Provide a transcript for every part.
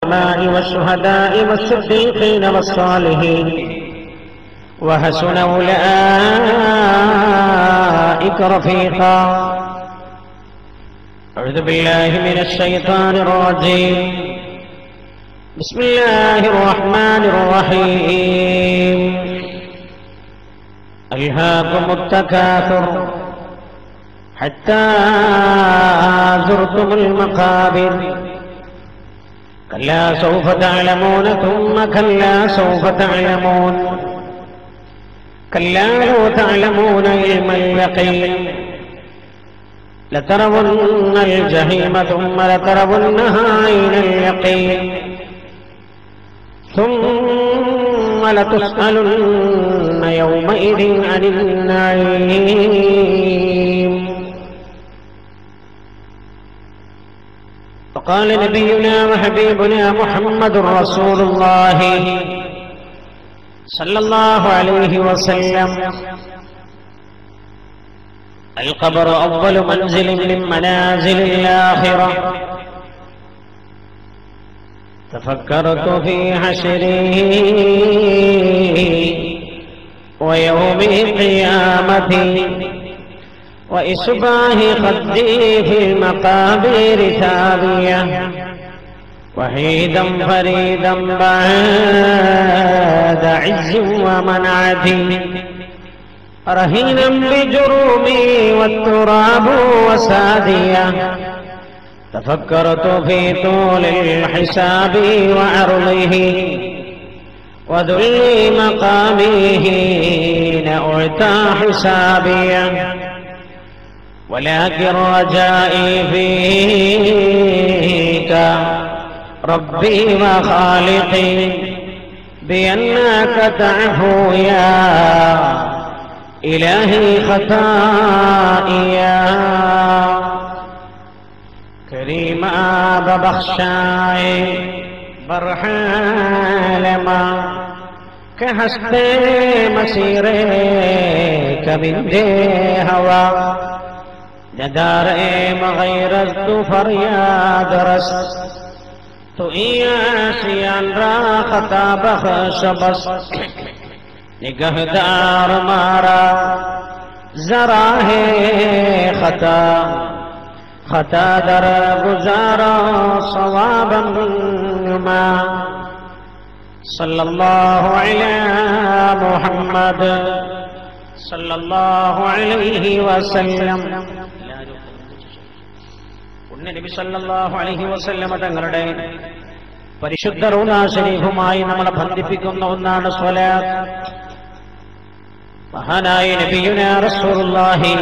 العلماء والشهداء والصديقين والصالحين وحسن أولئك رفيقا أعوذ بالله من الشيطان الرجيم بسم الله الرحمن الرحيم ألهاكم التكاثر حتى زرتم المقابر كلا سوف تعلمون ثم كلا سوف تعلمون كلا لو تعلمون علم اليقين لترون الجحيم ثم لترونها عين اليقين ثم لتسألن يومئذ عن النعيم وقال نبينا وحبيبنا محمد رسول الله صلى الله عليه وسلم القبر أول منزل من منازل الآخرة تفكرت في حشري ويوم قيامتي وإصباه خدي في المقابر ثابية وحيدا فريدا بعد عز ومنعتي رهينا بجرومي والتراب وسادية تفكرت في طول الحساب وعرضه وذل مقامي حين أعطى حسابيا ولكن رجائي فيك ربي وخالقي بأنك تعفو يا إلهي خطائيا كريما ببخشائي برحالما كحستے مسیرے کبندے ہوا جدار مغیرت تو فریاد رس تو ایاسیان را خطا بخش بس نگہدار مارا ذرا ہے خطا خطا در گزارا صوابا ما صلى الله على محمد صلى الله عليه وسلم നബി സല്ലല്ലാഹു അലൈഹി വസല്ലമ തങ്ങളുടെ പരിശുദ്ധ റൂലാ ശരീഫുമായി നമ്മളെ ബന്ധിപ്പിക്കുന്ന ഒന്നാണ് സ്വലാത്ത് മഹാനായ നബിയുന റസൂലുള്ളാഹി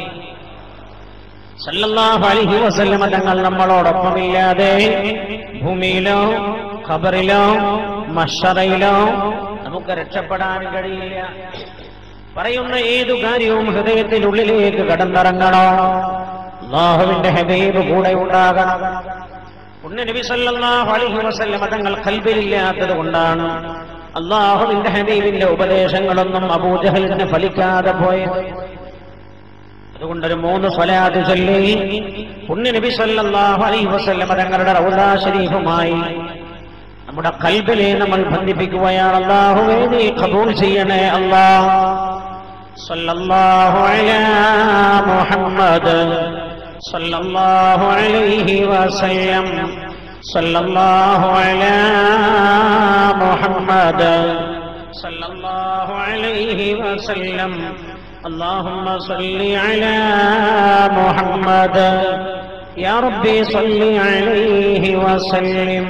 സല്ലല്ലാഹു അലൈഹി വസല്ലമ തങ്ങൾ നമ്മളോടൊപ്പമില്ലാതെ ഭൂമിയിലോ ഖബറിലോ മഷറയിലോ നമുക്ക് രക്ഷപ്പെടാൻ കഴിയില്ല പറയുന്ന ഏതു കാര്യവും ഹൃദയത്തിനുള്ളിലേക്ക് കടന്നിറങ്ങണോ അള്ളാഹുവിന്റെ ഹബീബ് കൂടെ ഉണ്ടാകണം ഉണ്ണ നബി സല്ലല്ലാഹു അലൈഹി വസല്ലം തങ്ങൾ കൽബിലില്ലാത്തത് കൊണ്ടാണ് അള്ളാഹുവിന്റെ ഹബീബിന്റെ ഉപദേശങ്ങളൊന്നും അബൂജഹലിന് ഫലിക്കാതെ പോയത് അതുകൊണ്ടൊരു മൂന്ന് സ്വലാത്ത് ചൊല്ലി പുണ്യ നബി സല്ലല്ലാഹു അലൈഹി വസല്ലം തങ്ങളുടെ റൗദാ ശരീഫുമായി നമ്മുടെ കൽബിനെ നമ്മൾ ബന്ധിപ്പിക്കുകയാണ് അള്ളാഹുവേ നീ കബൂൽ ചെയ്യണേ അള്ളാഹ് സല്ലല്ലാഹു അലാ മുഹമ്മദ് സല്ലല്ലാഹു അലൈഹി വസല്ലം സല്ലല്ലാഹു അലാ മുഹമ്മദ് സല്ലല്ലാഹു അലൈഹി വസല്ലം اللهم صل على محمد يا ربي صل عليه وسلم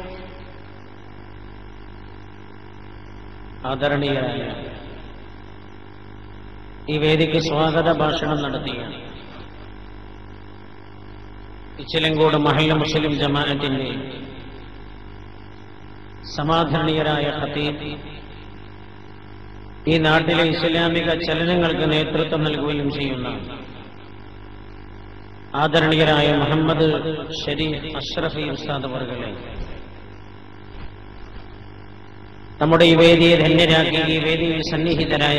ആദരണീയരായ ഈ വേദിക്ക് സ്വാഗത ഭാഷണം നടത്തിയ ഇച്ചിലങ്കോട് മഹല്ല മുസ്ലിം ജമാഅത്തിന്റെ സമാധരണീയരായ ഖത്തീബ് ഈ നാട്ടിലെ ഇസ്ലാമിക ചലനങ്ങൾക്ക് നേതൃത്വം നൽകുകയും ചെയ്യുന്ന ആദരണീയരായ മുഹമ്മദ് ഷരീഫ് അഷ്റഫി ഉസ്താദ് വർഗളെ നമ്മുടെ ഈ വേദിയെ ധന്യരാക്കി ഈ വേദിയിൽ സന്നിഹിതരായ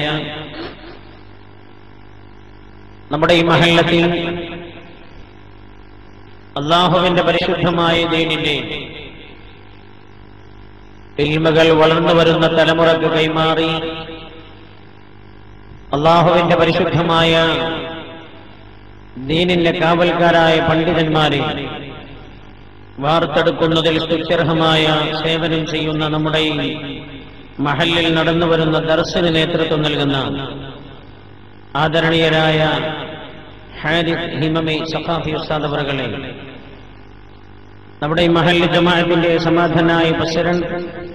നമ്മുടെ ഈ മഹല്ലത്തിൽ അള്ളാഹുവിന്റെ പരിശുദ്ധമായ ദീനിന്റെ ഇൽമകൾ വളർന്നു വരുന്ന തലമുറക്ക് കൈമാറി അള്ളാഹുവിന്റെ പരിശുദ്ധമായ ദീനിന്റെ കാവൽക്കാരായ പണ്ഡിതന്മാരെ വാർത്തെടുക്കുന്നതിൽ സ്തുത്യർഹമായ സേവനം ചെയ്യുന്ന നമ്മുടെ ഈ മഹലിൽ നടന്നു വരുന്ന ദർശന നേതൃത്വം നൽകുന്ന ആദരണീയരായ ഹാരിസ് ഹിമമി സഖാഫി ഉസ്താദ് അവറുകളെ നമ്മുടെ ഈ മഹല്ല് ജമാഅത്തിന്റെ സമാധാനായ പ്രസിഡന്റ്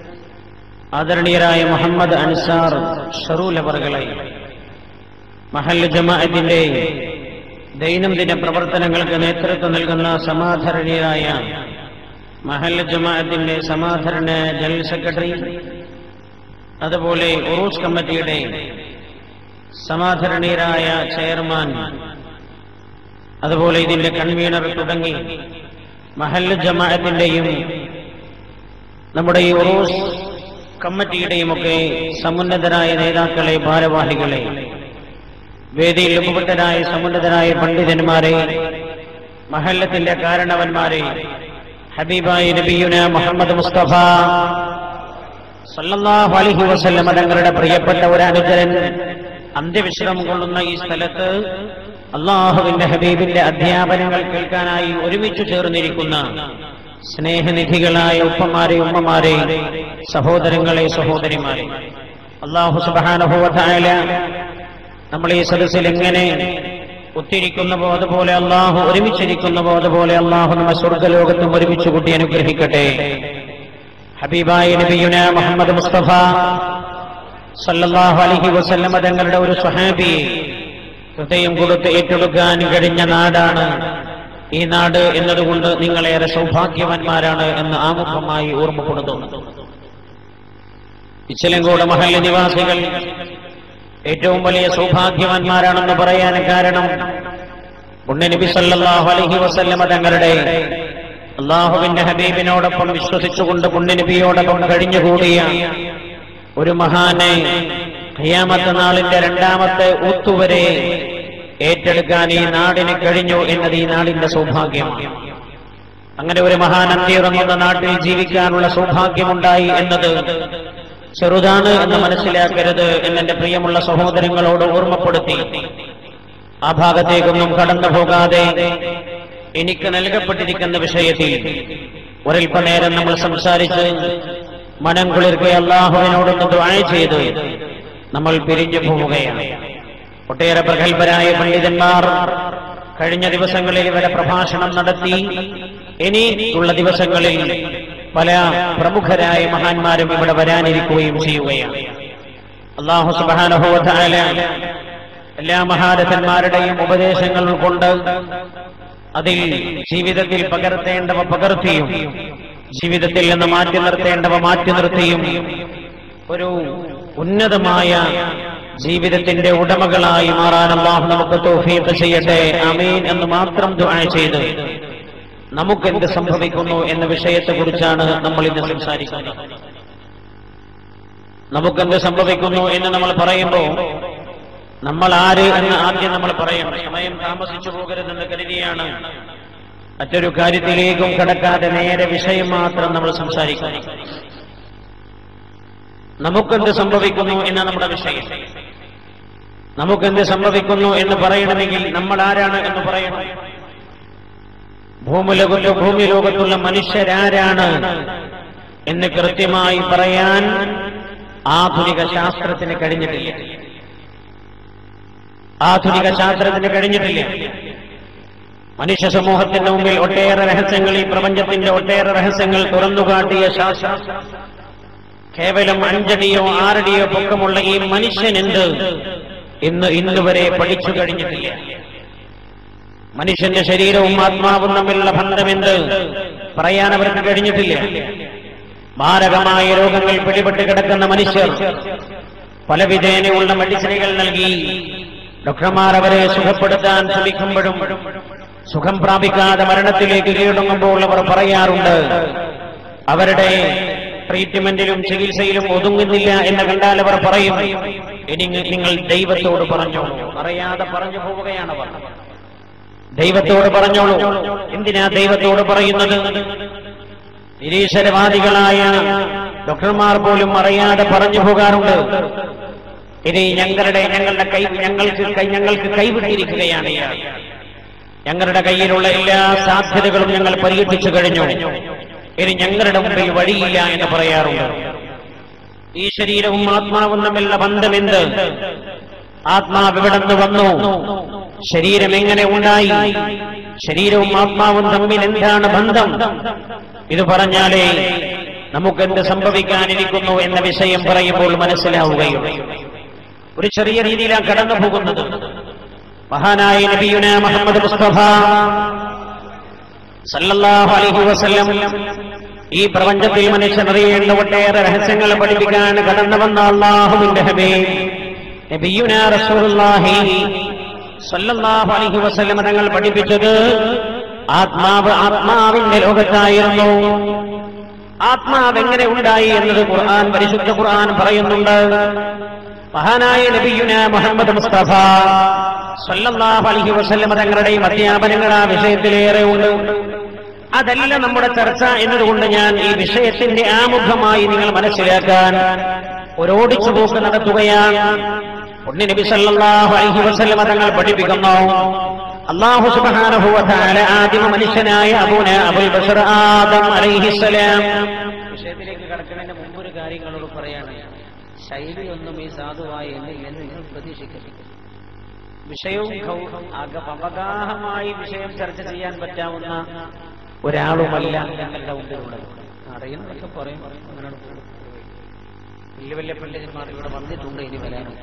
ആദരണീയരായ മുഹമ്മദ് അൻസാർ ഷറൂൽ അവറുകളെ മഹല്ല് ജമാഅത്തിന്റെ ദൈനംദിന പ്രവർത്തനങ്ങൾക്ക് നേതൃത്വം നൽകുന്ന സമാധരണീയരായ മഹല്ല് ജമാഅത്തിന്റെ സമാധരണ ജനറൽ സെക്രട്ടറി അതുപോലെ ഉറൂസ് കമ്മിറ്റിയുടെ സമാധരണീയരായ ചെയർമാൻ അതുപോലെ ഇതിന്റെ കൺവീനർ തുടങ്ങി മഹല്ല് ജമാഅത്തിന്റെയും നമ്മുടെ ഈ ഉറൂസ് കമ്മിറ്റിയുടെയും ഒക്കെ സമുന്നതരായ നേതാക്കളെ ഭാരവാഹികളെ വേദിയിൽ ഉപപെട്ടനായ സമുന്നതരായ പണ്ഡിതന്മാരെ മഹല്ലത്തിന്റെ കാരണവന്മാരെ ഹബീബായി നബിയുന മുഹമ്മദ് മുസ്തഫ സല്ലല്ലാഹു അലൈഹി വസല്ലം തങ്ങളുടെ പ്രിയപ്പെട്ട ഒരു അനുചരൻ അന്ത്യവിശ്രമം കൊള്ളുന്ന ഈ സ്ഥലത്ത് അള്ളാഹുവിന്റെ ഹബീബിന്റെ അധ്യാപനങ്ങൾ കേൾക്കാനായി ഒരുമിച്ചു ചേർന്നിരിക്കുന്ന സ്നേഹനിധികളായ ഉപ്പമാരെ ഉമ്മമാരെ സഹോദരങ്ങളെ സഹോദരിമാരെ അള്ളാഹു സുബാനുഭവത്തായ നമ്മൾ ഈ സദസ്സിൽ എങ്ങനെ ഒത്തിരിക്കുന്നുവോ അതുപോലെ അള്ളാഹു ഒരുമിച്ചിരിക്കുന്നുവോ അതുപോലെ അള്ളാഹു നമ്മെ സ്വർഗലോകത്തും ഒരുമിച്ച് കൂട്ടി അനുഗ്രഹിക്കട്ടെ ഹബീബായ നബിയുന മുഹമ്മദ് മുസ്തഫ സല്ലല്ലാഹു അലൈഹി വസല്ലമ തങ്ങളുടെ ഒരു സ്വഹാബി ഹൃദയം കൊടുത്ത് ഏറ്റെടുക്കാൻ കഴിഞ്ഞ നാടാണ് ഈ നാട് എന്നതുകൊണ്ട് നിങ്ങളേറെ സൗഭാഗ്യവാന്മാരാണ് എന്ന് ആമുഖമായി ഓർമ്മപ്പെടുത്തുന്നു ഇച്ചലങ്കോട് മഹല്ല നിവാസികൾ ഏറ്റവും വലിയ സൗഭാഗ്യവാന്മാരാണെന്ന് പറയാൻ കാരണം പുണ്യനബി സല്ലല്ലാഹു അലൈഹി വസല്ലമ തങ്ങളുടെ അള്ളാഹുവിന്റെ ഹബീബിനോടൊപ്പം വിശ്വസിച്ചുകൊണ്ട് പുണ്യനബിയോടൊപ്പം കഴിഞ്ഞുകൂടിയ ഒരു മഹാനെ ഖിയാമത്ത് നാളിന്റെ രണ്ടാമത്തെ ഊത്തുവരെ ഏറ്റെടുക്കാൻ ഈ നാടിന് കഴിഞ്ഞു എന്നത് ഈ നാടിന്റെ സൗഭാഗ്യമാണ് അങ്ങനെ ഒരു മഹാൻ അന്തിയിറങ്ങുന്ന നാട്ടിൽ ജീവിക്കാനുള്ള സൗഭാഗ്യമുണ്ടായി എന്നത് ചെറുതാണ് എന്ന് മനസ്സിലാക്കരുത് എന്നെന്റെ പ്രിയമുള്ള സഹോദരങ്ങളോട് ഓർമ്മപ്പെടുത്തി ആ ഭാഗത്തേക്കൊന്നും കടന്നു പോകാതെ എനിക്ക് നൽകപ്പെട്ടിരിക്കുന്ന വിഷയത്തിൽ ഒരൽപ്പനേരം നമ്മൾ സംസാരിച്ച് മനം കുളിർക്കെ അള്ളാഹുവിനോടൊന്ന് ദ്വായ ചെയ്ത് നമ്മൾ പിരിഞ്ഞു പോവുകയാണ് ഒട്ടേറെ പ്രഗത്ഭരായ പണ്ഡിതന്മാർ കഴിഞ്ഞ ദിവസങ്ങളിൽ ഇവരെ പ്രഭാഷണം നടത്തി ഇനി ഉള്ള ദിവസങ്ങളിൽ പല പ്രമുഖരായ മഹാന്മാരും ഇവിടെ വരാനിരിക്കുകയും ചെയ്യുകയാണ് അള്ളാഹു സുബാനുഭവത്തായ എല്ലാ മഹാരഥന്മാരുടെയും ഉപദേശങ്ങൾ കൊണ്ട് അതിൽ ജീവിതത്തിൽ പകർത്തേണ്ടവ പകർത്തിയും ജീവിതത്തിൽ നിന്ന് മാറ്റി നിർത്തേണ്ടവ മാറ്റി നിർത്തിയും ഒരു ഉന്നതമായ ജീവിതത്തിന്റെ ഉടമകളായി മാറാൻ അള്ളാഹു നമുക്ക് തോഫീത്ത് ചെയ്യട്ടെ അമീൻ എന്ന് മാത്രം ദുആ ചെയ്ത് നമുക്കെന്ത് സംഭവിക്കുന്നു എന്ന വിഷയത്തെക്കുറിച്ചാണ് നമ്മൾ ഇന്ന് സംസാരിക്കുന്നത് നമുക്കെന്ത് സംഭവിക്കുന്നു എന്ന് നമ്മൾ പറയുമ്പോൾ നമ്മൾ ആര് എന്ന് ആദ്യം നമ്മൾ പറയണം സമയം താമസിച്ചു പോകരുതെന്ന് കരുതിയാണ് മറ്റൊരു കാര്യത്തിലേക്കും കടക്കാതെ നേരെ വിഷയം മാത്രം നമ്മൾ സംസാരിക്കണം നമുക്കെന്ത് സംഭവിക്കുന്നു എന്ന നമ്മുടെ വിഷയം നമുക്കെന്ത് സംഭവിക്കുന്നു എന്ന് പറയണമെങ്കിൽ നമ്മൾ ആരാണ് എന്ന് പറയണം ഭൂമിലോകത്ത് ഭൂമി ലോകത്തുള്ള മനുഷ്യരാരാണ് എന്ന് കൃത്യമായി പറയാൻ ആധുനിക ശാസ്ത്രത്തിന് കഴിഞ്ഞിട്ടില്ല ആധുനിക ശാസ്ത്രത്തിന് കഴിഞ്ഞിട്ടില്ല മനുഷ്യ സമൂഹത്തിന്റെ മുമ്പിൽ ഒട്ടേറെ രഹസ്യങ്ങൾ ഈ പ്രപഞ്ചത്തിന്റെ ഒട്ടേറെ രഹസ്യങ്ങൾ തുറന്നുകാട്ടിയ ശാസ്ത്രം കേവലം അഞ്ചടിയോ ആറടിയോ പൊക്കമുള്ള ഈ മനുഷ്യൻ എന്ത് ഇന്ന് ഇന്ന് വരെ പഠിച്ചു കഴിഞ്ഞിട്ടില്ല മനുഷ്യന്റെ ശരീരവും ആത്മാവും തമ്മിലുള്ള ബന്ധമെന്ത് പറയാൻ അവർക്ക് കഴിഞ്ഞിട്ടില്ല മാരകമായ രോഗങ്ങൾ പിടിപെട്ട് കിടക്കുന്ന മനുഷ്യർ പല വിധേനയുള്ള മെഡിസിനുകൾ നൽകി ഡോക്ടർമാർ അവരെ സുഖപ്പെടുത്താൻ ശ്രമിക്കുമ്പോഴും സുഖം പ്രാപിക്കാതെ മരണത്തിലേക്ക് കീഴടങ്ങുമ്പോൾ അവർ പറയാറുണ്ട് അവരുടെ ട്രീറ്റ്മെന്റിലും ചികിത്സയിലും ഒതുങ്ങുന്നില്ല എന്ന് കണ്ടാൽ അവർ പറയും ഇനി നിങ്ങൾ ദൈവത്തോട് പറഞ്ഞോളൂ അറിയാതെ പറഞ്ഞു പോവുകയാണ് അവർ ദൈവത്തോട് പറഞ്ഞോളൂ എന്തിനാ ദൈവത്തോട് പറയുന്നത് നിരീശ്വരവാദികളായ ഡോക്ടർമാർ പോലും അറിയാതെ പറഞ്ഞു പോകാറുണ്ട് ഇനി ഞങ്ങളുടെ ഞങ്ങളുടെ കൈ ഞങ്ങൾക്ക് കൈ ഞങ്ങൾക്ക് കൈവിട്ടിരിക്കുകയാണ് ഇയാൾ ഞങ്ങളുടെ കയ്യിലുള്ള എല്ലാ സാധ്യതകളും ഞങ്ങൾ പരീക്ഷിച്ചു കഴിഞ്ഞു ഇനി ഞങ്ങളുടെ മുമ്പിൽ വഴിയില്ല എന്ന് പറയാറുണ്ട് ഈ ശരീരവും ആത്മാവും തമ്മിലുള്ള ബന്ധമെന്ത് ആത്മാവ് എവിടെന്ന് വന്നു ശരീരം എങ്ങനെ ഉണ്ടായി ശരീരവും ആത്മാവും തമ്മിൽ എന്താണ് ബന്ധം ഇത് പറഞ്ഞാലേ നമുക്കെന്ത് സംഭവിക്കാനിരിക്കുന്നു എന്ന വിഷയം പറയുമ്പോൾ മനസ്സിലാവുകയും ഒരു ചെറിയ രീതിയിലാണ് കടന്നു പോകുന്നത് മഹാനായ നബിയുന മുഹമ്മദ് മുസ്തഫ സല്ലല്ലാഹു അലൈഹി വസല്ലം ഈ പ്രപഞ്ചത്തിൽ മനുഷ്യനറിയേണ്ട ഒട്ടേറെ രഹസ്യങ്ങൾ പഠിപ്പിക്കാൻ കടന്നു വന്ന അള്ളാഹുവിന്റെ ഹബീബ് നബിയുന റസൂലുള്ളാഹി സല്ലല്ലാഹു അലൈഹി വസല്ലം തങ്ങൾ പഠിപ്പിച്ചത് ആത്മാവ് ആത്മാവിന്റെ ലോകത്തായിരുന്നു ആത്മാവ് എങ്ങനെ ഉണ്ടായി എന്നത് ഖുർആൻ പരിശുദ്ധ ഖുർആൻ പറയുന്നുണ്ട് മഹാനായ നബിയുന മുഹമ്മദ് മുസ്തഫ സല്ലല്ലാഹു അലൈഹി വസല്ലം തങ്ങളുടെയും അധ്യാപനങ്ങൾ ആ വിഷയത്തിലേറെ ഉണ്ട് അതല്ല നമ്മുടെ ചർച്ച എന്നതുകൊണ്ട് ഞാൻ ഈ വിഷയത്തിന്റെ ആമുഖമായി നിങ്ങൾ മനസ്സിലാക്കാൻ ഒരോടിച്ചു പോക്ക് നടത്തുകയാണ് ഉണ്ണി നബി സല്ലല്ലാഹു അലൈഹി വസല്ലം തങ്ങൾ പഠിപ്പിക്കുന്നു അള്ളാഹു സുബ്ഹാനഹു വ തആല ആദിമ മനുഷ്യനായ അബൂന അബുൽ ബഷർ ആദം അലൈഹിസ്സലാം വിഷയത്തിലേക്ക് കടക്കുന്നതിന് മുമ്പ് ഒരു കാര്യങ്ങളോട് പറയാണ് ശൈലിയൊന്നും ഈ സാധുവായ എന്നിൽ എന്ന് നിങ്ങൾ പ്രതീക്ഷിക്കരുത് വിഷയവും ഖൗ- അക- അവഗാഹമായി വിഷയം ചർച്ച ചെയ്യാൻ പറ്റാവുന്ന ഒരാളുമല്ല ഞങ്ങളുടെ മുമ്പിലുള്ളത് അറിയുന്നതൊക്കെ പറയും അങ്ങനെ പോകും. വലിയ വലിയ പണ്ഡിതന്മാർ ഇവിടെ വന്നിട്ടുണ്ട് ഇനി വരാനുണ്ട്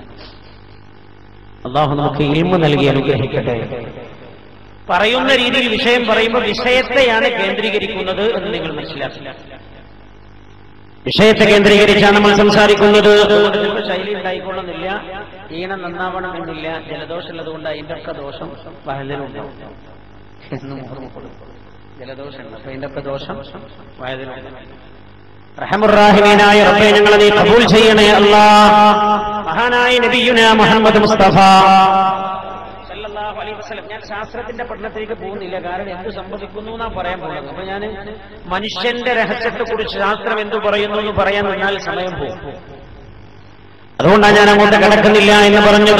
അള്ളാഹു നമുക്ക് ഇൽമ നൽകി അനുഗ്രഹിക്കട്ടെ പറയുന്ന രീതിയിൽ വിഷയം പറയുമ്പോൾ വിഷയത്തെയാണ് കേന്ദ്രീകരിക്കുന്നത് എന്ന് നിങ്ങൾ മനസ്സിലാക്കില്ല വിഷയത്തെ കേന്ദ്രീകരിച്ചാണ് നമ്മൾ സംസാരിക്കുന്നത് അതുകൊണ്ട് ചിലപ്പോൾ ശൈലി ഉണ്ടായിക്കൊള്ളുന്നില്ല ഈണം നന്നാവണമെന്നില്ല ജലദോഷമുള്ളത് കൊണ്ട് അതിന്റെ ഒക്കെ ദോഷം വയലിനുണ്ടാവും എന്നും ഓർമ്മപ്പെടും ജലദോഷമുണ്ട് അപ്പൊ അതിന്റെ ഒക്കെ ദോഷം വയലിനുണ്ടാവും റഹമുറാഹിമീനായ റബ്ബെ ഞങ്ങളെ നീ കബൂൽ ചെയ്യണേ അല്ലാ മഹാനായ നബിയുന മുഹമ്മദ് മുസ്തഫ സല്ലല്ലാഹു അലൈഹി വസല്ലം ഞാൻ ശാസ്ത്രത്തിന്റെ പഠനത്തിലേക്ക് പോകുന്നില്ല കാരണം എന്ത് സംഭവിക്കുന്നു എന്നാ പറയാൻ പോകുന്നത് അപ്പൊ ഞാൻ മനുഷ്യന്റെ രഹസ്യത്തെ കുറിച്ച് ശാസ്ത്രം എന്തു പറയുന്നു എന്ന് പറയാൻ നിന്നാൽ സമയം പോകും അതുകൊണ്ടാണ് ഞാൻ അങ്ങോട്ട് കിടക്കുന്നില്ല എന്ന് പറഞ്ഞത്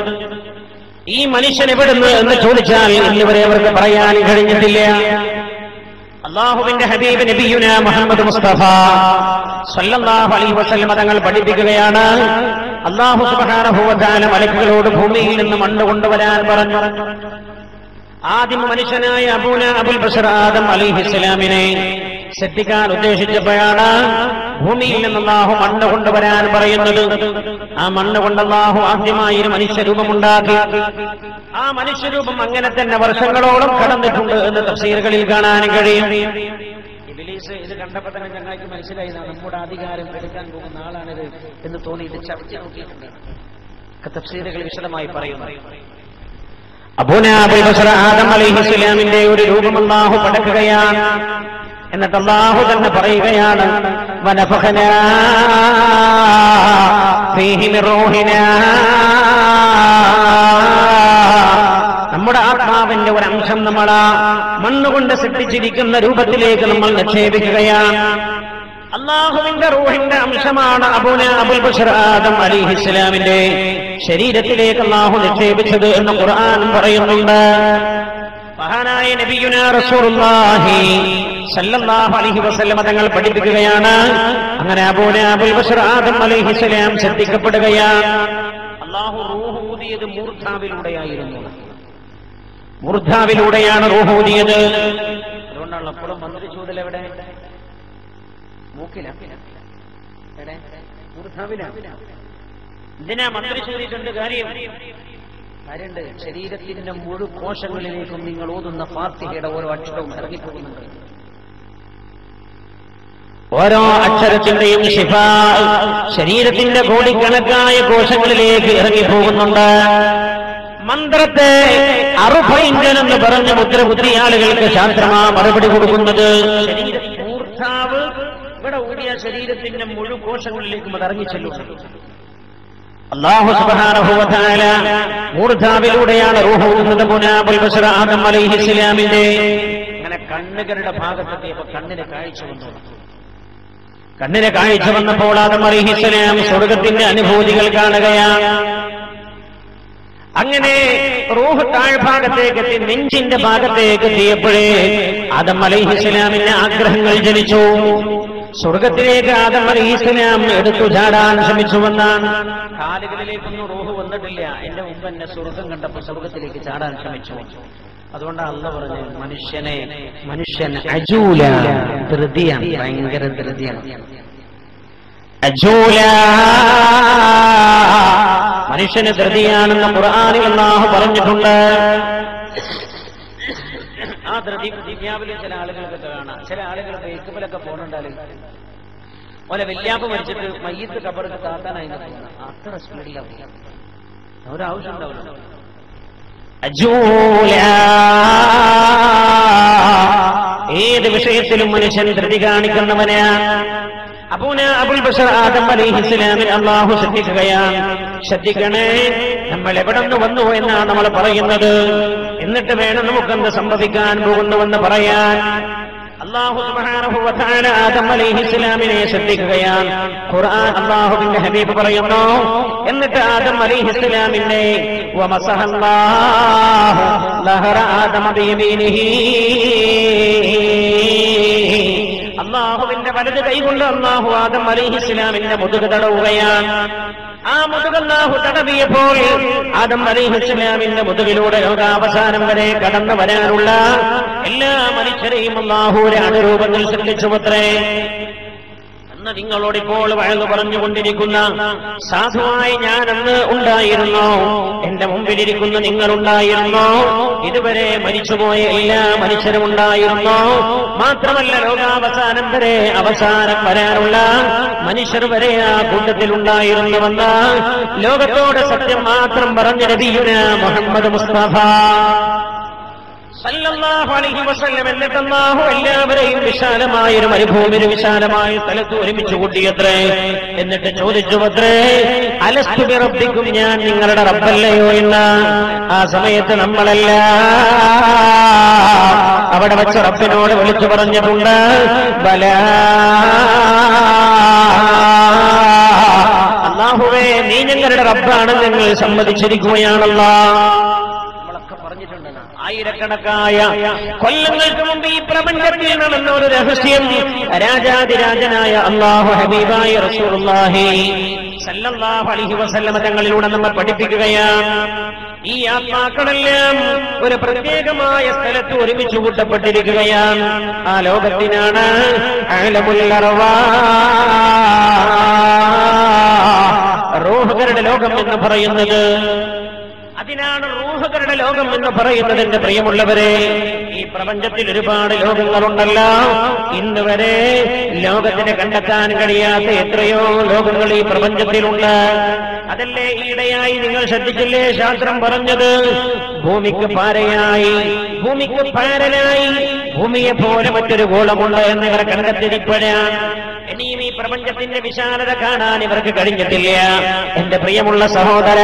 ഈ മനുഷ്യൻ എവിടുന്ന് എന്ന് ചോദിച്ചാൽ ഇന്നുവരെ അവർക്ക് പറയാൻ കഴിഞ്ഞിട്ടില്ല അള്ളാഹുവിന്റെ ഹബീബ് നബിയുന മുഹമ്മദ് മുസ്തഫ സല്ലല്ലാഹു അലൈഹി വസല്ലം തങ്ങൾ പഠിപ്പിക്കുകയാണ് അള്ളാഹു സുബ്ഹാനഹു വ തആല മലക്കുകളോട് ഭൂമിയിൽ നിന്ന് മണ്ണ് കൊണ്ടുവരാൻ പറഞ്ഞു ആദ്യം മനുഷ്യനായ അബൂന അബുൽ ബഷർ ആദം അലിഹിസ്ലാമിനെ ശ്രദ്ധിക്കാൻ ഉദ്ദേശിച്ചപ്പോഴാണ് ഭൂമിയിൽ നിന്ന് അള്ളാഹു മണ്ണ് കൊണ്ടുവരാൻ പറയുന്നത് ആ മണ്ണ് കൊണ്ട് അള്ളാഹു ആദ്യമായി ഒരു മനുഷ്യരൂപമുണ്ടാക്കി ആ മനുഷ്യരൂപം അങ്ങനെ തന്നെ വർഷങ്ങളോളം കടന്നിട്ടുണ്ട് എന്ന് തഫ്സീറുകളിൽ കാണാൻ കഴിയും ഇബിലീസ് ഇത് കണ്ടപ്പോൾ തന്നെ ഞങ്ങൾക്ക് മനസ്സിലായി "നാ നമ്മുടെ അധികാരം എടുക്കാൻ പോകുന്ന ആളാണിത് എന്ന് തോന്നിയിട്ട് ചവിട്ടി നോക്കിയിട്ടുണ്ട് ഒക്കെ തഫ്സീറുകൾ വിശദമായി പറയുന്നു അബൂനാബുൽ ബഷർ ആദം അലൈഹിസ്സലാമിന്റെ ഒരു രൂപം അല്ലാഹു പടക്കുകയാണ് എന്നിട്ട് അല്ലാഹു തന്നെ പറയുകയാണ് വനഫഖനാ ഫീഹി മിർ റൂഹിനാ നമ്മുടെ ആത്മാവിന്റെ ഒരു അംശം നമ്മൾ ആ മണ്ണുകൊണ്ട് സൃഷ്ടിച്ചിരിക്കുന്ന രൂപത്തിലേക്ക് നമ്മൾ നിക്ഷേപിക്കുകയാണ് അള്ളാഹുവിന്റെ റൂഹിന്റെ അംശമാണ് അബുന അബുൽ ബഷർ ആദം അലിഹിസ്ലാമിന്റെ ശരീരത്തിലേക്ക് അള്ളാഹു നിക്ഷേപിച്ചത് എന്ന് ഖുർആൻ പറയുന്നുണ്ട് മഹാനായ നബിയുന റസൂലുള്ളാഹി സല്ലല്ലാഹു അലൈഹി വസല്ലമ തങ്ങൾ പഠിപ്പിക്കുകയാണ് അങ്ങനെ അബൂന അബുൽ ബഷർ ആദം അലൈഹിസ്സലാം ശ്രദ്ധിക്കപ്പെടുകയാണ് അള്ളാഹു റൂഹ് ഊതിയത് മൂർധാവിലൂടെയായിരുന്നു മൂർധാവിലൂടെയാണ് റൂഹ് ഊതിയത് അതുകൊണ്ടാണ് അപ്പോഴും മന്ത്രി ചൂതൽ എവിടെ മൂക്കില എവിടെ മൂർധാവിലാണ് എന്തിനാ മന്ത്രി ചൂതിട്ടുണ്ട് കാര്യം കാര്യണ്ട് ശരീരത്തിന്റെ മുഴു കോശങ്ങളിലേക്കും നിങ്ങൾ ഓതുന്ന ഫാത്തിഹയുടെ ഓരോ അക്ഷരവും ഇറങ്ങിപ്പോകുന്നുണ്ട് ഓരോ അക്ഷരത്തിന്റെയും ശിഫ ശരീരത്തിന്റെ കോടിക്കണക്കായ കോശങ്ങളിലേക്ക് ഇറങ്ങിപ്പോകുന്നുണ്ട് മന്ത്രത്തെ അറുഭൈഞ്ചൻ എന്ന് പറഞ്ഞ മുദ്രകുത്തി ആളുകൾക്ക് ശാസ്ത്രമാ മറുപടി കൊടുക്കുന്നത് മൂർധാവ് ഇവിടെ ഊടിയ ശരീരത്തിന്റെ മുഴു കോശങ്ങളിലേക്കും അത് ഇറങ്ങിച്ചെല്ലുന്നു അള്ളാഹു സുബ്ഹാനഹു വ തആല മൂർധാവിലൂടെയാണ് റൂഹ് ഊതുന്നത് മുനാബുൽ ബഷർ ആദം അലൈഹിസ്സലാമിന്റെ അങ്ങനെ കണ്ണുകളുടെ ഭാഗത്തെത്തിയപ്പോ കണ്ണിന് കാഴ്ച വന്നു കണ്ണിന് കാഴ്ച വന്നപ്പോൾ ആദം അലിഹിസ്സലാം സ്വർഗത്തിന്റെ അനുഭൂതികൾ കാണുകയാണ് അങ്ങനെ റൂഹ് താഴ്ഭാഗത്തേക്ക് എത്തി നെഞ്ചിന്റെ ഭാഗത്തേക്ക് എത്തിയപ്പോഴേ ആദം അലൈഹിസ്സലാമിന് ആഗ്രഹങ്ങൾ ജനിച്ചു സ്വർഗത്തിലേക്ക് ആദം അലൈഹിസ്സലാം എടുത്തു ചാടാൻ ശ്രമിച്ചുവെന്നാണ് കാലുകളിലേക്കൊന്നും റൂഹ് വന്നിട്ടില്ല എന്റെ മുമ്പ് എന്നെ സ്വർഗം കണ്ടപ്പോൾ സ്വർഗത്തിലേക്ക് ചാടാൻ ശ്രമിച്ചു അതുകൊണ്ടാണ് അല്ല പറഞ്ഞു മനുഷ്യനെ മനുഷ്യൻ അജൂല ധൃതിയാണ് ഭയങ്കര ധൃതിയാണ് അജൂല മനുഷ്യന് ധൃതിയാണെന്ന് ഖുർആനിൽ അല്ലാഹു പറഞ്ഞിട്ടുണ്ട് ആ ധൃതി ദുനിയാവിൽ ചില ആളുകൾക്കൊക്കെ കാണാം ചില ആളുകൾ ഫേസ്ബുക്കിലൊക്കെ പോകുന്നുണ്ടാലും ഓലെ വല്യാപ്പ് മരിച്ചിട്ട് മയ്യത്ത് കബർക്ക് താത്താനായി നിൽക്കുന്നു. അത്ര സ്പീഡിലാണ് ഒരാവശ്യം ഉണ്ടാവില്ല അജൂല ഏത് വിഷയത്തിലും മനുഷ്യൻ ധൃതി കാണിക്കുന്നവനാണ് അപ്പൂന അബുൽ ബഷർ ആദം അലിഹിസ്ലാമിൽ അള്ളാഹു ശ്രദ്ധിക്കുകയാണ് ശ്രദ്ധിക്കണേ നമ്മൾ എവിടെ നിന്ന് വന്നു എന്നാണ് നമ്മൾ പറയുന്നത് എന്നിട്ട് വേണം നമുക്കെന്ത് സംഭവിക്കാൻ പോകുന്നുവെന്ന് പറയാൻ അള്ളാഹു സുബ്ഹാനഹു വ തആല ആദം അലൈഹിസ്സലാമിനെ ശ്രദ്ധിക്കുകയാണ് ഖുർആൻ അള്ളാഹുവിന്റെ ഹബീബ് പറയുന്നു എന്നിട്ട് ആദം അലൈഹിസ്സലാമിനെ വമസഹല്ലാഹു ലഹറ ആദമ ബിയമീനിഹി അള്ളാഹുവിന്റെ വലത് കൈകൊണ്ട് അള്ളാഹു ആദം അലൈഹിസ്സലാമിന്റെ മുതുക് തടവുകയാണ് ആ മുതുകല്ലാഹു തടവിയപ്പോൾ ആദം അലൈഹിസ്സലാമിന്റെ മുതുകിലൂടെ ലോകാവസാനം വരെ കടന്നു വരാനുള്ള എല്ലാ മനുഷ്യരെയും അള്ളാഹുവിന്റെ അനുരൂപത്തിൽ സൃഷ്ടിച്ചുവത്രേ അന്ന് നിങ്ങളോട് ഇപ്പോൾ വഴങ്ങു പറഞ്ഞുകൊണ്ടിരിക്കുന്ന സാധുവായി ഞാൻ അന്ന് ഉണ്ടായിരുന്നു എന്റെ മുമ്പിലിരിക്കുന്ന നിങ്ങളുണ്ടായിരുന്നു ഇതുവരെ മരിച്ചുപോയ എല്ലാ മനുഷ്യരും ഉണ്ടായിരുന്നു മാത്രമല്ല ലോകാവസാനം വരെ അവസാനം വരാനുള്ള മനുഷ്യർ വരെ ആ കൂട്ടത്തിൽ ഉണ്ടായിരുന്നുവെന്ന് ലോകത്തോട് സത്യം മാത്രം പറഞ്ഞ നബിയുന മുഹമ്മദ് മുസ്തഫ സല്ലല്ലാഹു അലൈഹി വസല്ലം എന്നിട്ട് അല്ലാഹു എല്ലാവരെയും വിശാലമായ ഒരു മരുഭൂമിയിൽ വിശാലമായ സ്ഥലത്ത് ഒരുമിച്ച് കൂട്ടിയത്രേ എന്നിട്ട് ചോദിച്ചു അത്രേ അലസ്തു റബ്ബിക്കും ഞാൻ നിങ്ങളുടെ റബ്ബല്ലയോ എന്ന് ആ സമയത്ത് നമ്മളല്ല അവിടെ വെച്ച് റബ്ബിനോട് വിളിച്ചു പറഞ്ഞിട്ടുണ്ട് ബല അള്ളാഹുവേ നീ ഞങ്ങളുടെ റബ്ബാണ് ഞങ്ങൾ സമ്മതിച്ചിരിക്കുകയാണല്ലോ നമ്മളൊക്കെ പറഞ്ഞിട്ടുണ്ട് ആയിരക്കണക്കായ കൊല്ലങ്ങൾക്ക് മുമ്പ് ഈ പ്രപഞ്ചത്തിൽ നടന്ന ഒരു രഹസ്യം രാജാതിരാജനായ അള്ളാഹു ഹബീബായ റസൂലുള്ളാഹി സല്ലല്ലാഹു അലൈഹി വസല്ലമ തങ്ങളിലൂടെ നമ്മെ പഠിപ്പിക്കുകയാണ് ഈ ആത്മാക്കളെല്ലാം ഒരു പ്രത്യേകമായ സ്ഥലത്ത് ഒരുമിച്ച് കൂട്ടപ്പെട്ടിരിക്കുകയാണ് ആ ലോകത്തിനാണ് ആലമുല്ലറവാ റൂഹുകളുടെ ലോകം എന്ന് പറയുന്നത് അതിനാണ് റൂഹുകളുടെ ലോകം എന്ന് പറയുന്നത് എന്റെ പ്രിയമുള്ളവരെ ഈ പ്രപഞ്ചത്തിൽ ഒരുപാട് ലോകങ്ങളുണ്ടല്ലോ ഇന്ന് വരെ ലോകത്തിന് കണ്ടെത്താൻ കഴിയാത്ത എത്രയോ ലോകങ്ങൾ ഈ പ്രപഞ്ചത്തിലുണ്ട് അതല്ലേ ഈയിടെയായി നിങ്ങൾ ശ്രദ്ധിച്ചില്ലേ ശാസ്ത്രം പറഞ്ഞത് ഭൂമിക്ക് പാരയായി ഭൂമിക്ക് പാരനായി ഭൂമിയെ പോലെ മറ്റൊരു ഗോളമുണ്ട് എന്ന് ഇവർ കണ്ടെത്തിരിപ്പോഴാണ് ഇനിയും ഈ പ്രപഞ്ചത്തിന്റെ വിശാലത കാണാൻ ഇവർക്ക് കഴിഞ്ഞിട്ടില്ല എന്റെ പ്രിയമുള്ള സഹോദര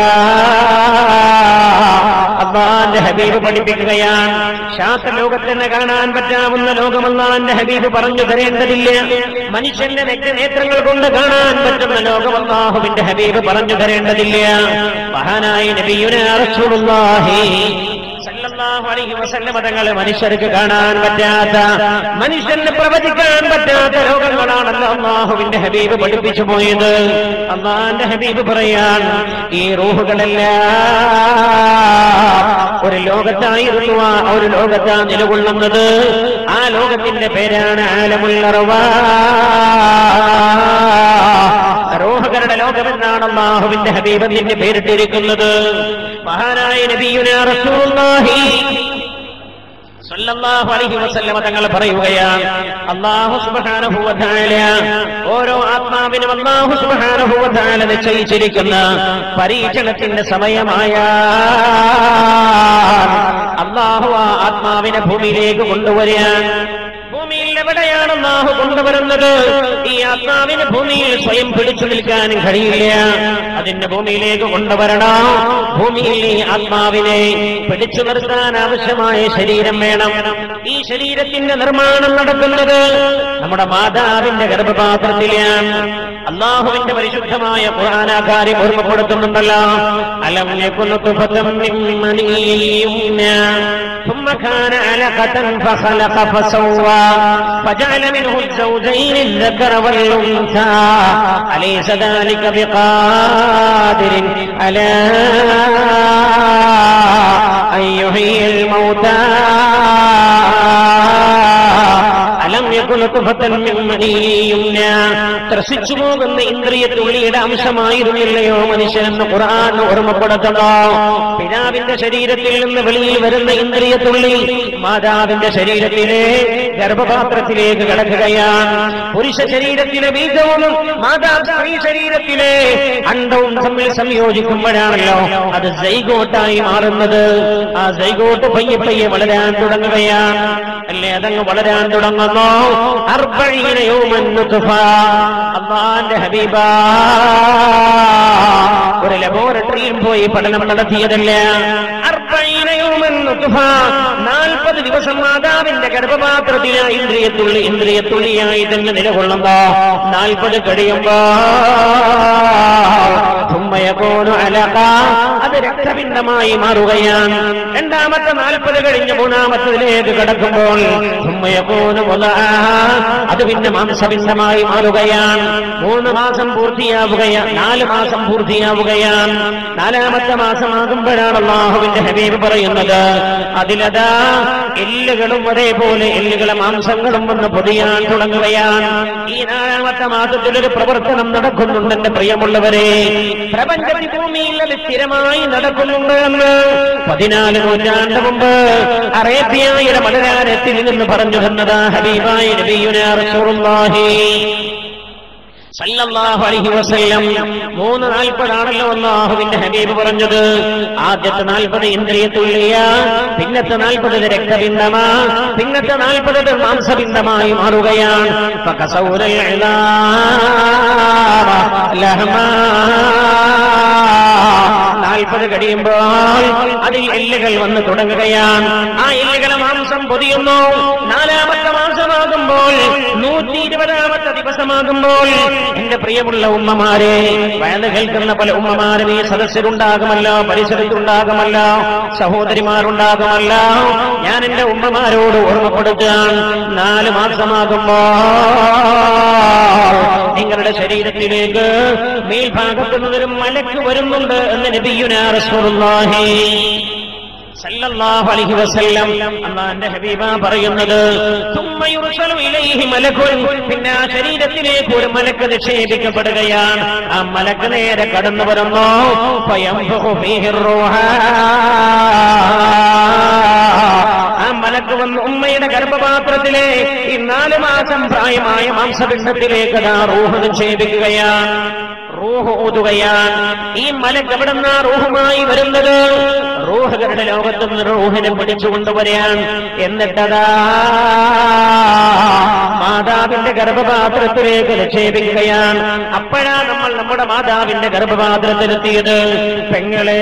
അള്ളാന്റെ ഹബീബ് പഠിപ്പിക്കുകയാണ് ശാസ്ത്രലോകത്തിന് കാണാൻ പറ്റാവുന്ന ലോകമല്ലാന്റെ ഹബീബ് പറഞ്ഞു തരേണ്ടതില്ല മനുഷ്യന്റെ നേത്രങ്ങൾ കൊണ്ട് കാണാൻ പറ്റുന്ന ലോകം അള്ളാഹുവിന്റെ ഹബീബ് പറഞ്ഞു തരേണ്ടതില്ല മഹാനായ നബിയുന റസൂലുള്ളാഹി സല്ലല്ലാഹു അലൈഹി വസല്ലമ തങ്ങളെ മനുഷ്യർക്ക് കാണാൻ പറ്റാത്ത മനുഷ്യന് പ്രവചിക്കാൻ പറ്റാത്ത ലോകങ്ങളാണല്ലോ അള്ളാഹുവിന്റെ ഹബീബ് പഠിപ്പിച്ചു പോയത് അള്ളാന്റെ ഹബീബ് പറയാൻ ഈ റൂഹുകളെല്ലാം ഒരു ലോകത്തായിരുന്നു ആ ഒരു ലോകത്താ നിലകൊള്ളുന്നത് ആ ലോകത്തിന്റെ പേരാണ് ആലമുള്ളറവാ റോഹകരുടെ ലോകമെന്നാണ് അള്ളാഹുവിന്റെ ഹബീബ് നിന്റെ പേരിട്ടിരിക്കുന്നത് മഹാനായ നബിയുന റസൂലുള്ളാഹി സല്ലല്ലാഹു അലൈഹി വസല്ലമ തങ്ങൾ പറയുകയാണ് അല്ലാഹു സുബ്ഹാനഹു വ തആല ഓരോ ആത്മാവിനും അല്ലാഹു സുബ്ഹാനഹു വ തആല നിശ്ചയിച്ചിരിക്കുന്ന പരീക്ഷണത്തിന്റെ സമയമായ അല്ലാഹു ആ ആത്മാവിനെ ഭൂമിയിലേക്ക് കൊണ്ടുവരികയാണ് ഭൂമിയിൽ എവിടെയാണ് അള്ളാഹു കൊണ്ടുവരുന്നത് ഈ ആത്മാവിന് ഭൂമിയിൽ സ്വയം പിടിച്ചു നിൽക്കാനും കഴിയില്ല അതിന്റെ ഭൂമിയിലേക്ക് കൊണ്ടുവരണം ഭൂമിയിൽ ഈ ആത്മാവിനെ പിടിച്ചു നിർത്താൻ ആവശ്യമായ ശരീരം വേണം ഈ ശരീരത്തിന്റെ നിർമ്മാണം നടക്കുന്നത് നമ്മുടെ മാതാവിന്റെ ഗർഭപാത്രത്തിലാണ് അള്ളാഹുവിന്റെ പരിശുദ്ധമായ ഖുർആനാകാര്യം ഓർമ്മപ്പെടുത്തുന്നുണ്ടല്ലോ അലം യകുനു തുഫതം മിൻ മനീയുംന ثم كان علقة فخلق فسوى فجعل منه الزوجين الذكر والأنثى أليس ذلك بقادر على أن يحيي الموتى അലം യകുന തുഫതൻ മിൻ മനീയുംന ത്രസിച്ചു പോകുന്ന ഇന്ദ്രിയത്തുള്ളിയുടെ അംശമായിരുന്നില്ലയോ മനുഷ്യനെന്ന് ഖുർആൻ ഓർമ്മപ്പെടുത്തണോ പിതാവിന്റെ ശരീരത്തിൽ നിന്ന് വെളിയിൽ വരുന്ന ഇന്ദ്രിയത്തുള്ളി മാതാവിന്റെ ശരീരത്തിലെ ഗർഭപാത്രത്തിലേക്ക് കിടക്കുകയാണ് പുരുഷ ശരീരത്തിലെ ബീജവും മാതാ സ്ത്രീ ശരീരത്തിലെ അണ്ടവും തമ്മിൽ സംയോജിക്കുമ്പോഴാണല്ലോ അത് സൈഗോട്ടായി മാറുന്നത് ആ സൈഗോട്ട് പയ്യെ പയ്യെ വളരാൻ തുടങ്ങുകയാണ് അല്ലേ അതങ്ങ് വളരാൻ തുടങ്ങുന്നു അള്ളാന്റെ ഹബീബ ഒരു ലബോറട്ടറിയിൽ പോയി പഠനം നടത്തിയതല്ല നാൽപ്പത് ദിവസം മാതാവിന്റെ ഗർഭപാത്രത്തിലെ ഇന്ദ്രിയത്തുള്ളി ഇന്ദ്രിയത്തുള്ളിയായി തന്നെ നിലകൊള്ളുമ്പോ നാൽപ്പത് കഴിയുമ്പോ തുമ്മയക്കോണു അലക അത് രക്തപിണ്ഡമായി മാറുകയാണ് രണ്ടാമത്തെ നാൽപ്പത് കഴിഞ്ഞ് മൂന്നാമത്തതിലേക്ക് കടക്കുമ്പോൾ തുമ്മയക്കോണു മുല അത് പിന്നെ മാംസപിണ്ഡമായി മാറുകയാണ് മൂന്ന് മാസം പൂർത്തിയാവുകയാണ് നാല് മാസം പൂർത്തിയാവുകയാണ് നാലാമത്തെ മാസമാകുമ്പോഴാണ് അള്ളാഹുവിന്റെ ഹബീബ് പറയുന്നത് അതിലതാ എല്ലുകളും അതേപോലെ എല്ലുകളെ മാംസങ്ങളും വന്ന് പൊതിയാൻ തുടങ്ങുകയാണ് ഈ നാലാമത്തെ മാസത്തിൽ ഒരു പ്രവർത്തനം നടക്കുന്നുണ്ട് എന്റെ പ്രിയമുള്ളവരെ പ്രപഞ്ചത്തിൽ ഭൂമിയിൽ അത് സ്ഥിരമായി നടക്കുന്നുണ്ട് എന്ന് പതിനാല് നൂറ്റാണ്ട് മുമ്പ് അറേബ്യയുടെ മലരാരത്തിൽ നിന്ന് പറഞ്ഞു തന്നത് ഹബീബായ നബിയുനാ റസൂലുള്ളാഹി സല്ലല്ലാഹു അലൈഹി വസല്ലം മൂന്ന് നാൽപ്പതാണല്ലോ അള്ളാഹുവിന്റെ ഹബീബ് പറഞ്ഞത് ആദ്യത്തെ നാൽപ്പത് ഇന്ദ്രിയത്തുള്ളിയ പിന്നത്തെ നാൽപ്പത് രക്തപിണ്ഡമാ പിന്നത്തെ നാൽപ്പത് മാംസപിണ്ഡമായി മാറുകയാണ് ഫകസൗരൽ ഇളാമ ലഹമാ നാൽപ്പത് കഴിയുമ്പോൾ അതിൽ എല്ലുകൾ വന്ന് തുടങ്ങുകയാണ് ആ എല്ലുകളെ മാംസം പൊതിയുന്നു നാലാമത്തെ മാസമാകുമ്പോൾ നൂറ്റി ഇരുപതാമത്തെ ദിവസമാകുമ്പോൾ എന്റെ പ്രിയമുള്ള ഉമ്മമാരെ വയല് കേൾക്കുന്ന പല ഉമ്മമാരും ഈ സദസ്യരുണ്ടാകുമല്ലോ പരിസരത്തുണ്ടാകുമല്ലോ സഹോദരിമാരുണ്ടാകുമല്ലോ ഞാൻ എന്റെ ഉമ്മമാരോട് ഓർമ്മപ്പെടുത്താൻ നാല് മാസമാകുമ്പോ നിങ്ങളുടെ ശരീരത്തിലേക്ക് മേൽഭാഗത്തു നിന്നൊരു മലക്ക് വരുന്നുണ്ട് എന്ന് നബിയുനാ റസൂലുള്ളാഹി സല്ലല്ലാഹു അലൈഹി വസല്ലം അള്ളാന്റെ ഹബീബ പറയുന്നത് തുമ്മ യുർസലു ഇലൈഹി മലക്കുൻ പിന്നെ ആ ശരീരത്തിലേക്ക് ഒരു മലക്ക് നിക്ഷേപിക്കപ്പെടുകയാണ് ആ മലക്ക് നേരെ കടന്നു വരുന്നു ഫയംഫുഖു ഫീഹി റൂഹ ആ മലക്ക് വന്ന് ഉമ്മയുടെ ഗർഭപാത്രത്തിലെ ഈ നാല് മാസം പ്രായമായ മാംസപിണ്ഡത്തിലേക്ക് അതാ റൂഹ് നിക്ഷേപിക്കുകയാണ് റൂഹ് ഊതുകയാണ് ഈ മലക്ക് എവിടുന്ന റൂഹുമായി വരുന്നത് റൂഹുകളുടെ ലോകത്ത് നിന്ന് റൂഹിനെ പിടിച്ചു കൊണ്ടുവരാൻ എന്നിട്ടതാ മാതാവിന്റെ ഗർഭപാത്രത്തിലേക്ക് നിക്ഷേപിക്കുകയാണ് അപ്പോഴാ നമ്മൾ നമ്മുടെ മാതാവിന്റെ ഗർഭപാത്രത്തിലെത്തിയത് പെങ്ങളെ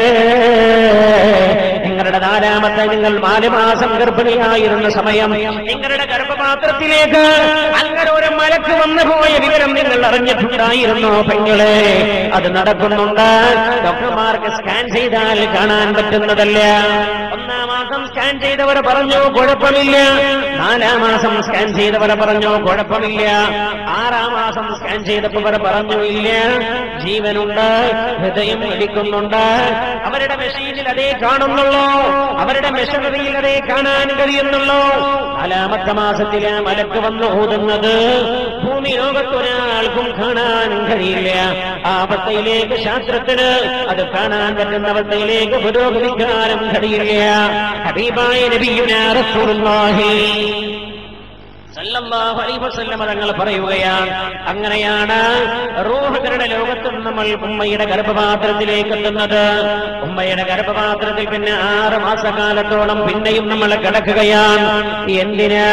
നിങ്ങളുടെ നാലാമത്തെ നിങ്ങൾ നാല് മാസം ഗർഭിണിയായിരുന്ന സമയം നിങ്ങളുടെ ഗർഭപാത്രത്തിലേക്ക് അങ്ങനെ ഒരു മലക്ക് വന്നു പോയ വിവരം നിങ്ങൾ അറിഞ്ഞിട്ടുണ്ടായിരുന്നു പെങ്ങളെ അത് നടക്കുന്നുണ്ട് ഡോക്ടർമാർക്ക് സ്കാൻ ചെയ്താൽ കാണാൻ പറ്റുന്നതല്ല ഒന്നാം മാസം സ്കാൻ ചെയ്തവർ പറഞ്ഞു കുഴപ്പമില്ല നാലാം മാസം സ്കാൻ ചെയ്തവരെ പറഞ്ഞു കുഴപ്പമില്ല ആറാം മാസം സ്കാൻ ചെയ്തവർ പറഞ്ഞു ഇല്ല ജീവനുണ്ട് ഹൃദയം ഇടിക്കുന്നുണ്ട് അവരുടെ മെഷീനിൽ അതേ കാണുന്നുള്ളൂ അവരുടെ മെഷീനറിയിൽ അതേ കാണാൻ കഴിയുന്നുള്ളൂ നാലാമത്തെ മാസത്തില് മലക്ക് വന്ന് ഓതുന്നത് ഭൂമി ലോകത്തൊരാൾക്കും കാണാൻ കഴിയില്ല ആ അവസ്ഥയിലേക്ക് ശാസ്ത്രത്തിന് അത് കാണാൻ പറ്റുന്ന അവസ്ഥയിലേക്ക് പുരോഗമിക്കാനും കഴിയില്ല ഹബീബായ നബിയുനാ റസൂലുള്ളാഹി സല്ലല്ലാഹു അലൈഹി വസല്ലമ തങ്ങൾ പറയുകയാണ് അങ്ങനെയാണ് റൂഹുകളുടെ ലോകത്ത് നിന്ന് നമ്മൾ ഉമ്മയുടെ ഗർഭപാത്രത്തിലേക്ക് എത്തുന്നത് ഉമ്മയുടെ ഗർഭപാത്രത്തിൽ പിന്നെ ആറ് മാസക്കാലത്തോളം പിന്നെയും നമ്മൾ കിടക്കുകയാണ് എന്തിനാ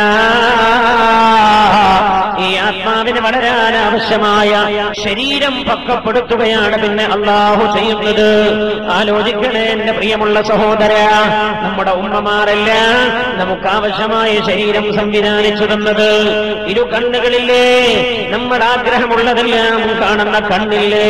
ഈ ആത്മാവിന് വളരാൻ ആവശ്യമായ ശരീരം പക്കപ്പെടുത്തുകയാണ് പിന്നെ അള്ളാഹു ചെയ്യുന്നത് ആലോചിക്കണേ എന്റെ പ്രിയമുള്ള സഹോദര നമ്മുടെ ഉമ്മമാരല്ല നമുക്ക് ആവശ്യമായ ശരീരം സംവിധാനിച്ചു തന്നത് ഇരു കണ്ണുകളില്ലേ നമ്മുടെ ആഗ്രഹമുള്ളതെല്ലാം കാണുന്ന കണ്ണില്ലേ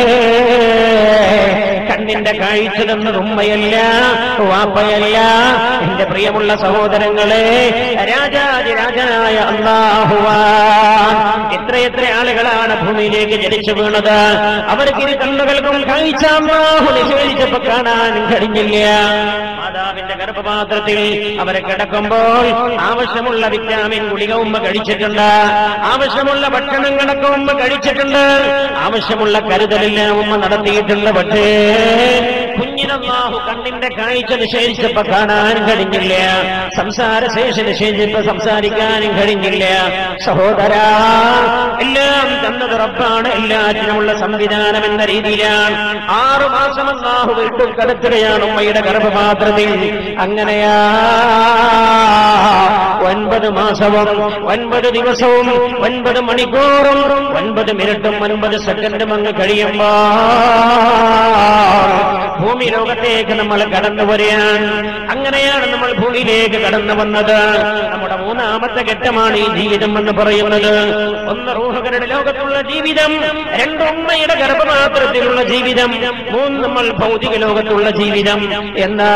കണ്ണിന്റെ കാഴ്ച തന്നത് ഉമ്മയല്ല വാപ്പയല്ല എന്റെ പ്രിയമുള്ള സഹോദരങ്ങളെ രാജാതിരാജനായ അള്ളാഹുവാ എത്രയെത്ര ആളുകളാണ് ഭൂമിയിലേക്ക് ജനിച്ചു വീണത് അവർക്ക് ഇരു കണ്ണുകൾക്കും കാഴ്ച അള്ളാഹു നിഷേധിച്ചപ്പോ കാണാൻ കഴിഞ്ഞില്ല മാതാവിന്റെ ഗർഭപാത്രത്തിൽ അവരെ കിടക്കുമ്പോൾ ആവശ്യമുള്ള വിറ്റാമിൻ ഗുളിക ഉമ്മ കഴിച്ചിട്ടുണ്ട് ആവശ്യമുള്ള ഭക്ഷണങ്ങളൊക്കെ ഉമ്മ കഴിച്ചിട്ടുണ്ട് ആവശ്യമുള്ള കരുതലെല്ലാം ഉമ്മ നടത്തിയിട്ടുണ്ട് പക്ഷേ കുഞ്ഞിനല്ലാഹു കണ്ണിന്റെ കാഴ്ച നിഷേധിച്ചപ്പോ കാണാൻ കഴിഞ്ഞില്ല സംസാരശേഷി നിഷേധിച്ചപ്പോ സംസാരിക്കാനും കഴിഞ്ഞില്ല സഹോദരാ എല്ലാം തന്നത് റബ്ബാണ് എല്ലാറ്റിനുമുള്ള സംവിധാനം എന്ന രീതിയിലാണ് ആറു മാസം അല്ലാഹു വീട്ടിൽ കടത്തുകയാണ് ഉമ്മയുടെ ഗർഭപാത്രത്തിൽ അങ്ങനെയാ ഒൻപത് മാസവും ഒൻപത് ദിവസവും ഒൻപത് മണിക്കൂറും ഒൻപത് മിനിറ്റും ഒൻപത് സെക്കൻഡും അങ്ങ് കഴിയുമ്പോ ഭൂമി ലോകത്തേക്ക് നമ്മൾ കടന്നു വരികയാണ് അങ്ങനെയാണ് നമ്മൾ ഭൂമിയിലേക്ക് കടന്നു വന്നത് നമ്മുടെ മൂന്നാമത്തെ ഘട്ടമാണ് ഈ ജീവിതം എന്ന് പറയുന്നത് ഒന്ന് റൂഹകളുടെ ലോകത്തുള്ള ജീവിതം രണ്ട് ഉമ്മയുടെ ഗർഭപാത്രത്തിലുള്ള ജീവിതം മൂന്ന് നമ്മൾ ഭൗതിക ലോകത്തുള്ള ജീവിതം എന്നാ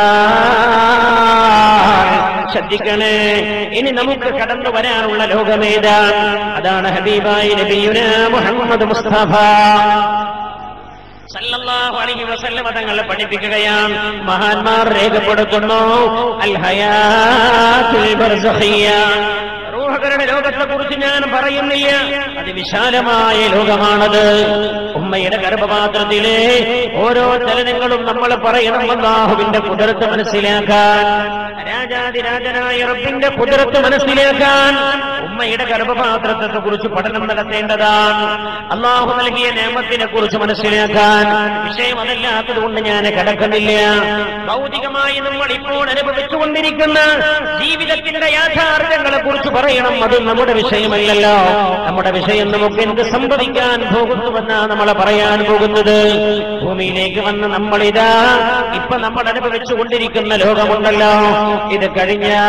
ശ്രദ്ധിക്കണേ ഇനി നമുക്ക് കടന്നു വരാനുള്ള ലോകമേതാണ് അതാണ് ഹബീബായി നബിയുന മുഹമ്മദ് മുസ്തഫ സല്ലല്ലാഹു അലൈഹി വസല്ലമ തങ്ങൾ പഠിപ്പിക്കുകയാണ് മഹാന്മാർ രേഖപ്പെടുത്തുന്നു അൽ ഹയാത്തുൽ ബർസഖിയ റൂഹകളുടെ ലോകത്തെ കുറിച്ച് ഞാൻ പറയുന്നില്ല അതിവിശാലമായ ലോകമാണത് ഉമ്മയുടെ ഗർഭപാത്രത്തിലെ ഓരോ ചലനങ്ങളും നമ്മൾ പറയണം അള്ളാഹുവിന്റെ കുതിരത്ത് മനസ്സിലാക്കാൻ രാജാതിരാജനായ റബ്ബിന്റെ കുതിരത്ത് മനസ്സിലാക്കാൻ ഉമ്മയുടെ ഗർഭപാത്രത്തെ കുറിച്ച് പഠനം നടത്തേണ്ടതാണ് അള്ളാഹു നൽകിയ നിയമത്തിനെ കുറിച്ച് മനസ്സിലാക്കാൻ വിഷയം അതല്ലാത്തത് കൊണ്ട് ഞാൻ കിടക്കുന്നില്ല ഭൗതികമായി നമ്മൾ ഇപ്പോൾ അനുഭവിച്ചുകൊണ്ടിരിക്കുന്ന ജീവിതത്തിന്റെ യാഥാർത്ഥ്യങ്ങളെ കുറിച്ച് പറയണം അത് നമ്മുടെ വിഷയമല്ലല്ലോ നമ്മുടെ വിഷയം നമുക്ക് എന്ത് സംഭവിക്കാൻ പോകുന്നുവെന്നാ നമ്മളെ പറയാൻ പോകുന്നത് ഭൂമിയിലേക്ക് വന്ന് നമ്മളിതാ ഇപ്പൊ നമ്മൾ അനുഭവിച്ചുകൊണ്ടിരിക്കുന്ന ലോകമുണ്ടല്ലോ ഇത് കഴിഞ്ഞാൽ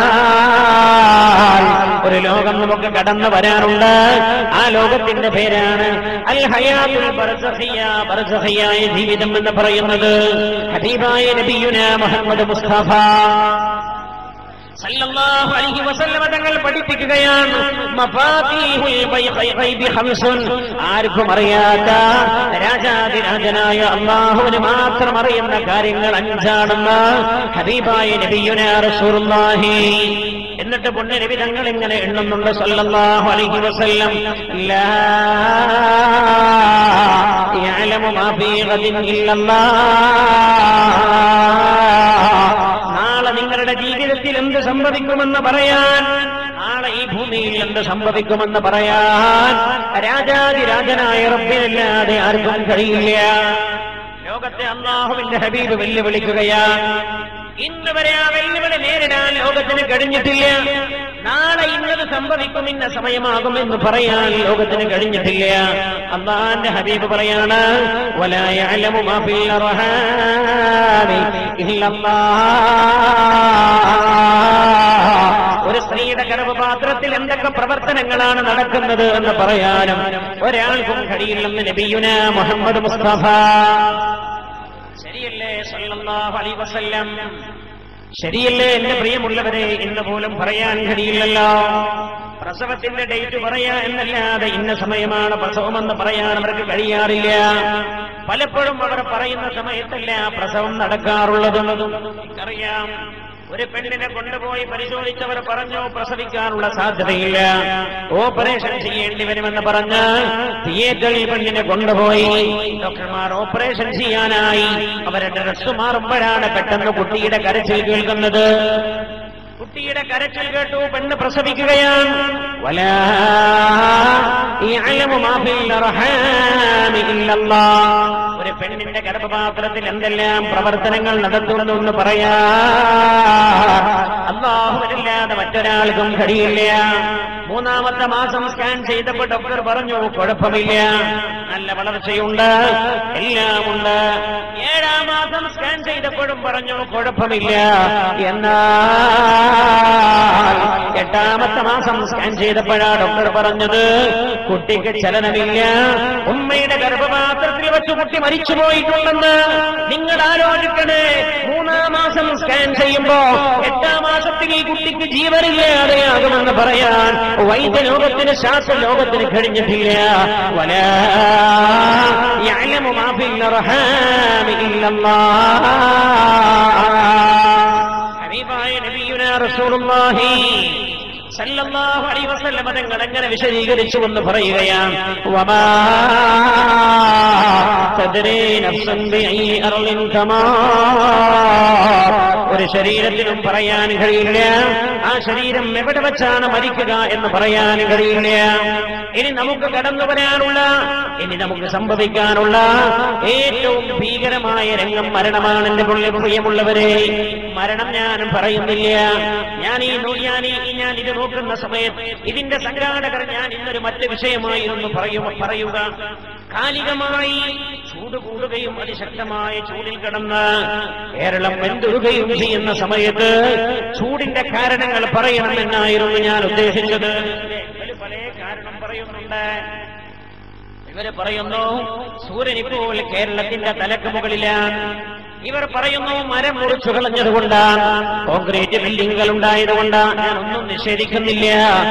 ഒരു ലോകം നമുക്ക് കടന്നു വരാനുണ്ട് ആ ലോകത്തിന്റെ പേരാണ് അൽ ഹയാത്തുൽ ബർസഖിയ ബർസഖിയായ ജീവിതം എന്ന് പറയുന്നത് ഹബീബായ നബിയുന മുഹമ്മദ് മുസ്തഫ സല്ലല്ലാഹു അലൈഹി വസല്ലമ തങ്ങൾ പഠിപ്പിക്കുകയാണ് മഫാതീഹുൽ ഗൈബി ഖംസുൻ ആർക്കും അറിയാത്ത രാജാതിരാജനായ അള്ളാഹുവിന് മാത്രം അറിയുന്ന കാര്യങ്ങൾ അഞ്ചാണെന്ന് ഹബീബായ നബിയുന റസൂലുള്ളാഹി എന്നിട്ട് പൊണ്ണ നബി തങ്ങൾ ഇങ്ങനെ എണ്ണുന്നുണ്ട് സല്ലല്ലാഹു അലൈഹി വസല്ലം ലാ യഅലമു മാ ഫീ ഗദിൻ ഇല്ലല്ലാഹ് നാളെ നിങ്ങളുടെ ജീവിതത്തിൽ എന്ത് സംഭവിക്കുമെന്ന് പറയാൻ നാളെ ഈ ഭൂമിയിൽ എന്ത് സംഭവിക്കുമെന്ന് പറയാൻ രാജാതിരാജനായ റബ്ബിനല്ലാതെ ആർക്കും കഴിയില്ല ലോകത്തെ അള്ളാഹുവിന്റെ ഹബീബ് വെല്ലുവിളിക്കുകയാണ് ഇന്ന് വരെ ആ വെല്ലുവിളി നേരിടാൻ ലോകത്തിന് കഴിഞ്ഞിട്ടില്ല നാളെ ഇന്നത് സംഭവിക്കും ഇന്ന സമയമാകും എന്ന് പറയാൻ ലോകത്തിന് കഴിഞ്ഞിട്ടില്ല അള്ളാന്റെ ഹബീബ് പറയാണ് വലായ അലമു മാഫിൽ അർഹാമി ഇല്ലല്ലാഹ് ഒരു സ്ത്രീയുടെ ഗർഭപാത്രത്തിൽ എന്തൊക്കെ പ്രവർത്തനങ്ങളാണ് നടക്കുന്നത് എന്ന് പറയാനും ഒരാൾക്കും കഴിയില്ലെന്ന് നബിയുന മുഹമ്മദ് മുസ്തഫ ശരിയല്ലേ സല്ലല്ലാഹു അലൈഹി വസല്ലം ശരിയല്ലേ എന്റെ പ്രിയമുള്ളവരെ ഇന്ന് പോലും പറയാൻ കഴിയില്ലല്ലോ പ്രസവത്തിന്റെ ഡേറ്റ് പറയാ എന്നല്ലാതെ ഇന്ന സമയമാണ് പ്രസവമെന്ന് പറയാൻ അവർക്ക് കഴിയാറില്ല പലപ്പോഴും അവർ പറയുന്ന സമയത്തല്ല പ്രസവം നടക്കാറുള്ളതെന്നതും എനിക്കറിയാം ഒരു പെണ്ണിനെ കൊണ്ടുപോയി പരിശോധിച്ചവർ പറഞ്ഞു പ്രസവിക്കാനുള്ള സാധ്യതയില്ല ഓപ്പറേഷൻ ചെയ്യേണ്ടി വരുമെന്ന് പറഞ്ഞ് തിയേറ്ററിൽ പെണ്ണിനെ കൊണ്ടുപോയി ഡോക്ടർമാർ ഓപ്പറേഷൻ ചെയ്യാനായി അവരുടെ ഡ്രസ് മാറുമ്പോഴാണ് പെട്ടെന്ന് കുട്ടിയുടെ കരച്ചിൽ കേൾക്കുന്നത് കുട്ടിയുടെ കരച്ചിൽ കേട്ടു പെണ്ണ് പ്രസവിക്കുകയാണ് വലാ യഅലമു മാ ഫിൽ അർഹാമി ഇല്ലല്ലാഹ്. ഒരു പെണ്ണിന്റെ ഗർഭപാത്രത്തിൽ എന്തെല്ലാം പ്രവർത്തനങ്ങൾ നടത്തുന്നു എന്ന് പറയാ അള്ളാഹുവിനില്ലാതെ മറ്റൊരാൾക്കും കഴിയില്ല മൂന്നാമത്തെ മാസം സ്കാൻ ചെയ്തപ്പോൾ ഡോക്ടർ പറഞ്ഞു കുഴപ്പമില്ല നല്ല വളർച്ചയുണ്ട് എല്ലാമുണ്ട് ഏഴാം മാസം സ്കാൻ ചെയ്തപ്പോഴും പറഞ്ഞു കുഴപ്പമില്ല എന്നാൽ എട്ടാമത്തെ മാസം സ്കാൻ ചെയ്തപ്പോഴാ ഡോക്ടർ പറഞ്ഞത് കുട്ടിക്ക് ചലനമില്ല ഉമ്മയുടെ ഗർഭപാത്രത്തിൽ വെച്ച് കുട്ടി മരിച്ചു പോയിട്ടുണ്ടെന്ന് നിങ്ങൾ ആലോചിക്കണേ മൂന്നാം മാസം സ്കാൻ ചെയ്യുമ്പോ എട്ടാം മാസത്തിൽ ഈ കുട്ടിക്ക് ജീവനില്ലാതെയാകുമെന്ന് പറയാൻ വൈദ്യലോകത്തിന് ശാസ്ത്രലോകത്തിന് കഴിഞ്ഞിട്ടില്ല വലാ യഅലമു മാ ഫിൽ അർഹാമി ഇല്ലല്ലാഹ് ഹബീബായ നബിയുനാ റസൂലുള്ളാഹി സല്ലല്ലാഹു അലൈഹി വസല്ലം തങ്ങൾ എങ്ങനെ വിശദീകരിച്ചു എന്ന് പറയുകയാണ് വമാ തദ്രീ നഫ്സുൻ ബിഅയി അർളിൻ തമാ ഒരു ശരീരത്തിനും പറയാൻ കഴിയില്ല ആ ശരീരം എവിടെ വെച്ചാണ് മരിക്കുക എന്ന് പറയാൻ കഴിയില്ല ഇനി നമുക്ക് കടന്നു വരാനുള്ള ഇനി നമുക്ക് സംഭവിക്കാനുള്ള ഏറ്റവും ഭീകരമായ രംഗം മരണമാണ് എന്റെ പുള്ളി പ്രിയമുള്ളവരെ മരണം ഞാൻ പറയുന്നില്ല ഞാൻ ഈ നൂ- ഞാൻ ഈ ഞാൻ ഇത് നോക്കുന്ന സമയത്ത് ഇതിന്റെ സംഘാടകർ ഞാൻ ഇന്നൊരു മറ്റ് വിഷയമായിരുന്നു പറയും പറയുക കാലികമായി ചൂട് കൂടുകയും അതിശക്തമായ ചൂടിൽ കിടന്ന് കേരളം വെന്തുരുകയും ചെയ്യുന്ന സമയത്ത് ചൂടിന്റെ കാരണങ്ങൾ പറയണമെന്നായിരുന്നു ഞാൻ ഉദ്ദേശിച്ചത് ഇവര് പല കാരണം പറയുന്നുണ്ട് ഇവര് പറയുന്നു സൂര്യൻ ഇപ്പോൾ കേരളത്തിന്റെ തലക്ക് മുകളിലാണ് ഇവർ പറയുന്നു മരം മുറിച്ചു കളഞ്ഞതുകൊണ്ടാണ് കോൺക്രീറ്റ് ബിൽഡിങ്ങുകൾ ഉണ്ടായതുകൊണ്ടാണ് ഞാൻ ഒന്നും നിഷേധിക്കുന്നില്ല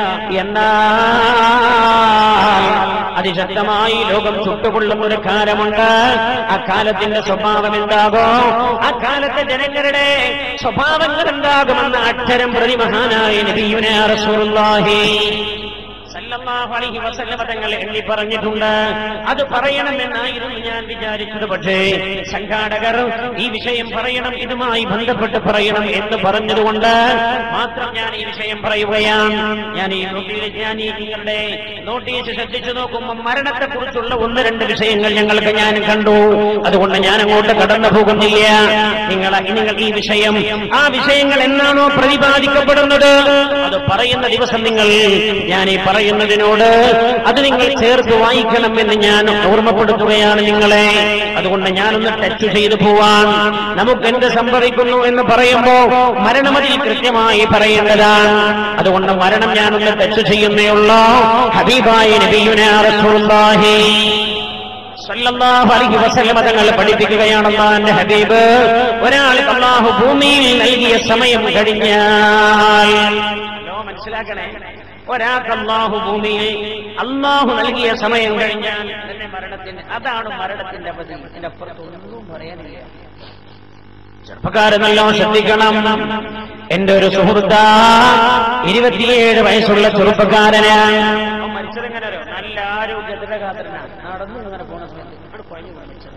എന്നാൽ അതിശക്തമായി ലോകം ചുട്ടുകൊള്ളുന്ന ഒരു കാലമുണ്ട് ആ കാലത്തിന്റെ സ്വഭാവം എന്താകോ ആ കാലത്തെ ജനങ്ങളുടെ സ്വഭാവങ്ങൾ എന്താകുമെന്ന് അക്ഷരം പ്രതിമഹാനായ നബിയുനാ റസൂലുള്ളാഹി സല്ലല്ലാഹു അലൈഹി വസല്ലമ തങ്ങൾ എണ്ണി പറഞ്ഞിട്ടുണ്ട് അത് പറയണമെന്നായിരുന്നു ഞാൻ വിചാരിച്ചത് പക്ഷേ സംഘാടകർ ഈ വിഷയം പറയണം ഇതുമായി ബന്ധപ്പെട്ട് പറയണം എന്ന് പറഞ്ഞതുകൊണ്ട് മാത്രം ഞാൻ ഈ വിഷയം പറയുകയാണ് ഞാൻ ഈ നോട്ടീസ് ഞാൻ ഈ നിങ്ങളുടെ നോട്ടീസ് ശ്രദ്ധിച്ചു നോക്കുമ്പോൾ മരണത്തെക്കുറിച്ചുള്ള ഒന്ന് രണ്ട് വിഷയങ്ങൾ ഞങ്ങൾക്ക് ഞാൻ കണ്ടു അതുകൊണ്ട് ഞാൻ അങ്ങോട്ട് കടന്നു പോകുന്നില്ല നിങ്ങൾ നിങ്ങൾ ഈ വിഷയം ആ വിഷയങ്ങൾ എന്നാണോ പ്രതിപാദിക്കപ്പെടുന്നത് അത് പറയുന്ന ദിവസം നിങ്ങൾ ഞാൻ ഈ പറയുന്നതിനോട് അത് നിങ്ങൾ ചേർത്ത് വായിക്കണം എന്ന് ഞാൻ ഓർമ്മപ്പെടുത്തുകയാണ് നിങ്ങളെ അതുകൊണ്ട് ഞാനൊന്ന് ടച്ച് ചെയ്തു പോവാൻ നമുക്ക് എന്ത് സംഭവിക്കുന്നു എന്ന് പറയുമ്പോ മരണമതിൽ കൃത്യമായി പറയേണ്ടതാണ് അതുകൊണ്ട് മരണം ഞാനൊന്ന് ടച്ച് ചെയ്യുന്നേ ഉള്ളൂ ഹബീബായ നബിയുനാ റസൂലുള്ളാഹി സല്ലല്ലാഹു അലൈഹി വസല്ലമ തങ്ങൾ പഠിപ്പിക്കുകയാണെന്ന് എന്റെ ഹബീബ് ഒരാൾ അള്ളാഹു ഭൂമിയിൽ നൽകിയ സമയം കഴിഞ്ഞാൽ ഹലോ, മനസ്സിലാക്കണേ ഒരാൾക്ക് അള്ളാഹു ഭൂമിയിൽ അള്ളാഹു നൽകിയ സമയം കഴിഞ്ഞാൽ തന്നെ മരണത്തിന്റെ അതാണ് മരണത്തിന്റെ അവധി ഇതിന്റെ അപ്പുറത്ത് ഒന്നും പറയാനില്ല ചെറുപ്പക്കാരെ നല്ലോണം ശ്രദ്ധിക്കണം എന്റെ ഒരു സുഹൃത്ത ഇരുപത്തിയേഴ് വയസ്സുള്ള ചെറുപ്പക്കാരനാണ് അവൻ മരിച്ചതെങ്ങനെ അറിയോ? നല്ല ആരോഗ്യത്തിന്റെ കാതരനാണ് നടന്നു ഇങ്ങനെ പോണ സമയത്ത് ഇവിടെ കുഴഞ്ഞു വീണ് മരിച്ചത്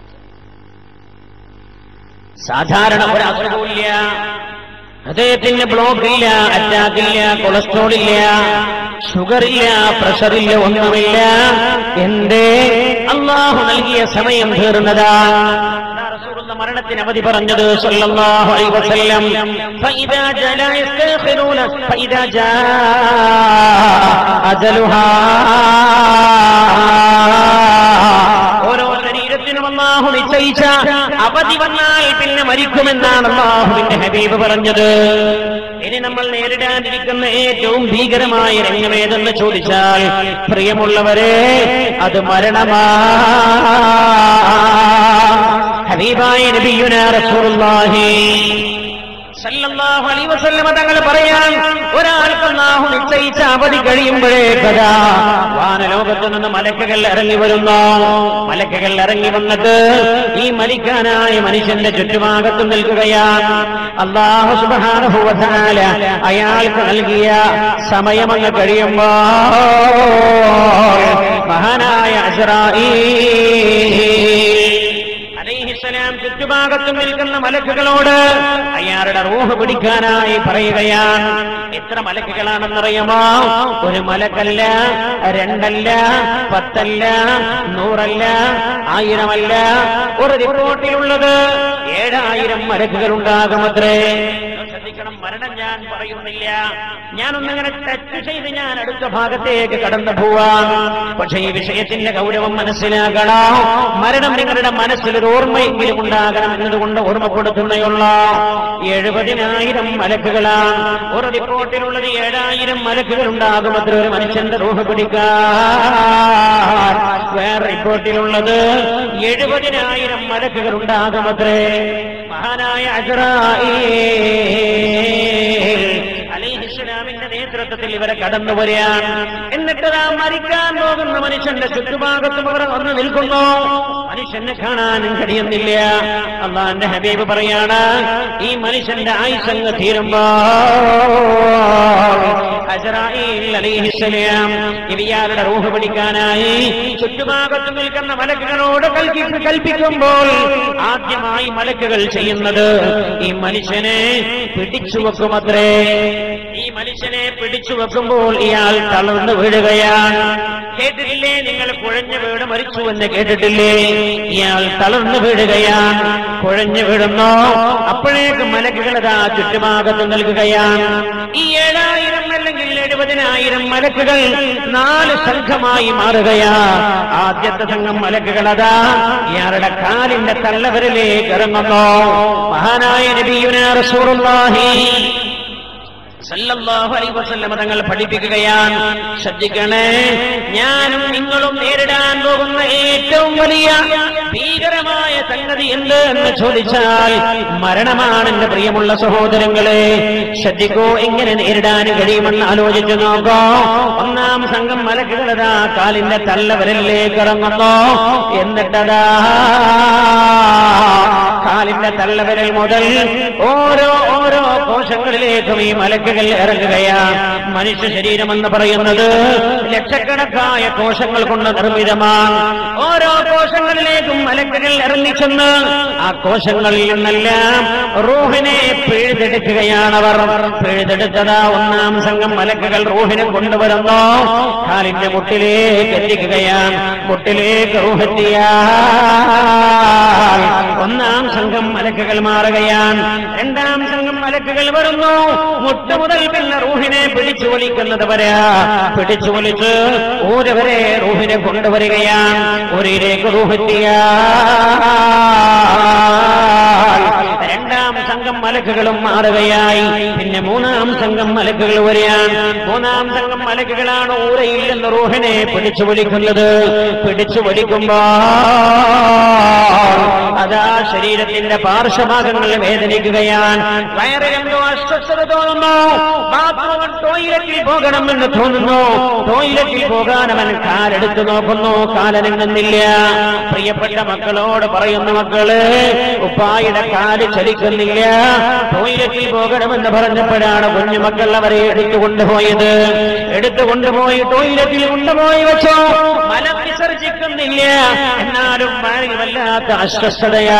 സാധാരണ ഒരു അസുഖമില്ല ഹൃദയത്തിന് ബ്ലോക്ക് ഇല്ല അറ്റാക്ക് ഇല്ല കൊളസ്ട്രോൾ ഇല്ല ഷുഗർ ഇല്ല പ്രഷർ ഇല്ല ഒന്നുമില്ല എന്തേ അള്ളാഹു നൽകിയ സമയം തീർന്നതാ റസൂലുള്ള മരണത്തിന് അവധി പറഞ്ഞത് സല്ലല്ലാഹു അലൈഹി വസല്ലം ഫഇദാ ജലാ യസ്തഖിറൂന ഫഇദാ ജാ അജലുഹാ ഓരോ ശരീരത്തിനും അള്ളാഹു നിശ്ചയിച്ച അവധി വന്നാൽ പിന്നെ മരിക്കുമെന്നാണ് അള്ളാഹുവിന്റെ ഹബീബ് പറഞ്ഞത് ഇനി നമ്മൾ നേരിടാനിരിക്കുന്ന ഏറ്റവും ഭീകരമായ രംഗമേതെന്ന് ചോദിച്ചാൽ പ്രിയമുള്ളവരെ അത് മരണമാ ഹബീബായ നബിയുനാ റസൂലുള്ളാഹി സല്ലല്ലാഹു അലൈഹി വസല്ലമ തങ്ങൾ പറയാൻ ഒരാൾക്ക് അല്ലാഹു നിശ്ചയിച്ച അവധി കഴിയുമ്പോഴേക്കതാ വാനലോകത്ത് നിന്ന് മലക്കുകൾ ഇറങ്ങി വരുന്നു മലക്കുകൾ ഇറങ്ങി വന്നിട്ട് ഈ മരിക്കാനായ മനുഷ്യന്റെ ചുറ്റുഭാഗത്ത് നിൽക്കുകയാണ് അള്ളാഹു സുബ്ഹാനഹു വ തആല അയാൾക്ക് നൽകിയ സമയമങ്ങ് കഴിയുമ്പോ മഹാനായ അസ്രായീൽ അലൈഹി അലൈഹിസ്സലാം ചുറ്റുഭാഗത്തും നിൽക്കുന്ന മലക്കുകളോട് അയാളുടെ റൂഹ് പിടിക്കാനായി പറയുകയാണ് എത്ര മലക്കുകളാണെന്നറിയുമോ ഒരു മലക്കല്ല രണ്ടല്ല പത്തല്ല നൂറല്ല ആയിരമല്ല ഒരു റിപ്പോർട്ടിലുള്ളത് ഏഴായിരം മലക്കുകൾ ഉണ്ടാകുമത്രേ ശ്രദ്ധിക്കണം മരണം ഞാൻ പറയുന്നില്ല ഞാനൊന്നങ്ങനെ ടച്ച് ചെയ്ത് ഞാൻ അടുത്ത ഭാഗത്തേക്ക് കടന്നു പോവാം പക്ഷേ ഈ വിഷയത്തിന്റെ ഗൗരവം മനസ്സിലാക്കണം മരണം നിങ്ങളുടെ മനസ്സിൽ ഒരു ഓർമ്മയെങ്കിലും ഉണ്ടാകണം എന്നതുകൊണ്ട് ഓർമ്മപ്പെടുത്തുന്നയുള്ള എഴുപതിനായിരം മലക്കുകളാണ് ഒരു റിപ്പോർട്ടിലുള്ളത് ഏഴായിരം മലക്കുകൾ ഉണ്ടാകുമത്ര ഒരു മനുഷ്യന്റെ റൂഹ് പിടിക്കാൻ വേറെ റിപ്പോർട്ടിലുള്ളത് എഴുപതിനായിരം മലക്കുകൾ ഉണ്ടാകുമത്രേ മഹാനായ അജറായി അലിഹിസ്ലാമിന്റെ നേതൃത്വത്തിൽ ഇവരെ കടന്നു വരികയാണ് എന്നിട്ട് ആ മരിക്കാൻ പോകുന്ന മനുഷ്യന്റെ ചുറ്റുഭാഗത്തും അവർ വന്ന് നിൽക്കുന്നു മനുഷ്യനെ കാണാനും കഴിയുന്നില്ല അള്ളാന്റെ ഹബീബ് പറയാണ് ഈ മനുഷ്യന്റെ ആയുസങ്ങ് തീരുമ്പോ അസറായിൽ അലിഹിസ്സലാം ഇവയാളുടെ റൂഹ് പിടിക്കാനായി ചുറ്റുഭാഗത്ത് നിൽക്കുന്ന മലക്കുകളോട് കൽപ്പി കൽപ്പിക്കുമ്പോൾ ആദ്യമായി മലക്കുകൾ ചെയ്യുന്നത് ഈ മനുഷ്യനെ പിടിച്ചു വെക്കുമത്രേ ഈ മനുഷ്യനെ പിടിച്ചു വെക്കുമ്പോൾ ഇയാൾ തളർന്നു വീഴുകയാണ് കേട്ടിട്ടില്ലേ നിങ്ങൾ കുഴഞ്ഞു വീട് മരിച്ചു എന്ന് കേട്ടിട്ടില്ലേ ഇയാൾ തളർന്നു വീഴുകയാണ് കുഴഞ്ഞു വീഴുന്നു അപ്പോഴേക്ക് മലക്കുകളതാ ചുറ്റുഭാഗത്ത് നൽകുകയാണ് ഈ ഏഴായിരം അല്ലെങ്കിൽ എഴുപതിനായിരം മലക്കുകൾ നാല് സംഘമായി മാറുകയാ ആദ്യത്തെ സംഘം മലക്കുകളതാ ഇയാളുടെ കാലിന്റെ തള്ളവരിലേക്ക് ഇറങ്ങുന്നു മഹാനായ നബിയുന റസൂലുള്ളാഹി സല്ലല്ലാഹു അലൈഹി വസല്ലമ തങ്ങൾ പഠിപ്പിക്കുകയാണ് ശ്രദ്ധിക്കണേ ഞാനും നിങ്ങളും നേരിടാൻ പോകുന്ന ഏറ്റവും വലിയ ഭീകരമായ സംഗതി എന്ത് എന്ന് ചോദിച്ചാൽ മരണമാണ് എന്റെ പ്രിയമുള്ള സഹോദരങ്ങളെ ശ്രദ്ധിക്കൂ എങ്ങനെ നേരിടാൻ കഴിയുമെന്ന് ആലോചിച്ചു നോക്കോ ഒന്നാം സംഘം മലക്കുകളതാ കാലിന്റെ തള്ളവരലിലേക്ക് ഇറങ്ങുന്നു എന്നിട്ടതാ കാലിന്റെ തള്ളവിരൽ മുതൽ ഓരോ ഓരോ കോശങ്ങളിലേക്കും ഈ മലക്കുകൾ ഇറങ്ങുകയാണ് മനുഷ്യ ശരീരം എന്ന് പറയുന്നത് ലക്ഷക്കണക്കായ കോശങ്ങൾ കൊണ്ട് നിർമ്മിതമാണ് ഓരോ കോശങ്ങളിലേക്കും മലക്കുകൾ ഇറങ്ങിച്ചെന്ന് ആ കോശങ്ങളിൽ നിന്നെല്ലാം റൂഹിനെ പിഴുതെടുക്കുകയാണവർ പിഴുതെടുത്തതാ ഒന്നാം സംഘം മലക്കുകൾ റൂഹിനെ കൊണ്ടുവരുന്നു കാലിന്റെ മുട്ടിലേക്ക് എത്തിക്കുകയാണ് മുട്ടിലേക്ക് റൂഹെത്തിയ ഒന്നാം സംഘം മലക്കുകൾ മാറുകയാണ് രണ്ടാം സംഘം മലക്കുകൾ വരുന്നു മുട്ട മുതൽ പിന്നെ റൂഹിനെ പിടിച്ചു വലിക്കുന്നത് വരെ പിടിച്ചു വലിച്ച് ഊരവരെ റൂഹിനെ കൊണ്ടുവരികയാണ് ഊരിലേക്ക് റൂഹെത്തിയ രണ്ടാം സംഘം മലക്കുകളും മാറുകയായി പിന്നെ മൂന്നാം സംഘം മലക്കുകൾ വരികയാണ് മൂന്നാം സംഘം മലക്കുകളാണ് ഊരയിൽ നിന്ന് റൂഹിനെ പിടിച്ചു വലിക്കുന്നത് പിടിച്ചു വലിക്കുമ്പോ അതാ ശരീരത്തിന്റെ പാർശ്വഭാഗങ്ങൾ വേദനിക്കുകയാണ് വയറിലെന്തോ അസ്വസ്ഥത തോന്നുന്നു ബാത്റൂമിൽ ടോയ്ലറ്റിൽ പോകണമെന്ന് തോന്നുന്നു ടോയ്ലറ്റിൽ പോകാൻ അവൻ കാലെടുത്ത് നോക്കുന്നു കാലനങ്ങുന്നില്ല പ്രിയപ്പെട്ട മക്കളോട് പറയുന്ന മക്കള് ഉപ്പായുടെ കാല് ചലിക്കുന്നില്ല ടോയ്ലറ്റിൽ പോകണമെന്ന് പറഞ്ഞപ്പോഴാണ് കുഞ്ഞുമക്കൾ അവരെ എടുത്തു കൊണ്ടുപോയത് എടുത്തു കൊണ്ടുപോയി ടോയ്ലറ്റിൽ കൊണ്ടുപോയി വെച്ചോ മലം വിസർജിക്കുന്നില്ല എന്നാലും മഴയിൽ വല്ലാത്ത അസ്വസ്ഥതയാ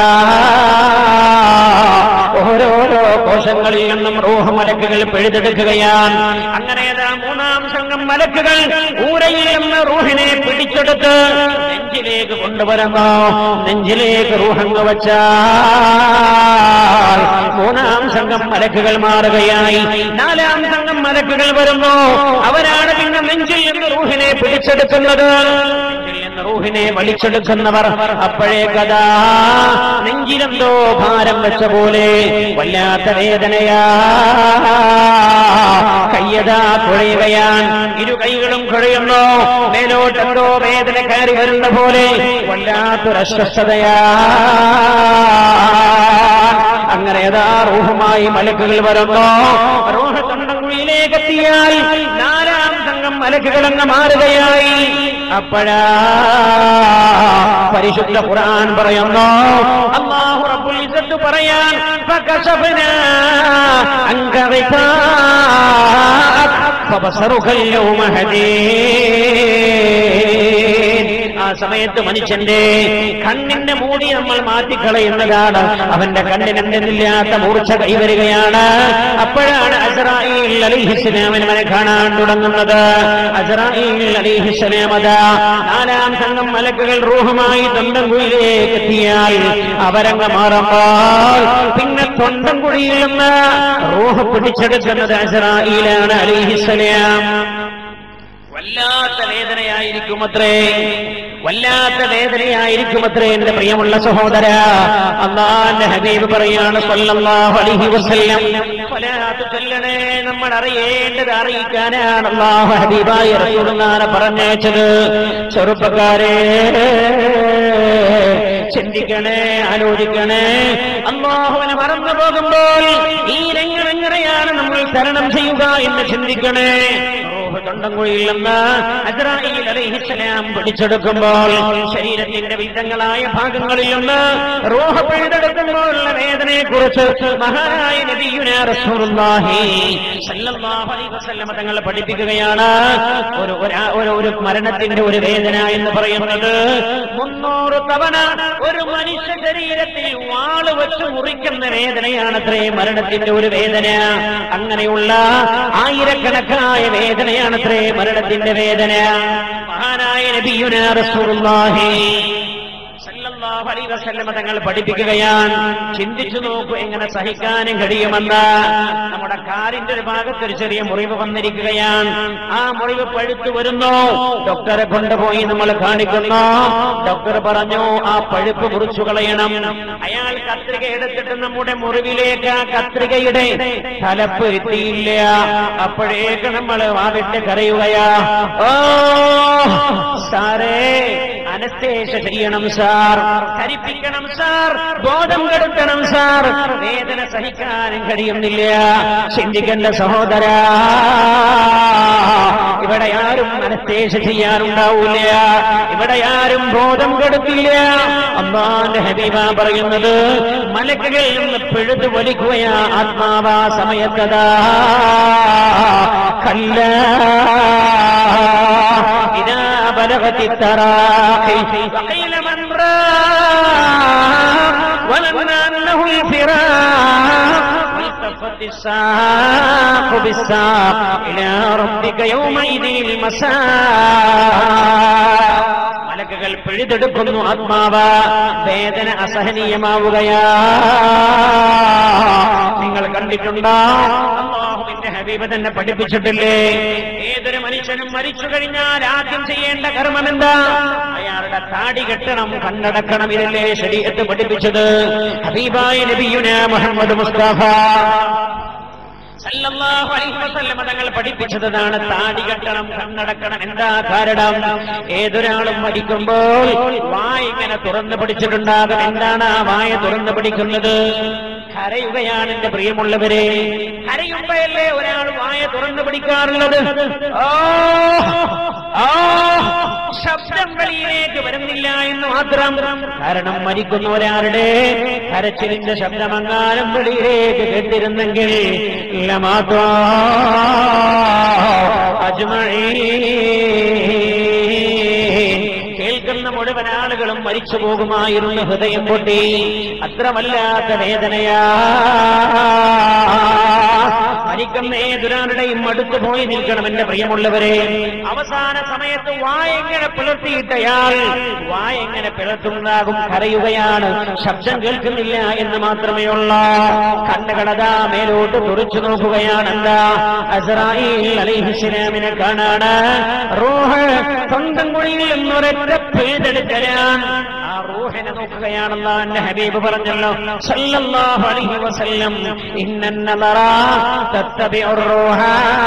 ഓരോരോ കോശങ്ങളിൽ നിന്നും റൂഹ് മലക്കുകൾ പിഴുതെടുക്കുകയാണ് അങ്ങനെ ഏതാ മൂന്നാം സംഘം മലക്കുകൾ ഊരയിൽ നിന്ന് റൂഹിനെ പിടിച്ചെടുത്ത് നെഞ്ചിലേക്ക് കൊണ്ടുവരുന്നു നെഞ്ചിലേക്ക് റൂഹങ്ങ് വച്ചാൽ മൂന്നാം സംഘം മലക്കുകൾ മാറുകയായി നാലാം സംഘം മലക്കുകൾ വരുന്നു അവരാണ് പിന്നെ നെഞ്ചിൽ നിന്ന് റൂഹിനെ പിടിച്ചെടുക്കുന്നത് നെഞ്ചിൽ നിന്ന് റൂഹിനെ വലിച്ചെടുക്കുന്നവർ അപ്പോഴേക്കതാ നെഞ്ചിലെന്തോ ഭാരം വെച്ച പോലെ വല്ലാത്ത വേദനയാ കയ്യതാ കുഴയുകയാണ് ഇരു കൈകളും കുഴയുന്നു മേലോട്ടെന്തോ വേദന കയറി വരുന്ന പോലെ വല്ലാത്തൊരു അസ്വസ്ഥതയാ അങ്ങനെ ഏതാ റൂഹുമായി മലക്കുകൾ വരുന്നു റൂഹ കണ്ടംകുഴിയിലേക്ക് എത്തിയാൽ നാലാം സംഘം മലക്കുകൾ അങ്ങ് മാറുകയായി അപ്പോഴാ പരിശുദ്ധ ഖുർആൻ പറയുന്നു അല്ലാഹു റബ്ബുൽ ഇസ്സത്ത് പറയാൻ ഫകശഫനാ അൻക ഗിതാഅക് ഫബസറുക اليوم ഹദീദ് സമയത്ത് മനുഷ്യന്റെ കണ്ണിന്റെ മൂടി നമ്മൾ മാറ്റിക്കളയുന്നതാണ് അവന്റെ കണ്ണിന് എന്തെന്നില്ലാത്ത മൂർച്ച കൈവരികയാണ് അപ്പോഴാണ് അസറായിൽ അലിഹിസ്ലാമിന് അവനെ കാണാൻ തുടങ്ങുന്നത് അസറായിൽ അലിഹിസ്ലാം അതാ നാലാം സംഘം മലക്കുകൾ റൂഹുമായി തൊണ്ടൻകുഴിയിലേക്ക് എത്തിയാൽ അവരങ്ങ് മാറുമ്പോൾ പിന്നെ തൊണ്ടൻകുഴിയിൽ നിന്ന് റൂഹ് പിടിച്ചെടുക്കുന്നത് അസറായിലാണ് അലിഹിസ്ലാം വല്ലാത്ത വേദനയായിരിക്കുമത്രേ വല്ലാത്ത വേദനയായിരിക്കുമത്രേ എന്റെ പ്രിയമുള്ള സഹോദര അള്ളാന്റെ ഹബീബ് പറയാണ് സല്ലല്ലാഹു അലൈഹി വസല്ലം സ്വലാത്ത് ചൊല്ലണേ നമ്മൾ അറിയേണ്ടത് അറിയിക്കാനാണ് അള്ളാഹു ഹബീബായ റസൂലുള്ളാഹിനെ പറഞ്ഞയച്ചത് ചെറുപ്പക്കാരെ ചിന്തിക്കണേ ആലോചിക്കണേ അള്ളാഹുവിനെ മറന്നു പോകുമ്പോൾ ഈ രംഗമെങ്ങനെയാണ് നമ്മൾ തരണം ചെയ്യുക എന്ന് ചിന്തിക്കണേ റൂഹ് തൊണ്ടൻകുഴിയിൽ നിന്ന് അസ്രായീൽ അലൈഹിസ്സലാം പിടിച്ചെടുക്കുമ്പോൾ ശരീരത്തിന്റെ വിധങ്ങളായ ഭാഗങ്ങളിൽ നിന്ന് റൂഹ് പിഴുതെടുക്കുമ്പോഴുള്ള വേദനയെ കുറിച്ച് മഹാനായ നബിയുന റസൂലുള്ളാഹി സല്ലല്ലാഹു അലൈഹി വസല്ലമ തങ്ങൾ പഠിപ്പിക്കുകയാണ് ഒരു ഒരാ- ഒരു ഒരു മരണത്തിന്റെ ഒരു വേദന എന്ന് പറയുന്നത് മുന്നൂറ് തവണ ഒരു മനുഷ്യ ശരീരത്തിൽ വാള് വെച്ച് മുറിക്കുന്ന വേദനയാണത്രേ മരണത്തിന്റെ ഒരു വേദന അങ്ങനെയുള്ള ആയിരക്കണക്കായ വേദനയാണത്രേ മരണത്തിന്റെ വേദന മഹാനായ നബിയുന റസൂലുള്ളാഹി സല്ലല്ലാഹു അലൈഹി വസല്ലമ തങ്ങൾ പഠിപ്പിക്കുകയാണ് ചിന്തിച്ചു നോക്കൂ എങ്ങനെ സഹിക്കാനും കഴിയുമെന്ന് നമ്മുടെ കാറിന്റെ ഒരു ഭാഗത്ത് ഒരു ചെറിയ മുറിവ് വന്നിരിക്കുകയാണ് ആ മുറിവ് പഴുത്തു വരുന്നു ഡോക്ടറെ കൊണ്ടുപോയി നമ്മൾ കാണിക്കുന്നു ഡോക്ടർ പറഞ്ഞു ആ പഴുപ്പ് മുറിച്ചു കളയണം അയാൾ കത്രിക എടുത്തിട്ട് നമ്മുടെ മുറിവിലേക്ക് ആ കത്രികയുടെ തലപ്പ് എത്തിയില്ല അപ്പോഴേക്ക് നമ്മൾ വാവിട്ട് കരയുകയാ ഓ സാറേ അനസ്തേഷ ചെയ്യണം സാർ ധരിപ്പിക്കണം സാർ ബോധം കെടുത്തണം സാർ വേദന സഹിക്കാനും കഴിയുന്നില്ല ചിന്തിക്കേണ്ട സഹോദര ഇവിടെ ആരും അനസ്തേഷ ചെയ്യാനുണ്ടാവില്ല ഇവിടെ ആരും ബോധം കെടുത്തില്ല അമ്മാന്റെ ഹബീബ പറയുന്നത് മലക്കുകളിൽ നിന്ന് പിഴുതു വലിക്കുകയാ ആത്മാവാ സമയത്തതാ കല്ല إذا بلغت التراقي وقيل من راق ظن أنه الفراق والتفت الساق بالساق إلى ربك يومئذ المساق മലക്കുകൾ പിഴുതെടുക്കുന്നു ആത്മാവ് വേദന അസഹനീയമാവുകയാ നിങ്ങൾ കണ്ടിട്ടുണ്ടോ അള്ളാഹുവിന്റെ ഹബീബ് തന്നെ പഠിപ്പിച്ചിട്ടില്ലേ ഏതൊരു മനുഷ്യനും മരിച്ചു കഴിഞ്ഞാൽ ആദ്യം ചെയ്യേണ്ട കർമ്മം എന്താ അയാളുടെ താടി കെട്ടണം കണ്ണടക്കണം ഇതല്ലേ ശരീരത്ത് പഠിപ്പിച്ചത് ഹബീബായ നബിയുന മുഹമ്മദ് മുസ്തഫ സല്ലല്ലാഹു അലൈഹി വസല്ലമ തങ്ങൾ പഠിപ്പിച്ചതാണ് താടി കെട്ടണം കണ്ണടക്കണം എന്താ കാരണം ഏതൊരാളും മരിക്കുമ്പോൾ വായ ഇങ്ങനെ തുറന്നു പിടിച്ചിട്ടുണ്ടാകും എന്താണ് ആ വായ തുറന്നു പിടിക്കുന്നത് കരയുകയാണ് എന്റെ പ്രിയമുള്ളവരെ കരയുമ്പോഴല്ലേ ഒരാൾ വായ തുറന്നു പിടിക്കാറുള്ളത് ഓ ഓ ശബ്ദം വെളിയിലേക്ക് വരുന്നില്ല എന്ന് മാത്രം കാരണം മരിക്കുന്ന ഒരാളുടെ കരച്ചിലിന്റെ ശബ്ദമങ്ങാനും വെളിയിലേക്ക് കേട്ടിരുന്നെങ്കിൽ ഇല്ല മാത്രം കേൾക്കുന്ന മുഴുവൻ ആളുകളും മരിച്ചു പോകുമായിരുന്നു ഹൃദയം പൊട്ടി അത്ര വല്ലാത്ത വേദനയാ മരിക്കുന്ന ഏതൊരാളുടെയും അടുത്ത് പോയി നിൽക്കണം എന്റെ പ്രിയമുള്ളവരെ അവസാന സമയത്ത് വായ എങ്ങനെ പിളർത്തിയിട്ടയാൾ വായ എങ്ങനെ പിളർത്തുന്നതാകും കരയുകയാണ് ശബ്ദം കേൾക്കുന്നില്ല എന്ന് മാത്രമേ ഉള്ള കണ്ണുകളതാ മേലോട്ട് തുറച്ചു നോക്കുകയാണ് എന്താ അസറായിൽ അലിഹിസ്ലാമിനെ കാണാണ് റൂഹ് സ്വന്തം കുഴിയിൽ നിന്നൊരൊറ്റ പിഴുതെടുക്കലാൻ ആ റൂഹിനെ നോക്കുകയാണെന്ന് എന്റെ ഹബീബ് പറഞ്ഞല്ലോ സല്ലല്ലാഹു അലൈഹി വസല്ലം ഇന്നൻ നദറ തത്തബിഉർ റൂഹ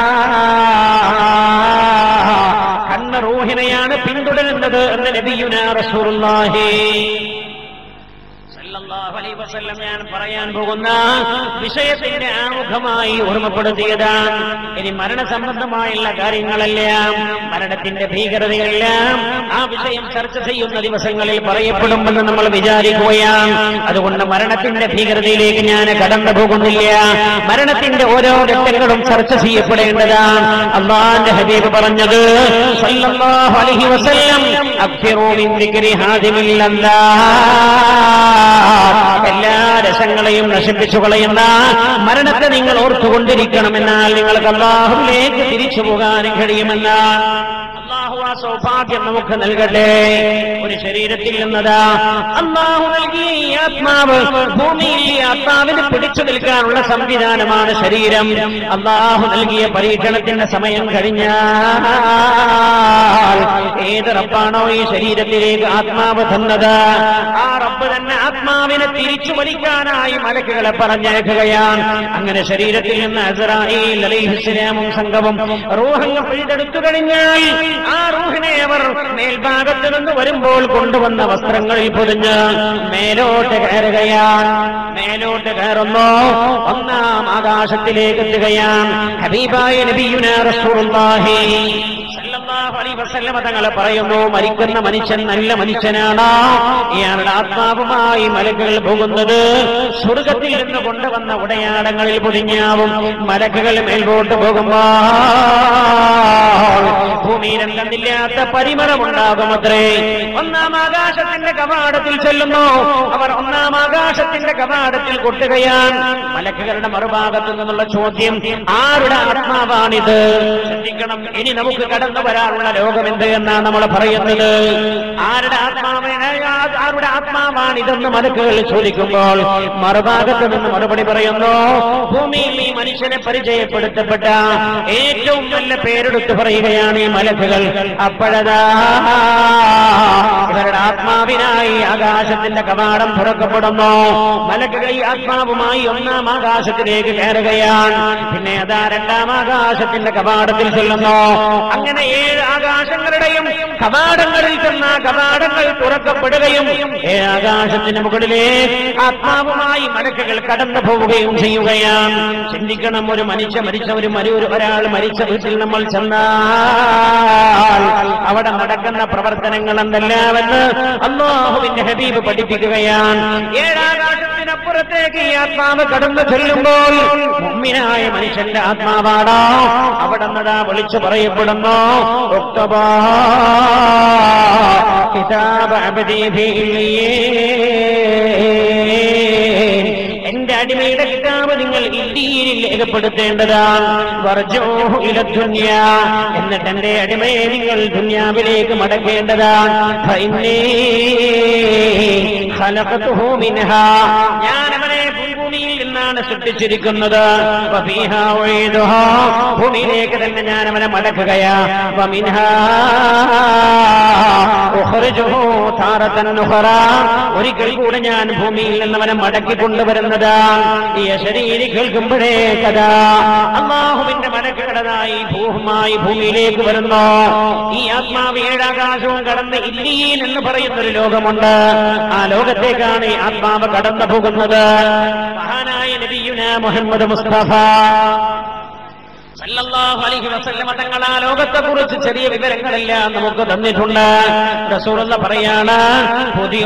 കണ്ണ റൂഹിനെയാണ് പിന്തുടരുന്നത് എന്ന് നബിയുന റസൂലുള്ളാഹി സല്ലല്ലാഹു അലൈഹി വസല്ലം ഞാൻ പറയാൻ പോകുന്ന വിഷയത്തിന്റെ ആമുഖമായി ഓർമ്മപ്പെടുത്തിയതാണ് ഇനി മരണസംബന്ധമായുള്ള കാര്യങ്ങളെല്ലാം മരണത്തിന്റെ ഭീകരതയെല്ലാം ആ വിഷയം ചർച്ച ചെയ്യുന്ന ദിവസങ്ങളിൽ പറയപ്പെടുമെന്ന് നമ്മൾ വിചാരിക്കുകയാണ് അതുകൊണ്ട് മരണത്തിന്റെ ഭീകരതയിലേക്ക് ഞാൻ കടന്നു പോകുന്നില്ല മരണത്തിന്റെ ഓരോ ഘട്ടങ്ങളും ചർച്ച ചെയ്യപ്പെടേണ്ടതാണ് അള്ളാന്റെ ഹബീബ് പറഞ്ഞത് സല്ലല്ലാഹു അലൈഹി വസല്ലം അക്ഫിറൂ മിൻ ദിക്രി ഹാദിമിൽ എല്ലാ രസങ്ങളെയും നശിപ്പിച്ചു കളയുന്ന മരണത്തെ നിങ്ങൾ ഓർത്തുകൊണ്ടിരിക്കണമെന്നാൽ നിങ്ങൾക്ക് അള്ളാഹുവിലേക്ക് തിരിച്ചു പോകാനും കഴിയുമെന്ന അള്ളാഹു ആ സൗഭാഗ്യം നമുക്ക് നൽകട്ടെ ഒരു ശരീരത്തിൽ നിന്നതാ അള്ളാഹു നൽകിയ ഈ ആത്മാവ് ഭൂമിയിൽ ഈ ആത്മാവിന് പിടിച്ചു നിൽക്കാനുള്ള സംവിധാനമാണ് ശരീരം അള്ളാഹു നൽകിയ പരീക്ഷണത്തിന്റെ സമയം കഴിഞ്ഞാൽ ഏത് റബ്ബാണോ ഈ ശരീരത്തിലേക്ക് ആത്മാവ് തന്നത് ആ റബ്ബ് തന്നെ ആത്മാവിനെ തിരിച്ചു വലിക്കാനായി മലക്കുകളെ പറഞ്ഞയക്കുകയാണ് അങ്ങനെ ശരീരത്തിൽ നിന്ന് അസറായിൽ അലൈഹിസ്ലാമും സംഘവും റൂഹങ്ങൾ പിഴുതെടുത്തു കഴിഞ്ഞാൽ ആ റൂഹിനെ അവർ മേൽഭാഗത്ത് നിന്ന് വരുമ്പോൾ കൊണ്ടുവന്ന വസ്ത്രങ്ങളിൽ പൊതിഞ്ഞ് മേലോട്ട് കയറുകയാണ് മേലോട്ട് കയറുന്നു ഒന്നാം ആകാശത്തിലേക്ക് എത്തുകയാണ് ഹബീബായ നബിയുന റസൂലുള്ളാഹി സല്ലല്ലാഹു അലൈഹി വസല്ലമ തങ്ങൾ പറയുന്നു മരിക്കുന്ന മനുഷ്യൻ നല്ല മനുഷ്യനാണ് ഇയാളുടെ ആത്മാവുമായി മലക്കുകൾ പോകുന്നത് സ്വർഗത്തിൽ നിന്ന് കൊണ്ടുവന്ന ഉടയാടങ്ങളിൽ പൊതിഞ്ഞാവും മലക്കുകൾ മേൽപോട്ട് പോകുമ്പോ ഭൂമിയിൽ എന്തെന്നില്ലാത്ത പരിമളമുണ്ടാകുമത്രേ ഒന്നാം ആകാശത്തിന്റെ കവാടത്തിൽ ചെല്ലുന്നു അവർ ഒന്നാം ആകാശത്തിന്റെ കവാടത്തിൽ കൊട്ടുകയാണ് മലക്കുകളുടെ മറുഭാഗത്തു നിന്നുള്ള ചോദ്യം ആരുടെ ആത്മാവാണിത് ശ്രദ്ധിക്കണം ഇനി നമുക്ക് കടന്നു വരാനുള്ള ലോകം എന്ത് എന്നാണ് നമ്മൾ പറയുന്നത് ആരുടെ ആത്മാവിനെ ആരുടെ ആത്മാവാണിതെന്ന് മലക്കുകൾ ചോദിക്കുമ്പോൾ മറുഭാഗത്ത് നിന്ന് മറുപടി പറയുന്നു ഭൂമിയിൽ ഈ മനുഷ്യനെ പരിചയപ്പെടുത്തപ്പെട്ട ഏറ്റവും നല്ല പേരെടുത്ത് പറയുകയാണ് ഈ മലക്കുകൾ അപ്പോഴതാ ഇവരുടെ ആത്മാവിനായി ആകാശത്തിന്റെ കവാടം തുറക്കപ്പെടുന്നു മലക്കുകൾ ഈ ആത്മാവുമായി ഒന്നാം ആകാശത്തിലേക്ക് കയറുകയാണ് പിന്നെ അതാ രണ്ടാം ആകാശത്തിന്റെ കവാടത്തിൽ ചെല്ലുന്നു അങ്ങനെ ഏഴ് ആകാശങ്ങളുടെയും കവാടങ്ങളിൽ ചെന്ന കവാടങ്ങൾ തുറക്കപ്പെടുകയും ഏഴ് ആകാശത്തിന് മുകളിലെ ആത്മാവുമായി മലക്കുകൾ കടന്നു പോവുകയും ചെയ്യുകയാണ് ചിന്തിക്കണം ഒരു മനുഷ്യ മരിച്ച ഒരു മരി ഒരു ഒരാൾ മരിച്ച വീട്ടിൽ നമ്മൾ ചെന്നാൽ അവിടെ നടക്കുന്ന പ്രവർത്തനങ്ങൾ എന്തെല്ലാമെന്ന് അള്ളാഹുവിന്റെ ഹബീബ് പഠിപ്പിക്കുകയാണ് ഏഴാകാശത്തിനപ്പുറത്തേക്ക് ഈ ആത്മാവ് കടന്നു ചെല്ലുമ്പോൾ മുമ്മിനായ മനുഷ്യന്റെ ആത്മാവാണോ അവിടെ നിന്നതാ വിളിച്ചു പറയപ്പെടുന്നു ഒക്ടോബർ കിതാബ് അബദീ ഫീ ഇല്ലിയീൻ. എന്റെ അടിമയുടെ കിതാബ് നിങ്ങൾ ഇന്ത്യയിൽ രേഖപ്പെടുത്തേണ്ടതാണ് വർജോ ഇല ദുന്യ എന്നിട്ട് എന്റെ അടിമയെ നിങ്ങൾ ദുന്യാവിലേക്ക് മടക്കേണ്ടതാണ് ഫഇന്നീ ഖലഖതുഹു മിൻഹാ. ഞാൻ അവനെ ഭൂമിയിൽ നിന്നാണ് സൃഷ്ടിച്ചിരിക്കുന്നത് വഫീഹാ ഉഈദുഹാ. ഭൂമിയിലേക്ക് തന്നെ ഞാൻ അവനെ മടക്കുകയാ വമിൻഹാ ഉഖ്റിജുഹു താറത്തൻ ഉഖറാ. ഒരിക്കൽ കൂടെ ഞാൻ ഭൂമിയിൽ നിന്ന് അവനെ മടക്കി കൊണ്ടുവരുന്നതാണ് ഈ ശരീരി കേൾക്കുമ്പോഴേ കഥാ അള്ളാഹുവിന്റെ മലക്കടതായി ഭൂമായി ഭൂമിയിലേക്ക് വരുന്നു ഈ ആത്മാവ് ഏഴാകാശവും കടന്ന് ഇല്ലീൻ എന്ന് പറയുന്ന ഒരു ലോകമുണ്ട് ആ ലോകത്തേക്കാണ് ഈ ആത്മാവ് കടന്നു പോകുന്നത് മഹാനായ നബിയുന മുഹമ്മദ് മുസ്തഫ സല്ലല്ലാഹു അലൈഹി വസല്ലമ തങ്ങൾ ആ ലോകത്തെ കുറിച്ച് ചെറിയ വിവരങ്ങളെല്ലാം നമുക്ക് തന്നിട്ടുണ്ട് റസൂലുള്ള പറയാണ് പുതിയ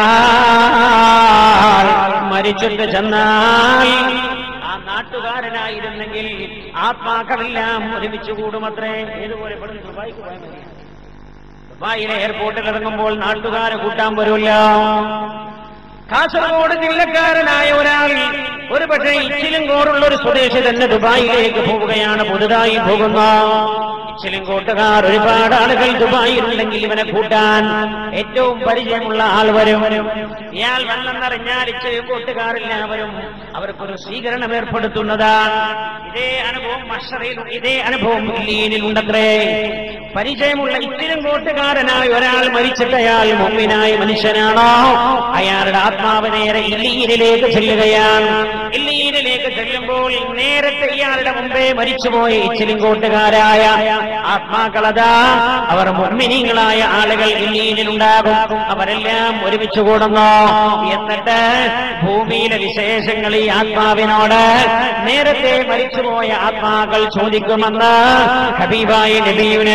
ഒരാൾ മരിച്ചിട്ട് ചെന്നാൽ ആ നാട്ടുകാരനായിരുന്നെങ്കിൽ ആത്മാക്കളെല്ലാം ഒരുമിച്ച് കൂടുമത്രേ ഏതുപോലെ പെടുന്നു ദുബായിക്ക് പോയാൽ മതി ദുബായിലെ എയർപോർട്ടിൽ ഇറങ്ങുമ്പോൾ നാട്ടുകാരെ കൂട്ടാൻ വരുമല്ലോ കാസർഗോഡ് ജില്ലക്കാരനായ ഒരാൾ ഒരു പക്ഷേ ഇച്ചിലിങ്കോടുള്ള ഒരു സ്വദേശി തന്നെ ദുബായിലേക്ക് പോവുകയാണ് പുതുതായി പോകുന്ന ഇച്ചിലിങ്കോട്ടുകാർ ഒരുപാട് ആളുകൾ ദുബായിലുണ്ടെങ്കിൽ ഇവനെ കൂട്ടാൻ ഏറ്റവും പരിചയമുള്ള ആൾ വരും ഇയാൾ വന്നെന്നറിഞ്ഞാൽ ഇച്ചിലിങ്കോട്ടുകാരെല്ലാവരും അവർക്കൊരു സ്വീകരണം ഏർപ്പെടുത്തുന്നതാണ് ഇതേ അനുഭവം മഷറയിൽ ഇതേ അനുഭവം ലീനിൽ ഉണ്ടത്രേ പരിചയമുള്ള ഇത്തിരും കൂട്ടുകാരനായ ഒരാൾ മരിച്ചിട്ട് അയാൾ മുമ്പിനായ മനുഷ്യനാണോ അയാളുടെ ആത്മാവ് നേരെ ഇല്ലീനിലേക്ക് ചെല്ലുകയാണ് ഇല്ലീനിലേക്ക് ചെല്ലുമ്പോൾ നേരത്തെ ഇയാളുടെ മുമ്പേ മരിച്ചുപോയി ചിലിങ്കോട്ടുകാരായ ആത്മാക്കളതാ അവർ മുമ്മിനികളായ ആളുകൾ ഇല്ലീനിലുണ്ടാകും അവരെല്ലാം ഒരുമിച്ച് കൂടുന്നു എന്നിട്ട് ഭൂമിയിലെ വിശേഷങ്ങൾ ഈ ആത്മാവിനോട് നേരത്തെ മരിച്ചുപോയ ആത്മാക്കൾ ചോദിക്കുമെന്ന് ഹബീബായി നബിയുന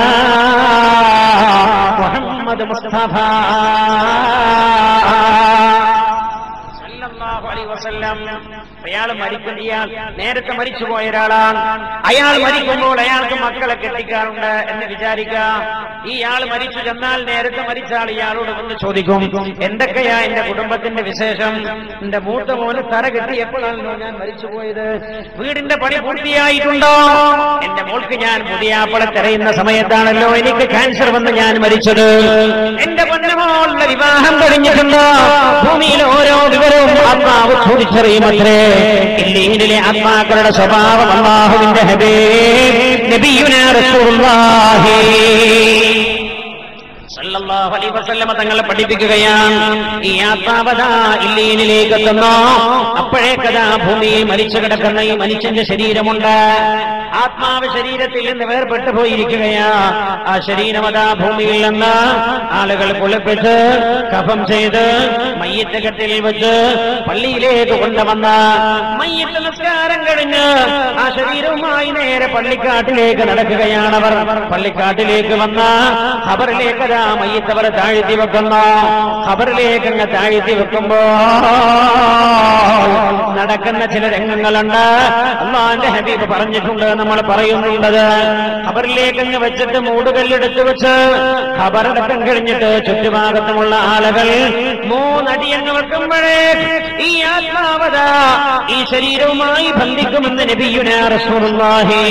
മുഹമ്മദ് മുസ്തഫ സല്ലല്ലാഹു അലൈഹി വസല്ലം അയാൾ മരിക്കുന്ന ഇയാൾ നേരത്തെ മരിച്ചുപോയ ഒരാളാണ് അയാൾ മരിക്കുമ്പോൾ അയാൾക്ക് മക്കളെ കെട്ടിക്കാറുണ്ട് എന്ന് വിചാരിക്കുക ഈ ആൾ മരിച്ചു ചെന്നാൽ നേരത്തെ മരിച്ച ആൾ ഇയാളോട് വന്ന് ചോദിക്കും എന്തൊക്കെയാ എന്റെ കുടുംബത്തിന്റെ വിശേഷം എന്റെ മൂത്ത മോന് തറ കെട്ടിയപ്പോഴാണല്ലോ ഞാൻ മരിച്ചുപോയത് വീടിന്റെ പണി പൂർത്തിയായിട്ടുണ്ടോ എന്റെ മോൾക്ക് ഞാൻ പുതിയാപ്പളെ തിരയുന്ന സമയത്താണല്ലോ എനിക്ക് ക്യാൻസർ വന്ന് ഞാൻ മരിച്ചത് എന്റെ പൊന്നമോളുടെ വിവാഹം കഴിഞ്ഞിട്ടുണ്ടോ ഭൂമിയിലെ ഓരോ വിവരവും ആത്മാവ് ചോദിച്ചറിയുമത്രേ ഇല്ലീനിലെ ആത്മാക്കളുടെ സ്വഭാവം അള്ളാഹുവിന്റെ ഹബേ നബിയുന റസൂലുള്ളാഹി സല്ലല്ലാഹു അലൈഹി വസല്ലമ തങ്ങളെ പഠിപ്പിക്കുകയാണ് ഈ ആത്മാവത ഇല്ലീനിലേക്ക് എത്തുന്നു അപ്പോഴേക്കതാ ഭൂമിയിൽ മരിച്ചു കിടക്കുന്ന ഈ മനുഷ്യന്റെ ശരീരമുണ്ട് ആത്മാവ് ശരീരത്തിൽ നിന്ന് വേർപെട്ടു പോയിരിക്കുകയാ ആ ശരീരമതാ ഭൂമിയിൽ നിന്ന് ആളുകൾ കുളിപ്പിച്ച് കഫം ചെയ്ത് മയ്യത്ത് കെട്ടിൽ വെച്ച് പള്ളിയിലേക്ക് കൊണ്ടുവന്ന മയ്യത്ത് നിസ്കാരം കഴിഞ്ഞ് ആ ശരീരവുമായി നേരെ പള്ളിക്കാട്ടിലേക്ക് നടക്കുകയാണവർ പള്ളിക്കാട്ടിലേക്ക് വന്ന ഖബറിലേക്ക് അതാ മയ്യത്തവർ താഴ്ത്തി വെക്കുന്നു ഖബറിലേക്ക് അങ്ങ് താഴ്ത്തി വെക്കുമ്പോ നടക്കുന്ന ചില രംഗങ്ങളുണ്ട് അള്ളാന്റെ ഹബീബ് പറഞ്ഞിട്ടുണ്ട് നമ്മൾ പറയുന്നുണ്ടത് ഖബറിലേക്ക് അങ്ങ് വെച്ചിട്ട് മൂടുകല്ലെടുത്ത് വെച്ച് ഖബറടക്കം കഴിഞ്ഞിട്ട് ചുറ്റുഭാഗത്തുമുള്ള ആളുകൾ മൂന്നടി അങ്ങ് വെക്കുമ്പോഴേ ഈ ആത്മാവത ഈ ശരീരവുമായി ബന്ധിക്കുമെന്ന് നബിയുന റസൂലുള്ളാഹി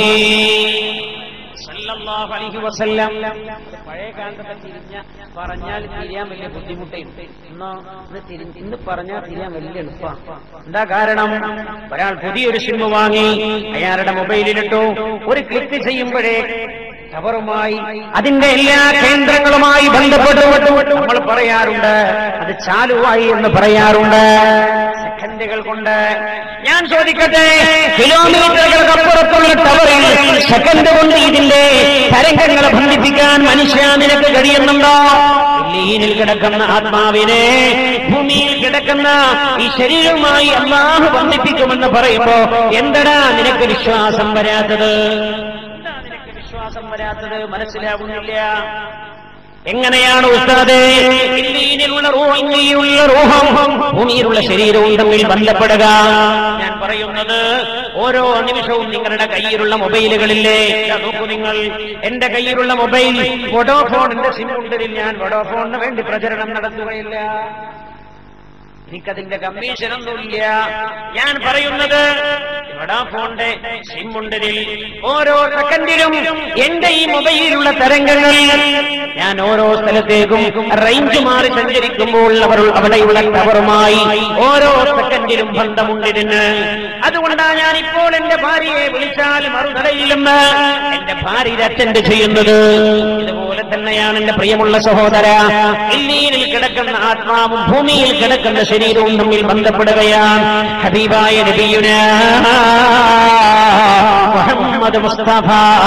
സല്ലല്ലാഹു അലൈഹി വസല്ലം പഴയ കാലത്തൊക്കെ തിരിഞ്ഞ പറഞ്ഞാൽ തിരിയാൻ വലിയ ബുദ്ധിമുട്ടുണ്ട് എന്നാ ഇത് തിരി- ഇന്ന് പറഞ്ഞാൽ തിരിയാൻ വലിയ എളുപ്പമാണ് എന്താ കാരണം ഒരാൾ പുതിയൊരു സിം വാങ്ങി അയാളുടെ മൊബൈലിലിട്ടു ഒരു ക്ലിക്ക് ചെയ്യുമ്പോഴേ ടവറുമായി അതിന്റെ എല്ലാ കേന്ദ്രങ്ങളുമായി ബന്ധപ്പെട്ട് നമ്മൾ പറയാറുണ്ട് അത് ചാലുവായി എന്ന് പറയാറുണ്ട് സെക്കൻഡുകൾ കൊണ്ട് ഞാൻ ചോദിക്കട്ടെ കിലോമീറ്ററുകൾക്കപ്പുറത്തുള്ള ടവറിൽ സെക്കൻഡ് കൊണ്ട് ഇതിന്റെ തരംഗങ്ങളെ ബന്ധിപ്പിക്കാൻ മനുഷ്യ നിനക്ക് കഴിയുന്നുണ്ടോ ലീനിൽ കിടക്കുന്ന ആത്മാവിനെ ഭൂമിയിൽ കിടക്കുന്ന ഈ ശരീരവുമായി അള്ളാഹു ബന്ധിപ്പിക്കുമെന്ന് പറയുമ്പോ എന്തടാ നിനക്ക് വിശ്വാസം വരാത്തത് എന്താ നിനക്ക് വിശ്വാസം വരാത്തത് മനസ്സിലാകുന്നില്ല എങ്ങനെയാണ് ഉസ്താദേ ഇല്ലീനിലുള്ള റൂഹ് ഇങ്ങനെയുള്ള റൂഹം ഭൂമിയിലുള്ള ശരീരവും തമ്മിൽ ബന്ധപ്പെടുക ഞാൻ പറയുന്നത് ഓരോ നിമിഷവും നിങ്ങളുടെ കയ്യിലുള്ള മൊബൈലുകളില്ലേ ഇതാ നോക്കൂ നിങ്ങൾ എന്റെ കയ്യിലുള്ള മൊബൈൽ വൊഡോഫോണിന്റെ സിം ഉണ്ടതിൽ ഞാൻ വൊഡോഫോണിന് വേണ്ടി പ്രചരണം നടത്തുകയില്ല എനിക്കതിന്റെ കമ്മീഷനൊന്നുമില്ല ഞാൻ പറയുന്നത് വോഡാഫോണിന്റെ സിം ഉണ്ടതിൽ ഓരോ സെക്കൻഡിലും എന്റെ ഈ മൊബൈലിലുള്ള തരംഗങ്ങൾ ഞാൻ ഓരോ സ്ഥലത്തേക്കും റേഞ്ച് മാറി സഞ്ചരിക്കുമ്പോൾ അവർ അവിടെയുള്ള ടവറുമായി ഓരോ സെക്കൻഡിലും ബന്ധമുണ്ടിരുന്ന് അതുകൊണ്ടാണ് ഞാൻ ഇപ്പോൾ എന്റെ ഭാര്യയെ വിളിച്ചാൽ മറുതടയില്ലെന്ന് എന്റെ ഭാര്യ അറ്റൻഡ് ചെയ്യുന്നത് ഇതുപോലെ തന്നെയാണ് എന്റെ പ്രിയമുള്ള സഹോദര ഇല്ലീനിൽ കിടക്കുന്ന ആത്മാവും ഭൂമിയിൽ കിടക്കുന്ന ശരീരവും തമ്മിൽ ബന്ധപ്പെടുകയാണ് ഹബീബായ നബിയുന മുഹമ്മദ് മുസ്തഫ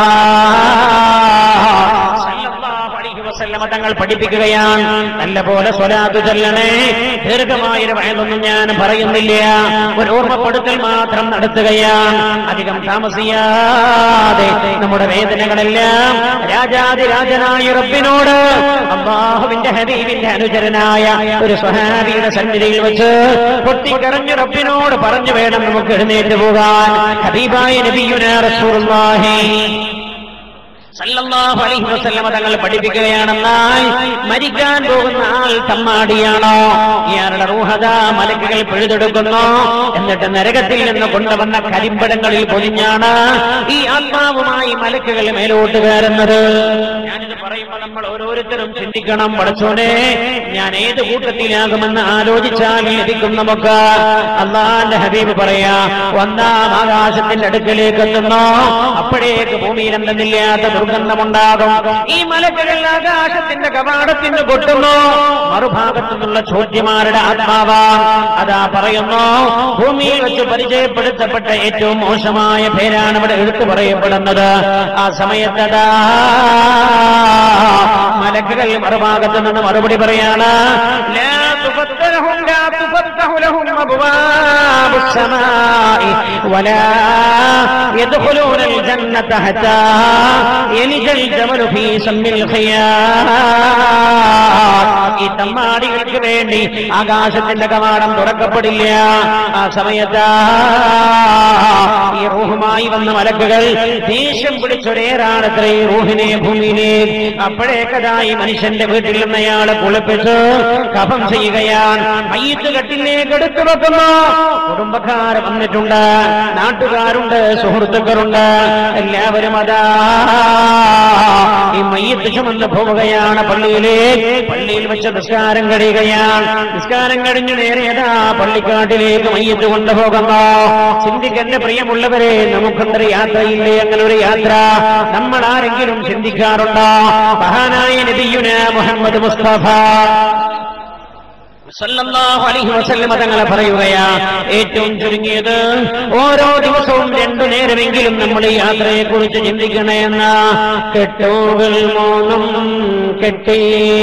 സല്ലല്ലാഹു അലൈഹി വസല്ലമ തങ്ങൾ പഠിപ്പിക്കുകയാണ് നല്ല പോലെ സ്വലാത്ത് ചൊല്ലണേ ദീർഘമായൊരു വയതൊന്നും ഞാൻ പറയുന്നില്ല ഒരു ഓർമ്മപ്പെടുത്തൽ മാത്രം നടത്തുകയാണ് അധികം താമസിയാതെ നമ്മുടെ വേദനകളെല്ലാം രാജാതിരാജനായ റബ്ബിനോട് അള്ളാഹുവിന്റെ ഹബീബിന്റെ അനുചരനായ ഒരു സ്വഹാബിയുടെ സന്നിധിയിൽ വെച്ച് പൊട്ടിക്കരഞ്ഞ് റബ്ബിനോട് പറഞ്ഞു വേണം നമുക്ക് എഴുന്നേറ്റ് പോകാൻ ഹബീബായ നബിയുന റസൂലുള്ളാഹി സല്ലല്ലാഹു അലൈഹി വസല്ലമ തങ്ങൾ പഠിപ്പിക്കുകയാണെന്നാൽ മരിക്കാൻ പോകുന്ന ആൾ തമ്മാടിയാണോ ഇയാളുടെ റൂഹത മലക്കുകൾ പിഴുതെടുക്കുന്നു എന്നിട്ട് നരകത്തിൽ നിന്ന് കൊണ്ടുവന്ന കരിമ്പടങ്ങളിൽ പൊതിഞ്ഞാണ് ഈ ആത്മാവുമായി മലക്കുകൾ മേലോട്ട് കയറുന്നത് ഞാനിത് പറയുമ്പോൾ നമ്മൾ ഓരോരുത്തരും ചിന്തിക്കണം പഠിച്ചോനെ ഞാൻ ഏത് കൂട്ടത്തിലാകുമെന്ന് ആലോചിച്ചാൽ ലഭിക്കും നമുക്ക് അള്ളാന്റെ ഹബീബ് പറയാ ഒന്നാം ആകാശത്തിന്റെ അടുക്കലേക്ക് എത്തുന്നു അപ്പോഴേക്ക് ഭൂമിയിൽ എന്തെന്നില്ലാത്ത ദുർഗന്ധമുണ്ടാകും ഈ മലക്കുകൾ ആകാശത്തിന്റെ കവാടത്തിന് കൊട്ടുന്നു മറുഭാഗത്തു നിന്നുള്ള ചോദ്യമാരുടെ ആത്മാവാ അതാ പറയുന്നു ഭൂമിയിൽ വെച്ച് പരിചയപ്പെടുത്തപ്പെട്ട ഏറ്റവും മോശമായ പേരാണ് ഇവിടെ എടുത്തു പറയപ്പെടുന്നത് ആ സമയത്തതാ മലക്കുകൾ മറുഭാഗത്ത് നിന്ന് മറുപടി പറയാണ് ലാ തുഫത്തഹും ലാ തുഫത്തഹു ലഹും അബ്വാബു السماء ولا يدخلون الجنة حتى يلج الجمل في سم الخياط ഈ തമ്മാടികൾക്ക് വേണ്ടി ആകാശത്തിന്റെ കവാടം തുറക്കപ്പെടില്ല ആ സമയത്ത് ഈ റൂഹുമായി വന്ന മലക്കുകൾ ദേഷ്യം പിടിച്ചൊരേറാണത്രേ ഈ റൂഹിനെ ഭൂമിയിലെ അപ്പോഴേക്കതാ ഈ മനുഷ്യന്റെ വീട്ടിൽ നിന്ന് അയാളെ കുളിപ്പിച്ച് കഫം ചെയ്യുകയാണ് മയ്യത്ത് കെട്ടിലേക്ക് എടുത്തു വെക്കുന്നു കുടുംബക്കാർ വന്നിട്ടുണ്ട് നാട്ടുകാരുണ്ട് സുഹൃത്തുക്കളുണ്ട് എല്ലാവരും അതാ ഈ മയ്യത്ത് ചുമന്ന് പോവുകയാണ് പള്ളിയിലെ പള്ളിയിൽ വെച്ച് നിസ്കാരം കഴിയുകയാണ് നിസ്കാരം കഴിഞ്ഞ് നേരെ അതാ പള്ളിക്കാട്ടിലേക്ക് മയ്യത്ത് കൊണ്ടുപോകുന്നു ചിന്തിക്കന്റെ പ്രിയമുള്ളവരെ നമുക്കെന്തൊരു യാത്രയില്ലേ അങ്ങനെ ഒരു യാത്ര നമ്മൾ ആരെങ്കിലും ചിന്തിക്കാറുണ്ടോ മഹാനായ നബിയുന മുഹമ്മദ് മുസ്തഫ സല്ലല്ലാഹു അലൈഹി വസല്ലമ തങ്ങളെ പറയുകയാ ഏറ്റവും ചുരുങ്ങിയത് ഓരോ ദിവസവും രണ്ടു നേരമെങ്കിലും നമ്മൾ ഈ യാത്രയെ കുറിച്ച് ചിന്തിക്കണമെന്ന കെട്ടുകൾ മൂന്നും കെട്ടി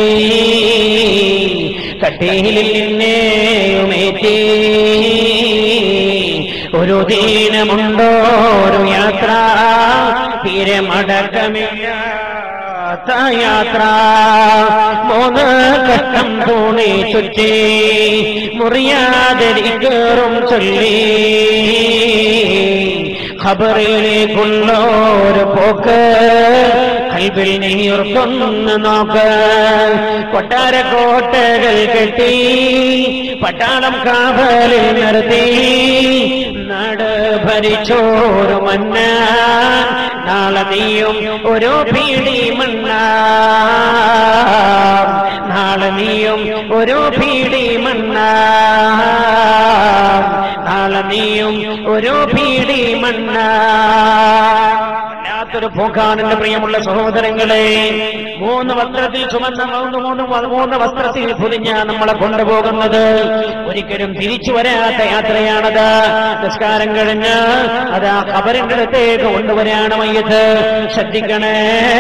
കട്ടിയിൽ നിന്നേയുമേറ്റി ഒരു ദീനമുണ്ടോ ഒരു യാത്ര തീരെ മടക്കമില്ല യാത്ര മൂന്ന് കഷ്ടം തൂണി ചുറ്റി മുറിയാതിരിക്കേറും ചൊല്ലി ഖബറിലേക്കുള്ള ഒരു പോക്ക് കൽവിൽ നീർക്കൊന്ന് നോക്ക് കൊട്ടാര കോട്ടകൾ കെട്ടി പട്ടാളം കാവലിൽ നിർത്തി നാട് ഭരിച്ചോരു മന്ന നാളെ നീയും ഓരോ പീടി മണ്ണ നാളെ നീയും ഓരോ പീടി മണ്ണ നാളെ നീയും ഓരോ പീടി മണ്ണ വല്ലാത്തൊരു പോക്കാണെന്റെ പ്രിയമുള്ള സഹോദരങ്ങളെ മൂന്ന് വസ്ത്രത്തിൽ ചുമന്ന മൂന്ന് മൂന്ന് വ- മൂന്ന് വസ്ത്രത്തിൽ പൊതിഞ്ഞ നമ്മളെ കൊണ്ടുപോകുന്നത് ഒരിക്കലും തിരിച്ചു വരാത്ത യാത്രയാണത് നിസ്കാരം കഴിഞ്ഞ് അത് ആ ഖബറിന്റെ അടുത്തേക്ക് കൊണ്ടുവരാണ് മയ്യത്ത് ശ്രദ്ധിക്കണേ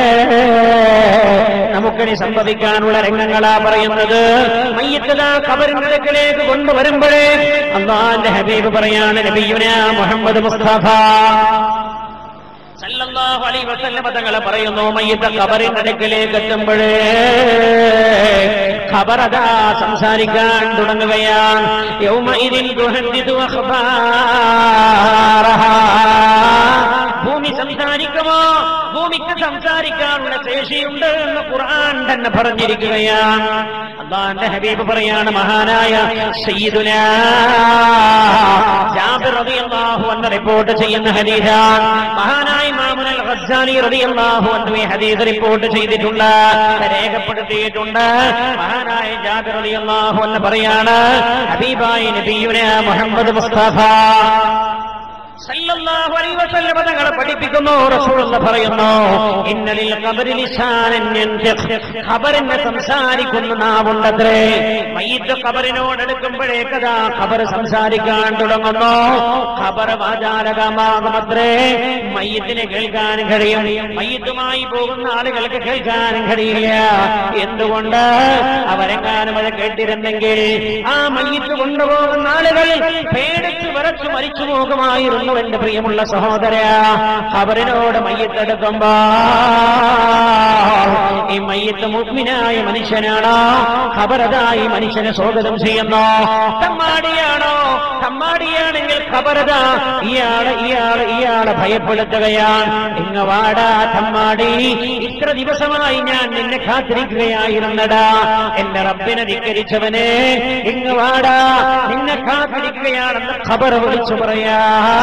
നമുക്കിനി സംഭവിക്കാനുള്ള രംഗങ്ങളാ പറയുന്നത് മയ്യത്തതാ ഖബറിന്റെ അടുക്കലേക്ക് കൊണ്ടുവരുമ്പോഴേ അള്ളാന്റെ ഹബീബ് പറയാണ് നബിയുന മുഹമ്മദ് മുസ്തഫ സല്ലല്ലാഹു അലൈഹി വസല്ലമ തങ്ങളെ പറയുന്നു മയ്യത്ത ഖബറിന്റെ അടുക്കലേക്ക് എത്തുമ്പോഴേ ഖബറതാ സംസാരിക്കാൻ തുടങ്ങുകയാണ് യൗമഇദിൻ തുഹദ്ദിദു അഖ്ബാറഹാ ഭൂമി സംസാരിക്കുമോ ഭൂമിക്ക് സംസാരിക്കാനുള്ള ശേഷിയുണ്ട് എന്ന് ഖുർആൻ തന്നെ പറഞ്ഞിരിക്കുകയാണ് അള്ളാന്റെ ഹബീബ് പറയാണ് മഹാനായ സയ്യിദുന ജാബിർ റളിയല്ലാഹു അൻഹു റിപ്പോർട്ട് ചെയ്യുന്ന ഹദീസാണ് മഹാനായ ഇമാമുൽ ഗസ്സാലി റളിയല്ലാഹു അൻഹു ഈ ഹദീസ് റിപ്പോർട്ട് ചെയ്തിട്ടുണ്ട് രേഖപ്പെടുത്തിയിട്ടുണ്ട് മഹാനായ ജാബിർ റളിയല്ലാഹു അൻഹു പറയാണ് ഹബീബായ നബിയുന മുഹമ്മദ് മുസ്തഫ സല്ലല്ലാഹു അലൈഹി വസല്ലമ തങ്ങളെ പഠിപ്പിക്കുന്നു റസൂലുള്ള പറയുന്നു ഇന്നലിൽ ഖബരി ലിസാനൻ യൻതിഖ് ഖബറിനെ സംസാരിക്കുന്ന നാവുണ്ടത്രേ മയ്യിത്ത് ഖബറിനോടടുക്കുമ്പോഴേക്കതാ ഖബർ സംസാരിക്കാൻ തുടങ്ങുന്നു ഖബർ വാചാലകമാകുമത്രേ മയ്യത്തിനെ കേൾക്കാൻ കഴിയും മയ്യത്തുമായി പോകുന്ന ആളുകൾക്ക് കേൾക്കാൻ കഴിയില്ല എന്തുകൊണ്ട് അവരെങ്ങാനും അത് കേട്ടിരുന്നെങ്കിൽ ആ മയ്യത്ത് കൊണ്ടുപോകുന്ന ആളുകൾ പേടിച്ച് വിറച്ചു മരിച്ചു പോകുമായിരുന്നു എന്റെ പ്രിയമുള്ള സഹോദര അവരിനോട് മയ്യത്തെടുക്കുമ്പോ ഈ മയ്യത്ത് മുഗ്മിനായ മനുഷ്യനാണോ ഖബറതായി മനുഷ്യനെ സ്വാഗതം ചെയ്യുന്നു തമ്മാടിയാണോ തമ്മാടിയാണെങ്കിൽ ഖബറത ഇയാളെ ഇയാളെ ഇയാളെ ഭയപ്പെടുത്തുകയാണ് ഇങ്ങ വാടാ തമ്മാടി ഇത്ര ദിവസമായി ഞാൻ നിന്നെ കാത്തിരിക്കുകയായിരുന്നടാ എന്റെ റബ്ബിനെ ധിക്കരിച്ചവനെ ഇങ്ങ് വാടാ നിന്നെ കാത്തിരിക്കുകയാണെന്ന് ഖബർ വിളിച്ചു പറയാ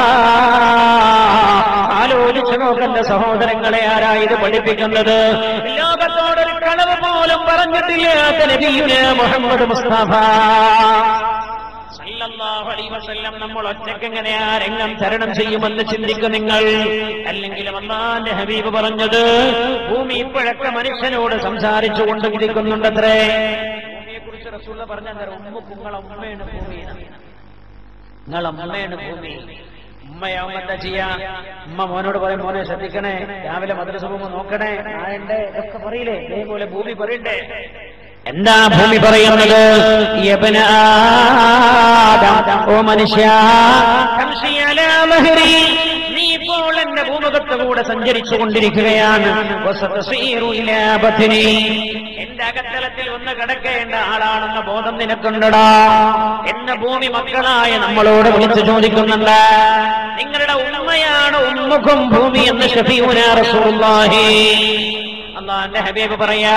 ആലോചിച്ചു നോക്കുന്ന സഹോദരങ്ങളെ ആരാ ഇത് പഠിപ്പിക്കുന്നത് ലോകത്തോടൊരു കളവ് പോലും പറഞ്ഞിട്ടില്ലാത്ത നബിയുന മുഹമ്മദ് മുസ്തഫ സല്ലല്ലാഹു അലൈഹി വസല്ലം നമ്മൾ ഒറ്റയ്ക്ക് എങ്ങനെ ആ രംഗം തരണം ചെയ്യുമെന്ന് ചിന്തിക്കും നിങ്ങൾ അല്ലെങ്കിൽ അള്ളാന്റെ ഹബീബ് പറഞ്ഞത് ഭൂമി ഇപ്പോഴൊക്കെ മനുഷ്യനോട് സംസാരിച്ചു കൊണ്ടിരിക്കുന്നുണ്ടത്രേ ഭൂമിയെ കുറിച്ച് റസൂല പറഞ്ഞ ഉമ്മ നിങ്ങളെ ഉമ്മയാണ് ഭൂമി നിങ്ങളെ ഉമ്മയാണ് ഭൂമി ഉമ്മയാവുമ്പോ എന്താ ചെയ്യാ ഉമ്മ മോനോട് പറയും മോനെ ശ്രദ്ധിക്കണേ രാവിലെ മദ്രസ പോകുമ്പോ നോക്കണേ നായണ്ടേ ഒക്കെ പറയില്ലേ ഇതേപോലെ ഭൂമി പറയണ്ടേ എന്താ ഭൂമി പറയുന്നത് യബ്ന ആദം, ഓ മനുഷ്യ തംശി അലാ മഹ്രി. നീ ഇപ്പോൾ എന്റെ ഭൂമുഖത്ത് കൂടെ സഞ്ചരിച്ചു കൊണ്ടിരിക്കുകയാണ് വസതസീറു ഇലാ ബത്നി. എന്റെ അകത്തലത്തിൽ ഒന്ന് കിടക്കേണ്ട ആളാണെന്ന ബോധം നിനക്കുണ്ടടാ എന്ന ഭൂമി മക്കളായ നമ്മളോട് വിളിച്ചു ചോദിക്കുന്നുണ്ട് നിങ്ങളുടെ ഉമ്മയാണ് ഉമ്മുഖം ഭൂമി എന്ന് ഷഫീഉന റസൂലുള്ളാഹി അള്ളാന്റെ ഹബീബ് പറയാ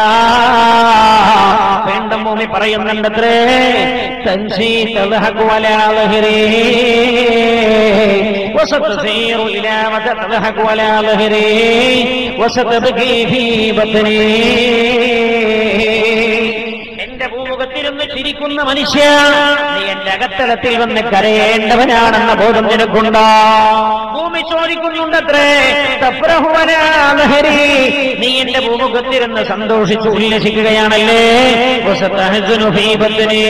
വേണ്ട ഭൂമി പറയുന്നുണ്ടത്രേ തൻസീ തദ്ഹഖു അലാ ലഹരി وستسير إلى متى تضحك على ظهري وستبكي في بطني എന്റെ ഭൂമുഖത്തിരുന്ന് ചിരിക്കുന്ന മനുഷ്യ നീ എന്റെ അകത്തളത്തിൽ വന്ന് കരയേണ്ടവനാണെന്ന ബോധം നിനക്കുണ്ടോ ഭൂമി ചോദിക്കുന്നുണ്ടത്രേ തപ്രഹുവനാലഹരി നീ എന്റെ ഭൂമുഖത്തിരുന്ന് സന്തോഷിച്ചു ഉല്ലസിക്കുകയാണല്ലേ വസതഹ്സനു ഫീ ബത്നി.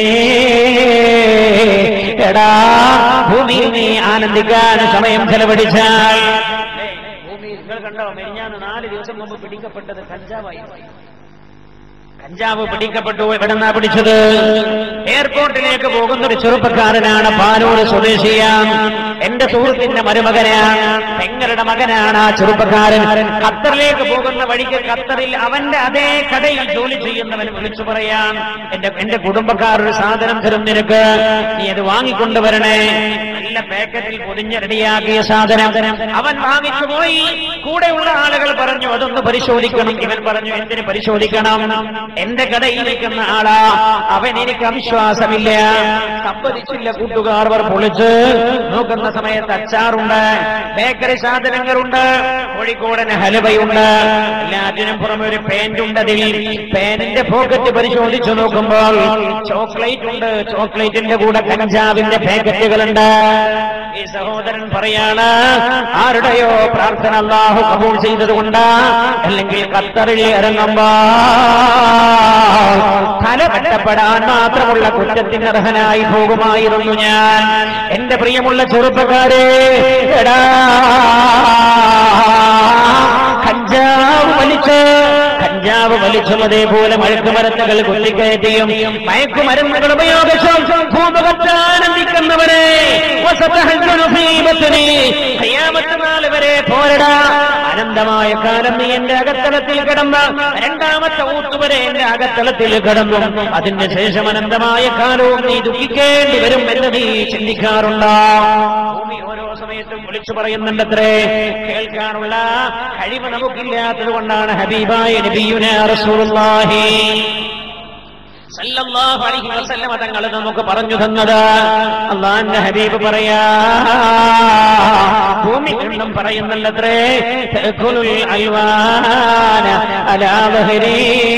എടാ ഭൂമിയിൽ നീ ആനന്ദിക്കാൻ സമയം ചെലവഴിച്ചാൽ ഭൂമി നിങ്ങൾ കണ്ടോ മെരിഞ്ഞാന്ന് നാല് ദിവസം മുമ്പ് പിടിക്കപ്പെട്ടത് കഞ്ചാവായി കഞ്ചാവ് പിടിക്കപ്പെട്ടു എവിടെന്നാ പിടിച്ചത് എയർപോർട്ടിലേക്ക് പോകുന്ന ഒരു ചെറുപ്പക്കാരനാണ് പാനൂർ സ്വദേശിയാണ് എന്റെ സുഹൃത്തിന്റെ മരുമകനാണ് പെങ്ങളുടെ മകനാണ് ആ ചെറുപ്പക്കാരൻ ഖത്തറിലേക്ക് പോകുന്ന വഴിക്ക് ഖത്തറിൽ അവന്റെ അതേ കടയിൽ ജോലി ചെയ്യുന്നവൻ വിളിച്ചു പറയാൻ എന്റെ എന്റെ കുടുംബക്കാർ ഒരു സാധനം തരും നിനക്ക് നീ അത് വാങ്ങിക്കൊണ്ടുവരണേ നല്ല പാക്കറ്റിൽ പൊതിഞ്ഞ് റെഡിയാക്കിയ സാധനം അവൻ വാങ്ങിച്ചു പോയി കൂടെയുള്ള ആളുകൾ പറഞ്ഞു അതൊന്ന് പരിശോധിക്കണം ഇവൻ പറഞ്ഞു എന്തിന് പരിശോധിക്കണം എന്റെ കടയിൽ നിൽക്കുന്ന ആളാ അവൻ എനിക്ക് അവിശ്വാസമില്ല സമ്മതിച്ചില്ല കൂട്ടുകാർ അവർ പൊളിച്ച് നോക്കുന്ന സമയത്ത് അച്ചാറുണ്ട് ബേക്കറി സാധനങ്ങളുണ്ട് കോഴിക്കോടന് ഹലുവയുണ്ട് എല്ലാറ്റിനും പുറമെ ഒരു പാന്റ് ഉണ്ട് അതിൽ പാന്റിന്റെ പോക്കറ്റ് പരിശോധിച്ചു നോക്കുമ്പോൾ ചോക്ലേറ്റ് ഉണ്ട് ചോക്ലേറ്റിന്റെ കൂടെ കഞ്ചാവിന്റെ പാക്കറ്റുകളുണ്ട് ഈ സഹോദരൻ പറയാണ് ആരുടെയോ പ്രാർത്ഥന അള്ളാഹു കബൂൾ ചെയ്തതുകൊണ്ട് അല്ലെങ്കിൽ ഖത്തറിൽ ഇറങ്ങുമ്പോ തല കട്ടപ്പെടാൻ മാത്രമുള്ള കുറ്റത്തിന് അർഹനായി പോകുമായിരുന്നു ഞാൻ എന്റെ പ്രിയമുള്ള ചെറുപ്പക്കാരെ എടാ കഞ്ചാവ് വലിച്ച് കഞ്ചാവ് വലിച്ചും അതേപോലെ മയക്കുമരുന്നുകൾ കൊല്ലിക്കയറ്റിയും മയക്കുമരുന്നുകൾ ഉപയോഗിച്ചും ഭൂമുഖത്ത് ആനന്ദിക്കുന്നവരെ ഖിയാമത്ത് വരെ പോരടാ അനന്തമായ കാലം നീ എന്റെ അകത്തളത്തിൽ കിടന്ന് രണ്ടാമത്തെ ഊത്തുവരെ എന്റെ അകത്തളത്തിൽ കിടന്നു അതിന്റെ ശേഷം അനന്തമായ കാലവും നീ ദുഃഖിക്കേണ്ടി വരും എന്ന് നീ ചിന്തിക്കാറുണ്ടോ ഭൂമി ഓരോ സമയത്തും വിളിച്ചു പറയുന്നുണ്ടത്രേ കേൾക്കാനുള്ള കഴിവ് നമുക്കില്ലാത്തത് കൊണ്ടാണ് ഹബീബായ നബിയുന റസൂലുള്ളാഹി സല്ലല്ലാഹു അലൈഹി വസല്ലമ തങ്ങൾ നമുക്ക് പറഞ്ഞു തന്നത് അള്ളാന്റെ ഹബീബ് പറയാ ഭൂമി എന്നും പറയുന്നുണ്ടത്രേ തഅകുലുൽ അൽവാന അലാ ദഹരി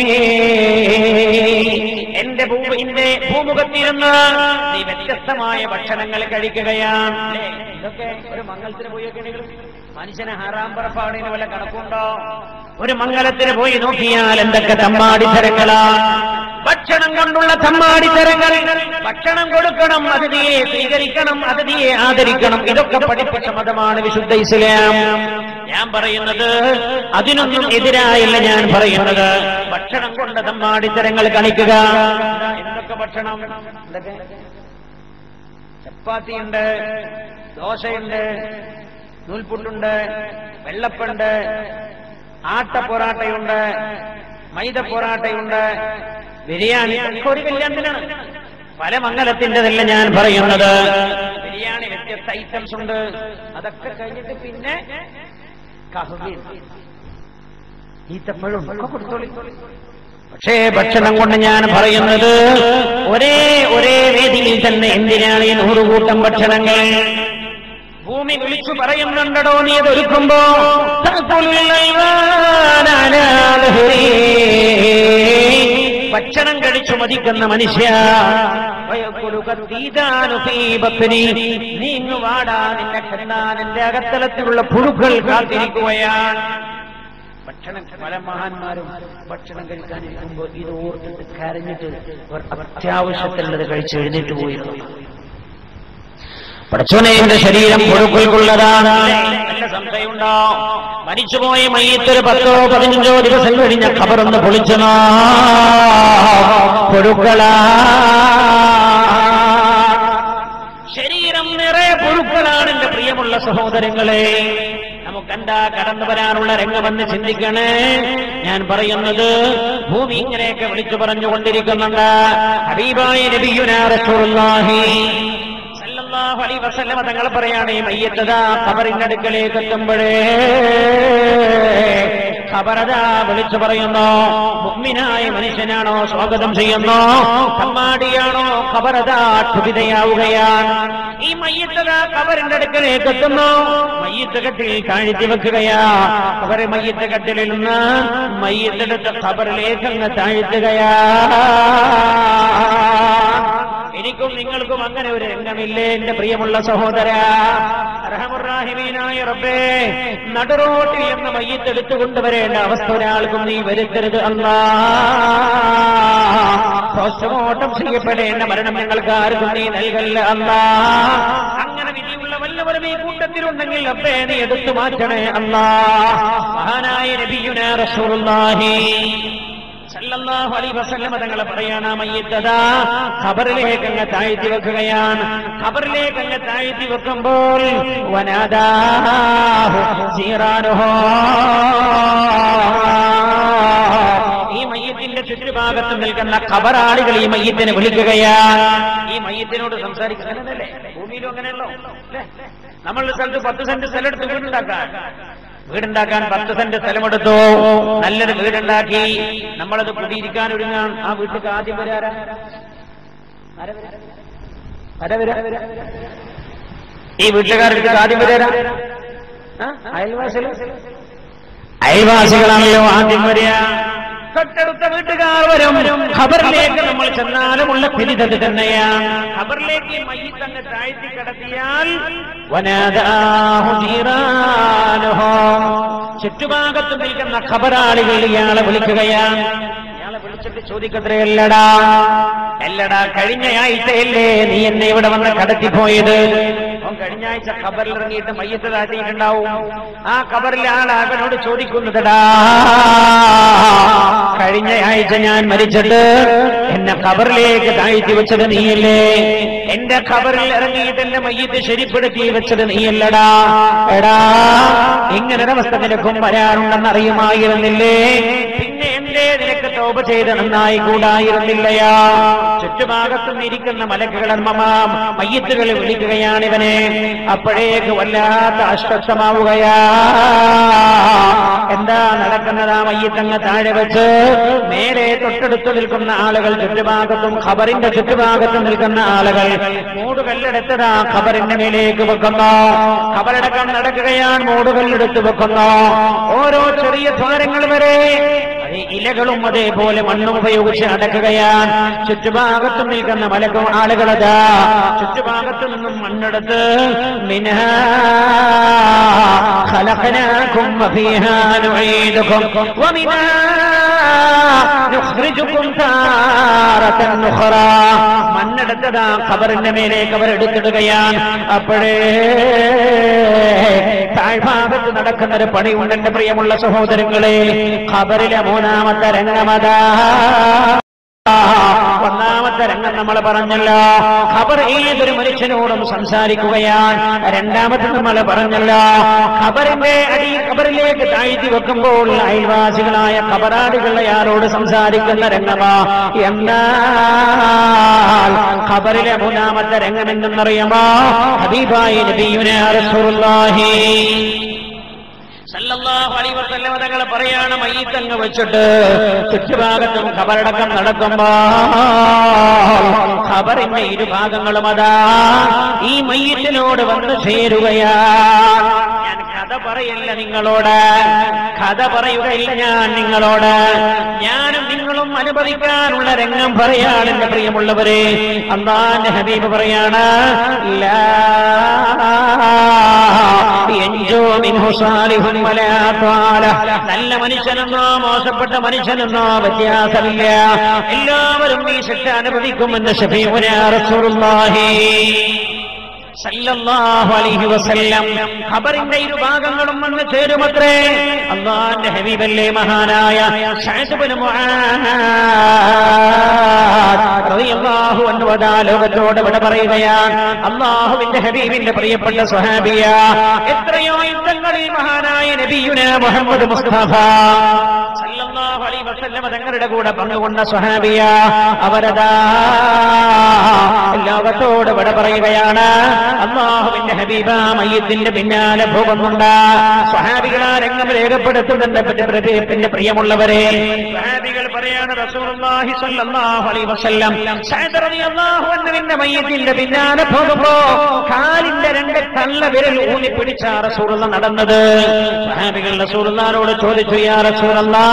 എന്റെ ഭൂമിന്റെ ഭൂമുഖത്തിരുന്ന് നീ വ്യത്യസ്തമായ ഭക്ഷണങ്ങൾ കഴിക്കുകയാണ് അല്ലേ? ഇതൊക്കെ ഒരു മംഗളത്തിന് പോയൊക്കെ മനുഷ്യനെ ഹറാം പുറപ്പാടിന് വല്ല കണക്കുണ്ടോ ഒരു മംഗലത്തിന് പോയി നോക്കിയാൽ എന്തൊക്കെ തമ്മാടിത്തരങ്ങളാ ഭക്ഷണം കൊണ്ടുള്ള തമ്മാടിത്തരങ്ങൾ ഭക്ഷണം കൊടുക്കണം അതിഥിയെ സ്വീകരിക്കണം അതിഥിയെ ആദരിക്കണം ഇതൊക്കെ പഠിപ്പിച്ച മതമാണ് വിശുദ്ധ ഇസ്ലാം ഞാൻ പറയുന്നത് അതിനൊന്നും എതിരായില്ല ഞാൻ പറയുന്നത് ഭക്ഷണം കൊണ്ട് തമ്മാടിത്തരങ്ങൾ കളിക്കുക എന്തൊക്കെ ഭക്ഷണം എന്തൊക്കെ ചപ്പാത്തിയുണ്ട് ദോശയുണ്ട് നൂൽപുട്ടുണ്ട് വെള്ളപ്പുണ്ട് ആട്ട പൊറാട്ടയുണ്ട് മൈദ പൊറാട്ടയുണ്ട് ബിരിയാണി ഒക്കെ ഒരു കല്യാണത്തിനാണ് പല മംഗലത്തിൻ്റെതല്ല ഞാൻ പറയുന്നത് ബിരിയാണി വ്യത്യസ്ത ഐറ്റംസ് ഉണ്ട് അതൊക്കെ കഴിഞ്ഞിട്ട് പിന്നെ കഹ്വയും ഈത്തപ്പഴവും ഒക്കെ കൊടുത്തോളി പക്ഷേ ഭക്ഷണം കൊണ്ട് ഞാൻ പറയുന്നത് ഒരേ ഒരേ വേദിയിൽ തന്നെ എന്തിനാണ് ഈ നൂറുകൂട്ടം ഭക്ഷണങ്ങൾ ഭൂമി വിളിച്ചു പറയുന്നുണ്ടോ നീ അത് ഒരുക്കുമ്പോ തഖുലുൽ അൽവാന അലാ ദഹരി. ഭക്ഷണം കഴിച്ചു മതിക്കുന്ന മനുഷ്യ വയക്കുലുക തീതാനു ഫീ ബത്നി. നീങ്ങു വാടാ നിന്റെ കണ്ണാനന്റെ അകത്തലത്തിലുള്ള പുഴുക്കൾ കാത്തിരിക്കുകയാണ് ഭക്ഷണം പല മഹാന്മാരും ഭക്ഷണം കഴിക്കാനിരിക്കുമ്പോൾ ഇത് ഓർത്തിട്ട് കരഞ്ഞിട്ട് അവർ അത്യാവശ്യത്തിലുള്ളത് കഴിച്ച് എഴുന്നേറ്റ് പോയിരുന്നു പടച്ചോനെ എന്റെ ശരീരം പുഴുക്കൾക്കുള്ളതാണ് നല്ല സംശയമുണ്ടോ മരിച്ചുപോയ മയ്യത്തൊരു പത്തോ പതിനഞ്ചോ ദിവസം കഴിഞ്ഞ ഖബറൊന്ന് പൊളിച്ചനോ പുഴുക്കളാ ശരീരം നിറയെ പുഴുക്കളാണ് എന്റെ പ്രിയമുള്ള സഹോദരങ്ങളെ നമുക്കെന്താ കടന്നു വരാനുള്ള രംഗമെന്ന് ചിന്തിക്കണേ ഞാൻ പറയുന്നത് ഭൂമി ഇങ്ങനെയൊക്കെ വിളിച്ചു പറഞ്ഞുകൊണ്ടിരിക്കുന്നുണ്ട് ഹബീബായ നബിയുനാ റസൂലുള്ളാഹി സല്ലല്ലാഹു അലൈഹി വസല്ലമ തങ്ങൾ പറയാണ് ഈ മയ്യത്തതാ ഖബറിന്റെ അടുക്കലേക്ക് എത്തുമ്പോഴേ ഖബറതാ വിളിച്ചു പറയുന്നു മുഗ്മിനായ മനുഷ്യനാണോ സ്വാഗതം ചെയ്യുന്നു കമ്മാടിയാണോ ഖബറതാ ക്ഷുഭിതയാവുകയാണ് ഈ മയ്യത്തതാ ഖബറിന്റെ അടുക്കലേക്ക് എത്തുന്നു മയ്യത്ത് കെട്ടിൽ താഴ്ത്തി വെക്കുകയാ ഖബറ് മയ്യത്ത് കെട്ടിലിൽ നിന്ന് മയ്യത്തെടുത്ത് ഖബറിലേക്ക് അങ്ങ് താഴ്ത്തുകയാ എനിക്കും നിങ്ങൾക്കും അങ്ങനെ ഒരു രംഗമില്ലേ എന്റെ പ്രിയമുള്ള സഹോദര റഹമുറാഹിമീനായ റബ്ബേ നടുറോട്ടിൽ നിന്ന് മയ്യത്തെടുത്തു കൊണ്ടുവരേണ്ട അവസ്ഥ ഒരാൾക്കും നീ വരുത്തരുത് അല്ലാ പോസ്റ്റ്മോർട്ടം ചെയ്യപ്പെടേണ്ട മരണം ഞങ്ങൾക്ക് ആർക്കും നീ നൽകല്ല അല്ലാ അങ്ങനെ വിധിയുള്ള വല്ലവരും ഈ കൂട്ടത്തിലുണ്ടെങ്കിൽ അപ്പേ നീ എടുത്തു മാറ്റണേ അല്ലാ മഹാനായ നബിയുന റസൂലുള്ളാഹി സല്ലല്ലാഹു അലൈഹി വസല്ലമ തങ്ങളെ പറയാണ് ആ മയ്യത്തതാ ഖബറിലേക്ക് അങ്ങ് താഴ്ത്തി വെക്കുകയാണ് ഖബറിലേക്ക് അങ്ങ് താഴ്ത്തി വെക്കുമ്പോൾ വനാദാഹു ജീറാനുഹോ ഈ മയ്യത്തിന്റെ ചുറ്റുഭാഗത്ത് നിൽക്കുന്ന ഖബറാളികൾ ഈ മയ്യത്തിനെ വിളിക്കുകയാണ് ഈ മയ്യത്തിനോട് സംസാരിക്കുന്നതല്ലേ ഭൂമിയിലും അങ്ങനെയല്ലോ അല്ലേ? നമ്മളുടെ സ്ഥലത്ത് പത്ത് സെന്റ് സ്ഥലം എടുത്ത് വീടുണ്ടാക്കാൻ വീടുണ്ടാക്കാൻ പത്ത് സെന്റ് സ്ഥലമെടുത്തു നല്ലൊരു വീടുണ്ടാക്കി നമ്മളത് കുടിയിരിക്കാൻ ഒരുങ്ങാൻ ആ വീട്ടിലേക്ക് ആദ്യം വരാരാ ആരാ വരാ? ആരാ വരാ? ഈ വീട്ടുകാരുടെ ആദ്യം വരാരാ ആ? അയൽവാസികൾ അയൽവാസികളാണല്ലോ ആദ്യം വരിക തൊട്ടടുത്ത വീട്ടുകാർ വരും ഖബറിലേക്ക് നമ്മൾ ചെന്നാലുമുള്ള പിരിതത് തന്നെയാണ് ഖബറിലേക്ക് മയ്യത്തങ്ങ് താഴ്ത്തി കിടത്തിയാൽ വനാദാഹു ജീറാനുഹു. ചുറ്റുഭാഗത്ത് നിൽക്കുന്ന ഖബറാളികൾ ഇയാളെ വിളിക്കുകയാണ് ഇയാളെ വിളിച്ചിട്ട് ചോദിക്കത്രേ എല്ലടാ എല്ലടാ കഴിഞ്ഞ ആഴ്ചയല്ലേ നീ എന്നെ ഇവിടെ വന്ന് കടത്തിപ്പോയത് അവൻ കഴിഞ്ഞ ആഴ്ച ഖബറിൽ ഇറങ്ങിയിട്ട് മയ്യത്ത് താഴ്ത്തിയിട്ടുണ്ടാവും ആ ഖബറിലെ ആൾ അവനോട് ചോദിക്കുന്നതടാ കഴിഞ്ഞ ആഴ്ച ഞാൻ മരിച്ചത് എന്നെ ഖബറിലേക്ക് താഴ്ത്തി വെച്ചത് നീയല്ലേ എന്റെ ഖബറിൽ ഇറങ്ങിയിട്ട് എന്റെ മയ്യത്ത് ശരിപ്പെടുത്തി വെച്ചത് നീയല്ലടാ എടാ ഇങ്ങനൊരവസ്ഥ നിനക്കും വരാറുണ്ടെന്ന് അറിയുമായിരുന്നില്ലേ പിന്നെ എന്തേ നിനക്ക് തോപ ചെയ്ത് നന്നായി കൂടായിരുന്നില്ലയാ ചുറ്റുഭാഗത്തും ഇരിക്കുന്ന മലക്കുകളർമ്മമാ മയ്യത്തുകൾ വിളിക്കുകയാണ് ഇവനെ അപ്പോഴേക്ക് വല്ലാത്ത അസ്വസ്ഥമാവുകയാ എന്താ നടക്കുന്നത് ആ മയ്യത്തങ്ങ് താഴെ വെച്ച് മേലെ തൊട്ടടുത്ത് നിൽക്കുന്ന ആളുകൾ ചുറ്റുഭാഗത്തും ഖബറിന്റെ ചുറ്റുഭാഗത്തും നിൽക്കുന്ന ആളുകൾ മൂടുകല്ലെടുത്തതാ ഖബറിന്റെ മേലേക്ക് വെക്കുന്നു ഖബറടക്കം നടക്കുകയാണ് മൂടുകല്ലെടുത്ത് വെക്കുന്നു ഓരോ ചെറിയ ദ്വാരങ്ങൾ വരെ അത് ഇലകളും അതേപോലെ മണ്ണും ഉപയോഗിച്ച് അടക്കുകയാണ് ചുറ്റുഭാഗത്തും നിൽക്കുന്ന മലക്കും ആളുകളതാ ചുറ്റുഭാഗത്തു നിന്നും മണ്ണെടുത്ത് മിനഹ خلقناكم وفيها نعيدكم ومنها نخرجكم تارة أخرى മണ്ണെടുത്തതാ ഖബറിന്റെ മേലേക്ക് അവർ എടുത്തിടുകയാണ് അപ്പോഴേ താഴ്ഭാഗത്ത് നടക്കുന്ന ഒരു പണിയുണ്ട് എന്റെ പ്രിയമുള്ള സഹോദരങ്ങളെ ഖബറിലെ മൂന്നാമത്തെ രംഗമതാ ഒന്നാമത്തെ രംഗം നമ്മൾ പറഞ്ഞല്ലോ ഖബർ ഏതൊരു മനുഷ്യനോടും സംസാരിക്കുകയാണ് രണ്ടാമത്തെ നമ്മൾ പറഞ്ഞല്ലോ ഖബറിന്റെ അടി ഖബറിലേക്ക് താഴ്ത്തി വെക്കുമ്പോൾ അയൽവാസികളായ ഖബറാടികൾ അയാളോട് സംസാരിക്കുന്ന രംഗമാ എന്നാൽ ഖബറിലെ മൂന്നാമത്തെ രംഗം എന്തെന്നറിയാമോ ഹബീബായി നബിയുന റസൂലുള്ളാഹി സല്ലല്ലാഹു അലൈഹി വസല്ലം തങ്ങൾ പറയാണ് മയ്യത്തങ്ങ് വെച്ചിട്ട് ചുറ്റുഭാഗത്തും ഖബറടക്കം നടക്കുമ്പോ ഖബറിന്റെ ഇരുഭാഗങ്ങളും അതാ ഈ മയ്യത്തിനോട് വന്ന് ചേരുകയാ ഞാൻ കഥ പറയല്ല നിങ്ങളോട് കഥ പറയുകയില്ല ഞാൻ നിങ്ങളോട് ഞാനും നിങ്ങളും അനുഭവിക്കാനുള്ള രംഗം പറയാണ് എന്റെ പ്രിയമുള്ളവരെ അള്ളാന്റെ ഹബീബ് പറയാണ് ലാ യൻജോ മിൻഹു സാലിഹുൻ വലാ ത്വാല. നല്ല മനുഷ്യനെന്നോ മോശപ്പെട്ട മനുഷ്യനെന്നോ വ്യത്യാസമില്ല എല്ലാവരും ഈ ശിക്ഷ അനുഭവിക്കുമെന്ന് ഷഫീഉന റസൂലുള്ളാഹി സല്ലല്ലാഹു അലൈഹി വസല്ലം ഖബറിന്റെ ഇരു ഭാഗങ്ങളും വന്ന് ചേരുമത്രേ അള്ളാന്റെ ഹബീബല്ലേ മഹാനായ സഅദ് ഇബ്നു മുആദ് റളിയല്ലാഹു അൻഹു അതാ ലോകത്തോട് ഇവിടെ പറയുകയാണ് അള്ളാഹുവിന്റെ ഹബീബിന്റെ പ്രിയപ്പെട്ട സ്വഹാബിയ എത്രയോ യുദ്ധങ്ങളിൽ മഹാനായ നബിയുന മുഹമ്മദ് മുസ്തഫ സല്ലല്ലാഹു അലൈഹി വസല്ലം തങ്ങളുടെ കൂടെ പങ്കുകൊണ്ട സ്വഹാബിയ അവരതാ ലോകത്തോട് ഇവിടെ പറയുകയാണ് അള്ളാഹുവിന്റെ ഹബീബ മയ്യത്തിന്റെ പിന്നാലെ പോകുന്നുണ്ട് സ്വഹാബികൾ ആ രംഗം രേഖപ്പെടുത്തുന്നുണ്ട് പിന്നെ പ്രദീപിന്റെ പ്രിയമുള്ളവരെ സ്വഹാബികൾ പറയാണ് റസൂലുള്ളാഹി സ്വല്ലല്ലാഹു അലൈഹി വസല്ലം സഅദ് റളിയല്ലാഹു അൻഹുവിന്റെ മയ്യത്തിന്റെ പിന്നാലെ പോകുമ്പോ കാലിന്റെ രണ്ട് തള്ള വിരൽ ഊന്നി പിടിച്ച റസൂലുള്ള നടന്നത് സ്വഹാബികൾ റസൂലുള്ളാഹിനോട് ചോദിച്ചു യാ റസൂലല്ലാ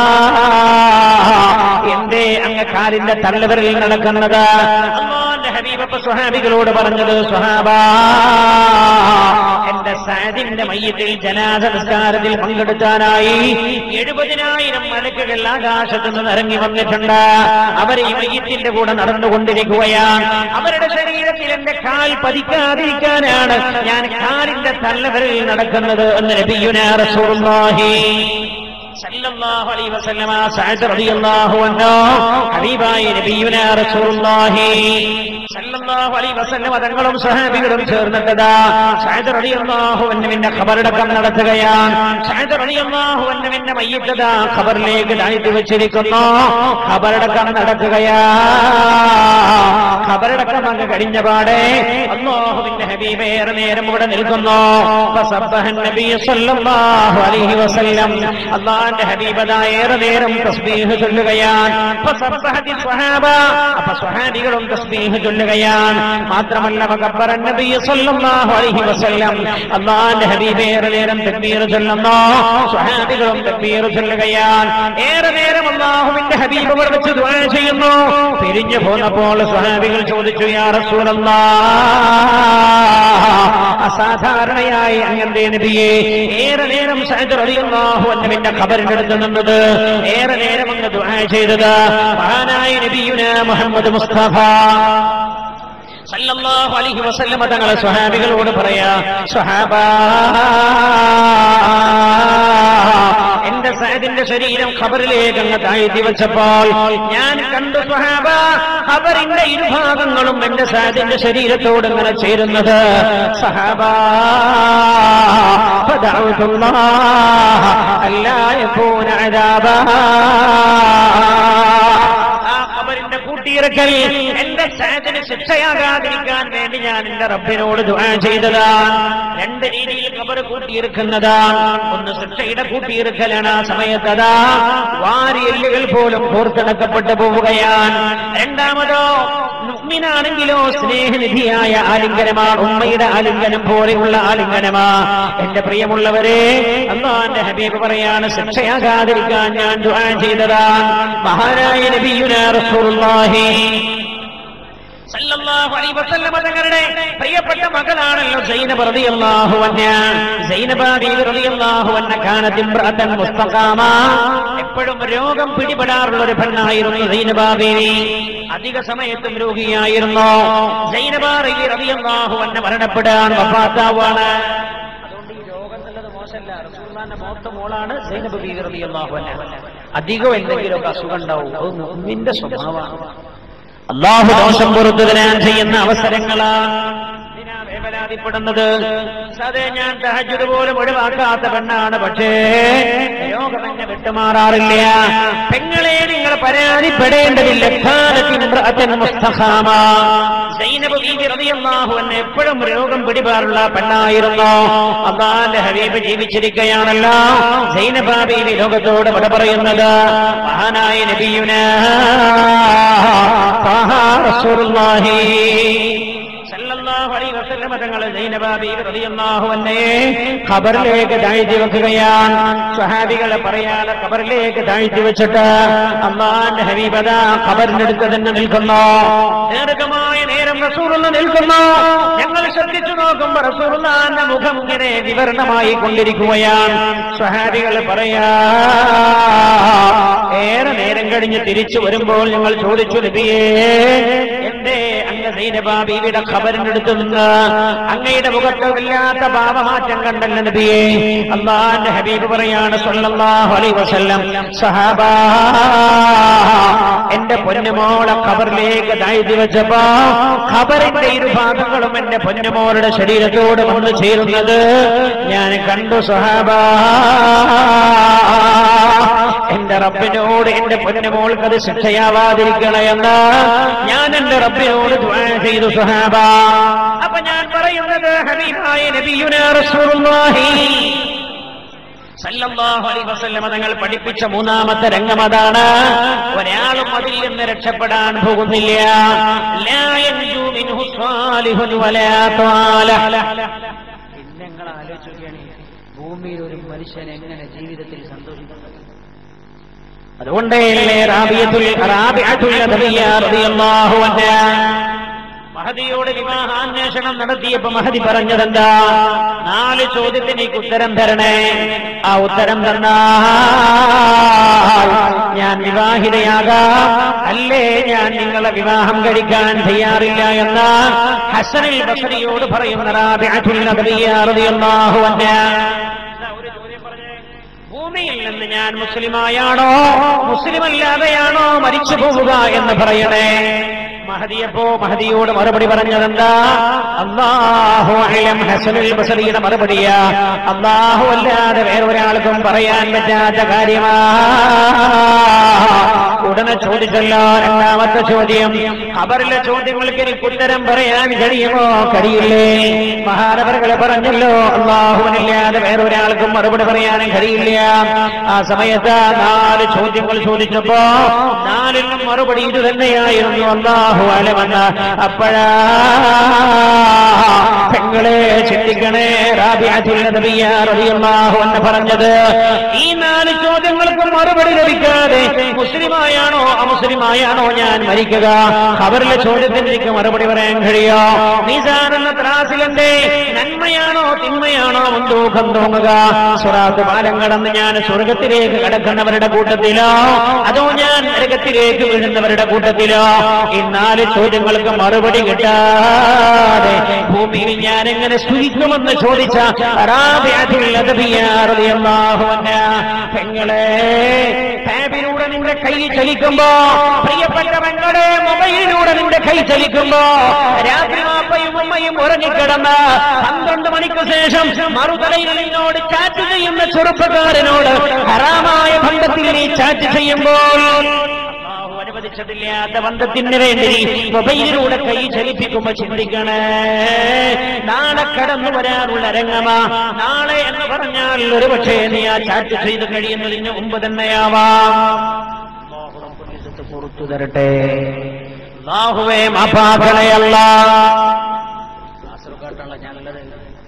എന്തേ അങ്ങ് കാലിന്റെ തള്ളവിരലിൽ നടക്കുന്നത് അള്ളാന്റെ ഹബീബപ്പ സ്വഹാബികളോട് പറഞ്ഞത് സ്വഹാബ എന്റെ സാദിന്റെ മയ്യത്തിൽ ജനാദ നിസ്കാരത്തിൽ പങ്കെടുക്കാനായി എഴുപതിനായിരം മലക്കുകൾ ആകാശത്ത് നിന്ന് ഇറങ്ങി വന്നിട്ടുണ്ട് അവർ ഈ മയ്യത്തിന്റെ കൂടെ നടന്നുകൊണ്ടിരിക്കുകയാണ് അവരുടെ ശരീരത്തിൽ എന്റെ കാൽ പതിക്കാതിരിക്കാനാണ് ഞാൻ കാലിന്റെ തള്ളവിരലിൽ നടക്കുന്നത് എന്ന് നബിയുനാ റസൂലുള്ളാഹി സല്ലല്ലാഹു അലൈഹി വസല്ലമ സഅദ് റളിയല്ലാഹു അൻഹു ഹബീബായ നബിയുനാ റസൂലുള്ളാഹി സല്ലല്ലാഹു അലൈഹി വസല്ലമ തങ്ങളും സഹാബികളും ചേർന്നിട്ടതാ സഅദ് റളിയല്ലാഹു അൻഹുവിന്റെ ഖബറടക്കം നടത്തുകയാണ് സഅദ് റളിയല്ലാഹു അൻഹുവിന്റെ മയ്യിത്തതാ ഖബറിലേക്ക് താഴ്ത്തി വെച്ചിരിക്കുന്നു ഖബറടക്കം നടക്കുകയാ ഖബറടക്കം അങ്ങ് കഴിഞ്ഞ പാടെ അല്ലാഹുവിന്റെ ഹബീബ് ഏറെ നേരം ഇവിടെ നിൽക്കുന്നു ഫസബ്ബഹൻ നബി സല്ലല്ലാഹു അലൈഹി വസല്ലം അള്ളാന്റെ ഹബീബത ഏറെ നേരം തസ്ബീഹ് ചൊല്ലുകയാണ് ഫസബ്ബഹതി സ്വഹാബ അപ്പൊ സ്വഹാബികളും തസ്ബീഹ് ചൊല്ലുകയാണ് മാത്രമല്ല വകബ്ബറ നബി സല്ലല്ലാഹു അലൈഹി വസല്ലം അള്ളാന്റെ ഹബീബ് ഏറെ നേരം തക്ബീർ ചൊല്ലുന്നു സ്വഹാബികളും തക്ബീർ ചൊല്ലുകയാണ് ഏറെ നേരം അള്ളാഹുവിന്റെ ഹബീബ് ഇവിടെ വെച്ച് ദുആ ചെയ്യുന്നു പിരിഞ്ഞു പോന്നപ്പോൾ സ്വഹാബികൾ ചോദിച്ചു യാ റസൂലല്ലാഹ് അസാധാരണയായി അങ്ങന്റെ നബിയെ ഏറെ നേരം സഅദ് റളിയല്ലാഹു അൻഹുവിന്റെ ഖബറിന്റെ അടുത്ത് നിന്നത് ഏറെ നേരം അങ്ങ് ദുആ ചെയ്തത് മഹാനായ നബിയുന മുഹമ്മദ് മുസ്തഫ സല്ലല്ലാഹു അലൈഹി വസല്ലമ തങ്ങളെ സ്വഹാബികളോട് പറയാ സ്വഹാബ എന്റെ സഅദിന്റെ ശരീരം ഖബറിലേക്ക് അങ്ങ് താഴ്ത്തി വെച്ചപ്പോൾ ഞാൻ കണ്ടു സ്വഹാബ ഖബറിന്റെ ഇരുഭാഗങ്ങളും എന്റെ സഅദിന്റെ ശരീരത്തോട് ഇങ്ങനെ ചേരുന്നത് സഹാബ فدعوت الله ألا يكون عذابا ആ ഖബറിന്റെ കൂട്ടിയിറക്കൽ എന്റെ സാദിന് ശിക്ഷയാകാതിരിക്കാൻ വേണ്ടി ഞാൻ എന്റെ റബ്ബിനോട് ദുആ ചെയ്തതാണ് രണ്ട് രീതിയിൽ ഖബർ കൂട്ടിയിറക്കുന്നതാണ് ഒന്ന് ശിക്ഷയുടെ കൂട്ടിയിറക്കലാണ് ആ സമയത്തതാ വാരിയെല്ലുകൾ പോലും കോർത്തിണക്കപ്പെട്ടു പോവുകയാണ് രണ്ടാമതോ മുഅ്മിനാണെങ്കിലോ സ്നേഹനിധിയായ ആലിംഗനമാണ് ഉമ്മയുടെ ആലിംഗനം പോലെയുള്ള ആലിംഗനമാ എന്റെ പ്രിയമുള്ളവരെ അള്ളാന്റെ ഹബീബ് പറയാണ് ശിക്ഷയാകാതിരിക്കാൻ ഞാൻ ദുആ ചെയ്തതാണ് മഹാനായ നബിയുനാ റസൂലുള്ളാഹി സല്ലല്ലാഹു അലൈഹി വസല്ലമ തങ്ങളുടെ പ്രിയപ്പെട്ട മകളാണല്ലോ സൈനബ റളിയല്ലാഹു അൻഹ സൈനബ ബീവി റളിയല്ലാഹു അൻഹ കാനത്ത് ഇംറഅതൻ മുസ്തഖാമ എപ്പോഴും രോഗം പിടിപെടാറുള്ള ഒരു പെണ്ണായിരുന്നു സൈനബ ബീവി അധിക സമയത്തും രോഗിയായിരുന്നു സൈനബ റളി റളിയല്ലാഹു അൻഹ മരണപ്പെടാൻ വഫാത്താവാണ് അതുകൊണ്ട് ഈ രോഗം എന്നുള്ളത് മോശമല്ല റസൂലുള്ളാഹിന്റെ മൂത്ത മോളാണ് സൈനബ ബീവി റളിയല്ലാഹു അൻഹ അധികം എന്തെങ്കിലുമൊക്കെ അസുഖം ഉണ്ടാവും അത് മുഅ്മിന്റെ സ്വഭാവമാണ് അള്ളാഹു ദോഷം പുറത്തു തരാൻ ചെയ്യുന്ന അവസരങ്ങളാണ് ഇതിനാ വേവലാതിപ്പെടുന്നത് അതെ ഞാൻ തഹജുദ് പോലും ഒഴിവാക്കാത്ത പെണ്ണാണ് പക്ഷേ രോഗം എന്നെ വിട്ടുമാറാറില്ല പെങ്ങളെ നിങ്ങൾ പരാതിപ്പെടേണ്ടതില്ല ഖാലത്ത് ഇംറഅത്തൻ മുസ്തഖാമ. സൈനബ് ബീവി റളിയല്ലാഹു അൻഹ എപ്പോഴും രോഗം പിടിപാറുള്ള പെണ്ണായിരുന്നു അള്ളാന്റെ ഹബീബ് ജീവിച്ചിരിക്കുകയാണല്ലോ സൈനബ ബീവി ലോകത്തോട് വിട പറയുന്നത് മഹാനായ നബിയുന طه رسول الله صلى الله സല്ലല്ലാഹു അലൈഹി വസല്ലമ തങ്ങൾ സൈനബ ബീവി റളിയല്ലാഹു അൻഹയെ ഖബറിലേക്ക് താഴ്ത്തി വെക്കുകയാണ് സ്വഹാബികളെ പറയാതെ ഖബറിലേക്ക് താഴ്ത്തി വെച്ചിട്ട് അള്ളാന്റെ ഹബീബത ഖബറിനടുത്ത് തന്നെ നിൽക്കുന്നു ദീർഘമായ നേരം റസൂലുള്ള നിൽക്കുന്നു ഞങ്ങൾ ശ്രദ്ധിച്ചു നോക്കുമ്പോ റസൂലുള്ളാന്റെ മുഖം ഇങ്ങനെ വിവരണമായി കൊണ്ടിരിക്കുകയാണ് സ്വഹാബികൾ പറയാ ഏറെ നേരം കഴിഞ്ഞ് തിരിച്ചു വരുമ്പോൾ ഞങ്ങൾ ചോദിച്ചു നബിയേ എന്തേ അങ്ങ് സൈനബ ബീവിയുടെ ഖബറിനടുത്ത് നിന്ന് അങ്ങയുടെ മുഖത്ത് വല്ലാത്ത ഭാവമാറ്റം കണ്ടല്ല നബിയേ അള്ളാന്റെ ഹബീബ് പറയാണ് സല്ലല്ലാഹു അലൈഹി വസല്ലം സഹാബ എന്റെ പൊന്നുമോളെ ഖബറിലേക്ക് താഴ്ത്തി വെച്ചപ്പോ ഖബറിന്റെ ഇരുഭാഗങ്ങളും എന്റെ പൊന്നുമോളുടെ ശരീരത്തോട് വന്നു ചേരുന്നത് ഞാൻ കണ്ടു സഹാബ എന്റെ റബ്ബിനോട് എന്റെ പൊന്നുമോൾക്ക് അത് ശിക്ഷയാവാതിരിക്കണമെന്ന് ഞാൻ എന്റെ റബ്ബിനോട് ദുആ ചെയ്തു സുഹാബ അപ്പൊ ഞാൻ പറയുന്നത് ഹബീബായ നബിയുന റസൂലുള്ളാഹി സല്ലല്ലാഹു അലൈഹി വസല്ലമ തങ്ങൾ പഠിപ്പിച്ച മൂന്നാമത്തെ രംഗം അതാണ് ഒരാളും അതിൽ നിന്ന് രക്ഷപ്പെടാൻ പോകുന്നില്ല ലാ യൻജു മിൻഹു സാലിഹുൻ വലാ ത്വാല പിന്നെ നിങ്ങൾ ആലോചിക്കുകയാണ് ഭൂമിയിൽ ഒരു മനുഷ്യൻ എങ്ങനെ ജീവിതത്തിൽ സന്തോഷിക്കുന്നത് അതുകൊണ്ടല്ലേ റാബിയത്തുൽ റാബിഅത്തുൽ അദവിയ്യ റളിയല്ലാഹു അൻഹ മഹദിയോട് വിവാഹാന്വേഷണം നടത്തിയപ്പോ മഹദി പറഞ്ഞതെന്താ നാല് ചോദ്യത്തിന് എനിക്ക് ഉത്തരം തരണേ ആ ഉത്തരം തന്നാൽ ഞാൻ വിവാഹിതയാകാം അല്ലേ ഞാൻ നിങ്ങളെ വിവാഹം കഴിക്കാൻ തയ്യാറില്ല എന്ന് ഹസനിൽ ബസരിയോട് പറയുന്ന റാബിഅത്തുൽ അദവിയ്യ റളിയല്ലാഹു അൻഹ ഒരു ചോദ്യം പറഞ്ഞേ ഭൂമിയിൽ നിന്ന് ഞാൻ മുസ്ലിമായാണോ മുസ്ലിം അല്ലാതെയാണോ മരിച്ചു പോവുക എന്ന് പറയണേ മഹദിയപ്പോ മഹദിയോട് മറുപടി പറഞ്ഞതെന്താ അള്ളാഹു അലം ഹസനുൽ ബസറിയുടെ മറുപടിയാ അള്ളാഹു അല്ലാതെ വേറൊരാൾക്കും പറയാൻ പറ്റാത്ത കാര്യമാ ഉടനെ ചോദിച്ചല്ലോ രണ്ടാമത്തെ ചോദ്യം ഖബറിലെ ചോദ്യങ്ങൾക്ക് എനിക്ക് ഉത്തരം പറയാൻ കഴിയുമോ കഴിയില്ലേ മഹാനവറുകളെ പറഞ്ഞല്ലോ അള്ളാഹുവിനില്ലാതെ വേറൊരാൾക്കും മറുപടി പറയാനും കഴിയില്ല ആ സമയത്ത് നാല് ചോദ്യങ്ങൾ ചോദിച്ചപ്പോ നാലിനും മറുപടി ഇത് തന്നെയായിരുന്നു അള്ളാഹു അലമെന്ന് അപ്പോഴാ പെങ്ങളെ ചിന്തിക്കണേ റാബിയാഹു എന്ന് പറഞ്ഞത് ഈ നാല് ചോദ്യങ്ങൾക്ക് മറുപടി ലഭിക്കാതെ മുസ്ലിമായാണോ അമുസ്ലിമായാണോ ഞാൻ മരിക്കുക അവരിലെ ചോദ്യത്തിന് എനിക്ക് മറുപടി പറയാൻ കഴിയോ നീസാൻ എന്ന ത്രാസിലെന്റെ നന്മയാണോ തിന്മയാണോ മുൻതൂക്കം തോന്നുക സുറാത്ത് പാലം കടന്ന് ഞാൻ സ്വർഗത്തിലേക്ക് കടക്കുന്നവരുടെ കൂട്ടത്തിലോ അതോ ഞാൻ നരകത്തിലേക്ക് വീഴുന്നവരുടെ കൂട്ടത്തിലോ ഈ നാല് ചോദ്യങ്ങൾക്ക് മറുപടി കിട്ടാതെ ഭൂമിയിൽ ഞാൻ എങ്ങനെ സ്തുതിക്കുമെന്ന് ചോദിച്ച റാബിഅത്തുൽ അദബിയ്യ റളിയല്ലാഹു അൻഹ പെങ്ങളെ ടാബിലൂടെ നിന്റെ കൈ ചലിക്കുമ്പോ പ്രിയപ്പെട്ട പെങ്ങളെ മൊബൈലിലൂടെ നിന്റെ കൈ ചലിക്കുമ്പോ രാത്രി വാപ്പയും ഉമ്മയും ഉറങ്ങിക്കിടന്ന് പന്ത്രണ്ട് മണിക്ക് ശേഷം മറുതലയിൽ നിന്നോട് ചാറ്റ് ചെയ്യുന്ന ചെറുപ്പക്കാരനോട് ഹറാമായ ബന്ധത്തിൽ നീ ചാറ്റ് ചെയ്യുമ്പോൾ അല്ലാഹു അനുവദിച്ചതില്ലാത്ത ബന്ധത്തിന് വേണ്ടി നീ മൊബൈലിലൂടെ കൈ ചലിപ്പിക്കുമ്പോ ചിന്തിക്കണേ നാളെ കടന്നു വരാനുള്ള രംഗമാ നാളെ എന്ന് പറഞ്ഞാൽ ഒരു പക്ഷേ നീ ആ ചാറ്റ് ചെയ്ത് കഴിയുന്നതിന് മുമ്പ് തന്നെയാവാം അല്ലാഹു റബ്ബുൽ ഇസ്സത്ത് പുറത്തു തരട്ടെ അല്ലാഹുവേ മാപ്പാക്കണയല്ല കാസർഗോട്ടുള്ള ഞങ്ങളുടെ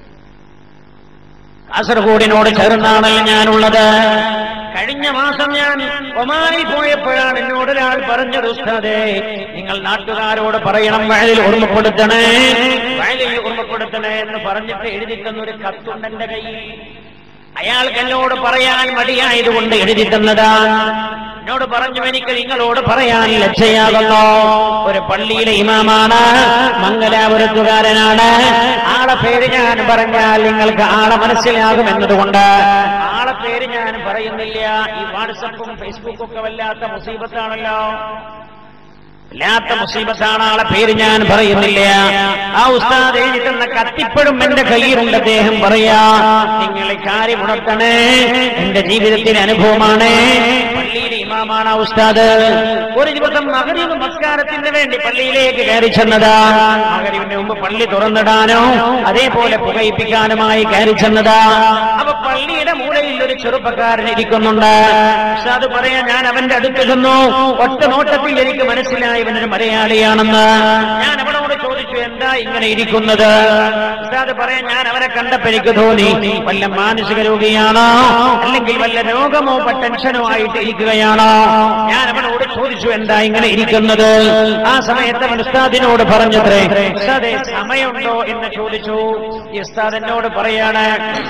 കാസർഗോഡിനോട് ചേർന്നാണല്ലോ ഞാനുള്ളത് കഴിഞ്ഞ മാസം ഞാൻ ഒമാനിൽ പോയപ്പോഴാണ് എന്നോട് ഒരാൾ പറഞ്ഞത് ഉസ്താദേ നിങ്ങൾ നാട്ടുകാരോട് പറയണം വയലിൽ ഓർമ്മപ്പെടുത്തണേ വയലിൽ ഓർമ്മപ്പെടുത്തണേ എന്ന് പറഞ്ഞിട്ട് എഴുതി തന്നൊരു കത്തുണ്ട് എന്റെ കയ്യിൽ അയാൾക്ക് എന്നോട് പറയാൻ മടിയായതുകൊണ്ട് എഴുതി തന്നതാണ് എന്നോട് പറഞ്ഞു എനിക്ക് നിങ്ങളോട് പറയാൻ ലജ്ജയാകുന്നു ഒരു പള്ളിയിലെ ഇമാമാണ് മംഗലാപുരത്തുകാരനാണ് ആളെ പേര് ഞാൻ പറഞ്ഞാൽ നിങ്ങൾക്ക് ആളെ മനസ്സിലാകും എന്നതുകൊണ്ട് ആളെ പേര് ഞാൻ പറയുന്നില്ല ഈ വാട്സപ്പും ഫേസ്ബുക്കും ഒക്കെ വല്ലാത്ത മുസീബത്താണല്ലോ വല്ലാത്ത മുസീബത്താണ് ആളെ പേര് ഞാൻ പറയുന്നില്ല ആ ഉസ്താദ് എഴുതി തന്ന കത്തിപ്പഴും എന്റെ കയ്യിലുണ്ട് അദ്ദേഹം പറയാ നിങ്ങൾ കാര്യം ഉണർത്തണേ എന്റെ ജീവിതത്തിലെ അനുഭവമാണ് പള്ളിയിലെ ഇമാമാണ് ആ ഉസ്താദ് ഒരു ദിവസം മകരീവ് നമസ്കാരത്തിന് വേണ്ടി പള്ളിയിലേക്ക് കയറി ചെന്നതാ മകരീവിന്റെ മുമ്പ് പള്ളി തുറന്നിടാനോ അതേപോലെ പുകയിപ്പിക്കാനുമായി കയറി ചെന്നതാ അപ്പൊ പള്ളിയുടെ മൂലയിൽ ഒരു ചെറുപ്പക്കാരൻ ഇരിക്കുന്നുണ്ട് ഉസ്താദ് പറയാ ഞാൻ അവന്റെ അടുത്ത് ചെന്നു ഒറ്റ നോട്ടത്തിൽ എനിക്ക് മനസ്സിലായി ഇവനൊരു മലയാളിയാണെന്ന് ഞാൻ അവനോട് ചോദിച്ചു ചോദിച്ചു എന്താ ഇങ്ങനെ ഇരിക്കുന്നത് ഉസ്താദ് പറയാൻ ഞാൻ അവനെ കണ്ടപ്പോ എനിക്ക് തോന്നി വല്ല മാനസിക രോഗിയാണോ അല്ലെങ്കിൽ വല്ല രോഗമോ ടെൻഷനോ ആയിട്ട് ഇരിക്കുകയാണോ ഞാൻ അവനോട് ചോദിച്ചു എന്താ ഇങ്ങനെ ഇരിക്കുന്നത് ആ സമയത്ത് അവൻ ഉസ്താദിനോട് പറഞ്ഞത്രേ ഉസ്താദെ സമയമുണ്ടോ എന്ന് ചോദിച്ചു ഈ ഉസ്താദ് എന്നോട് പറയാണ്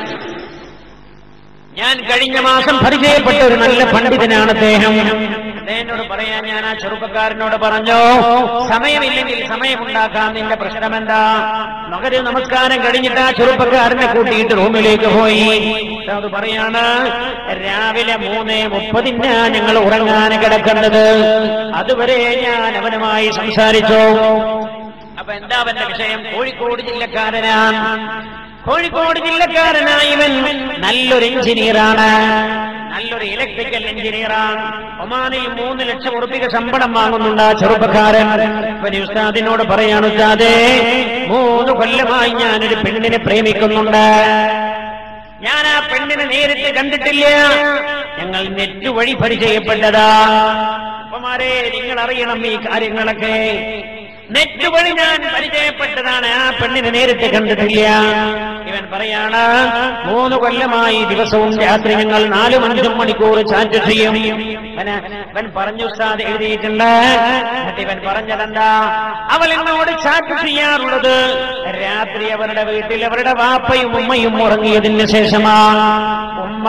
ഞാൻ കഴിഞ്ഞ മാസം പരിചയപ്പെട്ട ഒരു നല്ല പണ്ഡിതനാണ് അദ്ദേഹം അദ്ദേഹനോട് പറയാൻ ഞാൻ ആ ചെറുപ്പക്കാരനോട് പറഞ്ഞു സമയമില്ലെങ്കിൽ സമയമുണ്ടാക്കാൻ നിന്റെ പ്രശ്നമെന്താ മകര് നമസ്കാരം കഴിഞ്ഞിട്ട് ആ ചെറുപ്പക്കാരനെ കൂട്ടിയിട്ട് റൂമിലേക്ക് പോയി അത് പറയാണ് രാവിലെ മൂന്ന് മുപ്പതിനാ ഞങ്ങൾ ഉറങ്ങാൻ കിടക്കുന്നത് അതുവരെ ഞാൻ അവനുമായി സംസാരിച്ചു അപ്പൊ എന്താ അവന്റെ വിഷയം കോഴിക്കോട് ജില്ലക്കാരനാണ് കോഴിക്കോട് ജില്ലക്കാരനായ ഇവൻ നല്ലൊരു എഞ്ചിനീയറാണ് നല്ലൊരു ഇലക്ട്രിക്കൽ എഞ്ചിനീയറാണ് ഒമാനിൽ മൂന്ന് ലക്ഷം ഉറുപ്പിക ശമ്പളം വാങ്ങുന്നുണ്ട് ആ ചെറുപ്പക്കാരൻ ഇവൻ ഉസ്താദിനോട് പറയാണ് ഉസ്താദേ മൂന്ന് കൊല്ലമായി ഞാനൊരു പെണ്ണിനെ പ്രേമിക്കുന്നുണ്ട് ഞാൻ ആ പെണ്ണിനെ നേരിട്ട് കണ്ടിട്ടില്ല ഞങ്ങൾ നെറ്റ് വഴി പരിചയപ്പെട്ടതാ അപ്പമാരെ നിങ്ങൾ അറിയണം ഈ കാര്യങ്ങളൊക്കെ നെറ്റ് വഴി ഞാൻ പരിചയപ്പെട്ടതാണ് ആ പെണ്ണിനെ നേരിട്ട് കണ്ടിട്ടില്ല ഇവൻ പറയാണ് മൂന്ന് കൊല്ലമായി ദിവസവും രാത്രി ഞങ്ങൾ നാലും അഞ്ചും മണിക്കൂർ ചാറ്റ് ചെയ്യും ഇവന് ഇവൻ പറഞ്ഞു ഉസ്താദ് എഴുതിയിട്ടുണ്ട് എന്നിട്ട് ഇവൻ പറഞ്ഞതെന്താ അവൾ എന്നോട് ചാറ്റ് ചെയ്യാറുള്ളത് രാത്രി അവരുടെ വീട്ടിൽ അവരുടെ വാപ്പയും ഉമ്മയും ഉറങ്ങിയതിന് ശേഷമാ ഉമ്മ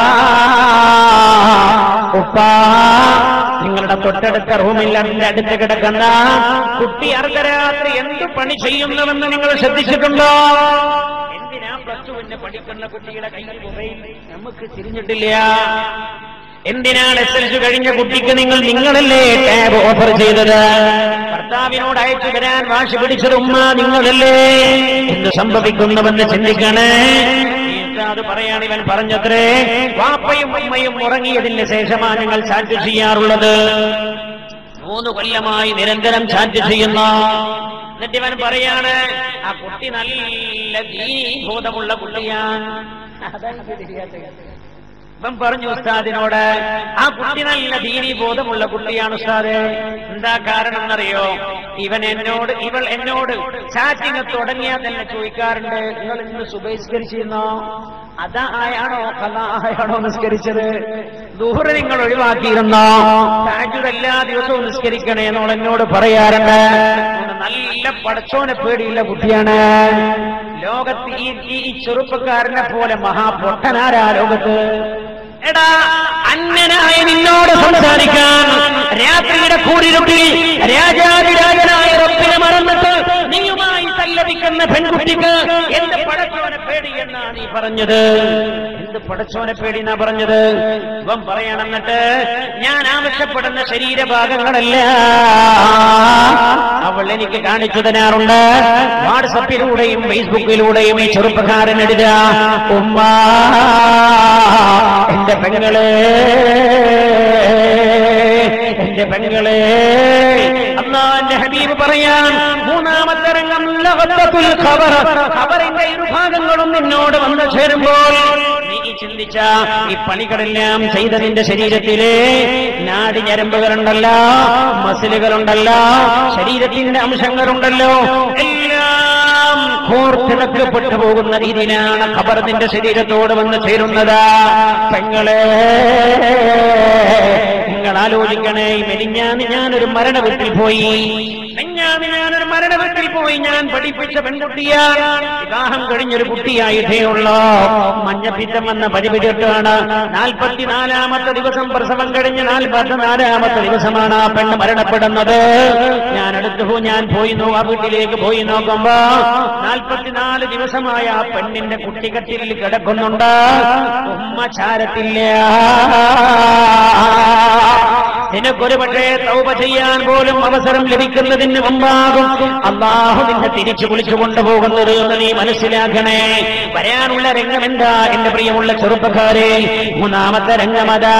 ഉപ്പ നിങ്ങളുടെ തൊട്ടടുത്ത റൂമിൽ അതിന്റെ അടുത്ത് കിടക്കുന്ന കുട്ടി അർദ്ധരാത്രി എന്ത് പണി ചെയ്യുന്നുവെന്ന് നിങ്ങൾ ശ്രദ്ധിച്ചിട്ടുണ്ടോ എന്തിനാ പ്ലസ് ടുവിന് പഠിക്കുന്ന കുട്ടിയുടെ കയ്യിൽ മൊബൈൽ നമുക്ക് തിരിഞ്ഞിട്ടില്ല എന്തിനാണ് എസ് എൽ സി കഴിഞ്ഞ കുട്ടിക്ക് നിങ്ങൾ നിങ്ങളല്ലേ ടാബ് ഓഫർ ചെയ്തത് ഭർത്താവിനോട് അയച്ചു തരാൻ വാശി പിടിച്ചത് ഉമ്മ നിങ്ങളല്ലേ എന്ത് സംഭവിക്കുന്നുവെന്ന് ചിന്തിക്കണേ അത് പറയാണ് ഇവൻ പറഞ്ഞത്രേ വാപ്പയും ഉമ്മയും ഉറങ്ങിയതിന് ശേഷമാണ് ഞങ്ങൾ ചാറ്റ് ചെയ്യാറുള്ളത് മൂന്ന് കൊല്ലമായി നിരന്തരം ചാറ്റ് ചെയ്യുന്ന എന്നിട്ട് ഇവൻ പറയാണ് ആ കുട്ടി നല്ല ദീനീബോധമുള്ള കുട്ടിയാണ് അതാണ് ഇത് ശരിയാത്തത്. ഇവൻ പറഞ്ഞു ഉസ്താദിനോട് ആ കുട്ടി നല്ല ദീനി ബോധമുള്ള കുട്ടിയാണ് ഉസ്താദ് എന്താ കാരണം എന്നറിയോ ഇവൻ എന്നോട് ഇവൾ എന്നോട് ചാറ്റിങ് തുടങ്ങിയാൽ തന്നെ ചോദിക്കാറുണ്ട് നിങ്ങൾ ഇന്ന് സുബഹിസ്കരിച്ചിരുന്നോ അതാ ആയാണോ കഥ ആയാണോ നിസ്കരിച്ചത് ദൂരെ നിങ്ങൾ ഒഴിവാക്കിയിരുന്നോ താജുദ് എല്ലാ ദിവസവും നിസ്കരിക്കണേ എന്നോട് എന്നോട് പറയാറുണ്ട് അതുകൊണ്ട് നല്ല പടച്ചോനെ പേടിയുള്ള കുട്ടിയാണ് ലോകത്ത് ഈ ഈ ഈ ചെറുപ്പക്കാരനെ പോലെ മഹാപൊട്ടനാരാ ലോകത്ത് എടാ അന്യനായ നിന്നോട് സംസാരിക്കാൻ രാത്രിയുടെ കൂടിരുട്ടിൽ രാജാതിരാജനായ റബ്ബിനെ മറന്നിട്ട് നീയുമായി സല്ലപിക്കുന്ന പെൺകുട്ടിക്ക് എന്ത് പടച്ചോനെ പേടി എന്നാ നീ പറഞ്ഞത് എന്ത് പടച്ചോനെ പേടി എന്നാ പറഞ്ഞത് ഇവൻ പറയണം എന്നിട്ട് ഞാൻ ആവശ്യപ്പെടുന്ന ശരീരഭാഗങ്ങളല്ല അവൾ എനിക്ക് കാണിച്ചു തരാറുണ്ട് വാട്സപ്പിലൂടെയും ഫേസ്ബുക്കിലൂടെയും ഈ ചെറുപ്പക്കാരൻ എഴുതുക ഉമ്മ എന്റെ പെങ്ങളെ എന്റെ പെങ്ങളെ അള്ളാന്റെ ഹബീബ് പറയാൻ മൂന്നാമത്തെ രംഗം ലഹബത്തുൽ ഖബർ ഖബറിന്റെ ഇരുഭാഗങ്ങളും നിന്നോട് വന്നു ചേരുമ്പോൾ നീ ചിന്തിച്ച ഈ പണികളെല്ലാം ചെയ്ത നിന്റെ ശരീരത്തിലെ നാടി ഞരമ്പുകളുണ്ടല്ലോ മസിലുകളുണ്ടല്ലോ ശരീരത്തിന്റെ അംശങ്ങളുണ്ടല്ലോ എല്ലാം കോർത്തിണക്കപ്പെട്ടു പോകുന്ന രീതിയിലാണ് ഖബർ നിന്റെ ശരീരത്തോട് വന്ന് ചേരുന്നത് പെങ്ങളെ നിങ്ങൾ ആലോചിക്കണേ മെലിഞ്ഞാന്ന് ഞാനൊരു മരണ വീട്ടിൽ പോയി മെഞ്ഞാന്ന് ഞാനൊരു മരണ വീട്ടിൽ പോയി ഞാൻ പഠിപ്പിച്ച പെൺകുട്ടിയാണ് വിവാഹം കഴിഞ്ഞൊരു കുട്ടിയായിട്ടേ ഉള്ളൂ മഞ്ഞപ്പിത്തം വന്ന പരിപിടിട്ടാണ് നാൽപ്പത്തിനാലാമത്തെ ദിവസം പ്രസവം കഴിഞ്ഞ് നാൽപ്പത്തിനാലാമത്തെ ദിവസമാണ് ആ പെണ്ണ് മരണപ്പെടുന്നത് ഞാൻ അടുത്ത് പോ ഞാൻ പോയി നോ ആ വീട്ടിലേക്ക് പോയി നോക്കുമ്പോ നാൽപ്പത്തിനാല് ദിവസമായ ആ പെണ്ണിന്റെ കുട്ടികട്ടിൽ കിടക്കുന്നുണ്ട് ഉമ്മ ചാരത്തില്ല നിനക്കൊരു പക്ഷേ തൗപ ചെയ്യാൻ പോലും അവസരം ലഭിക്കുന്നതിന് മുമ്പാകും അള്ളാഹു നിന്നെ തിരിച്ചു വിളിച്ചു കൊണ്ടുപോകുന്നത് എന്ന് നീ മനസ്സിലാക്കണേ വരാനുള്ള രംഗം എന്താ എന്റെ പ്രിയമുള്ള ചെറുപ്പക്കാരെ മൂന്നാമത്തെ രംഗമതാ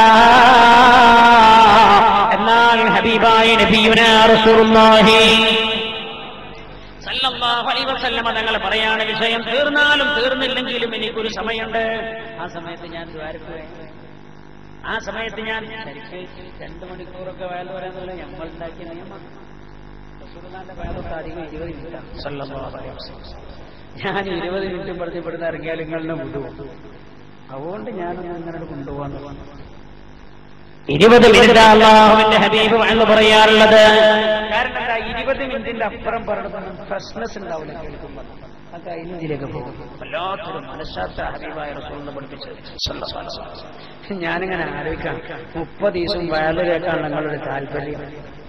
എന്നാൽ ഹബീബായി നബിയുനാ റസൂലുള്ളാഹി സല്ലല്ലാഹു അലൈഹി വസല്ലമ തങ്ങൾ പറയാണ് വിഷയം തീർന്നാലും തീർന്നില്ലെങ്കിലും എനിക്കൊരു സമയമുണ്ട് ആ സമയത്ത് ഞാൻ ദ്വാരക്കുവേ ആ സമയത്ത് ഞാൻ ശരിക്ക് രണ്ടു മണിക്കൂറൊക്കെ വയൽ പറയാന്നുള്ള നമ്മൾ ഉണ്ടാക്കിയ നിയമം റസൂലുള്ളാഹിന്റെ വയലൊക്കെ അധികം ഇരുപത് മിനിറ്റാണ് സല്ലല്ലാഹു അലൈഹി വസല്ലം. ഞാൻ ഇരുപത് മിനിറ്റും പറഞ്ഞ് ഇവിടുന്ന് ഇറങ്ങിയാൽ നിങ്ങളെ വിടുവോ അതുകൊണ്ട് ഞാനൊന്ന് അങ്ങനെ കൊണ്ടുപോകാന്ന് ഇരുപത് മിനിറ്റ് അള്ളാഹുവിന്റെ ഹബീബ് എന്ന് പറയാറുള്ളത് കാരണം എന്താ ഇരുപത് മിനിറ്റിന്റെ അപ്പുറം പറഞ്ഞതൊന്നും ഫ്രഷ്നെസ് ഉണ്ടാവില്ല കേൾക്കുമ്പോൾ അതൊക്കെ അതിനെതിലേക്ക് പോകും വല്ലാത്തൊരു മനഃശാസ്ത്ര ഹബീബായ റസൂലിനെ പഠിപ്പിച്ചത് സല്ലല്ലാഹു അലൈഹി വസല്ലം. ഞാനിങ്ങനെ ആലോചിക്കാം മുപ്പത് ദിവസം വയല് കേൾക്കാൻ നിങ്ങളൊരു താല്പര്യം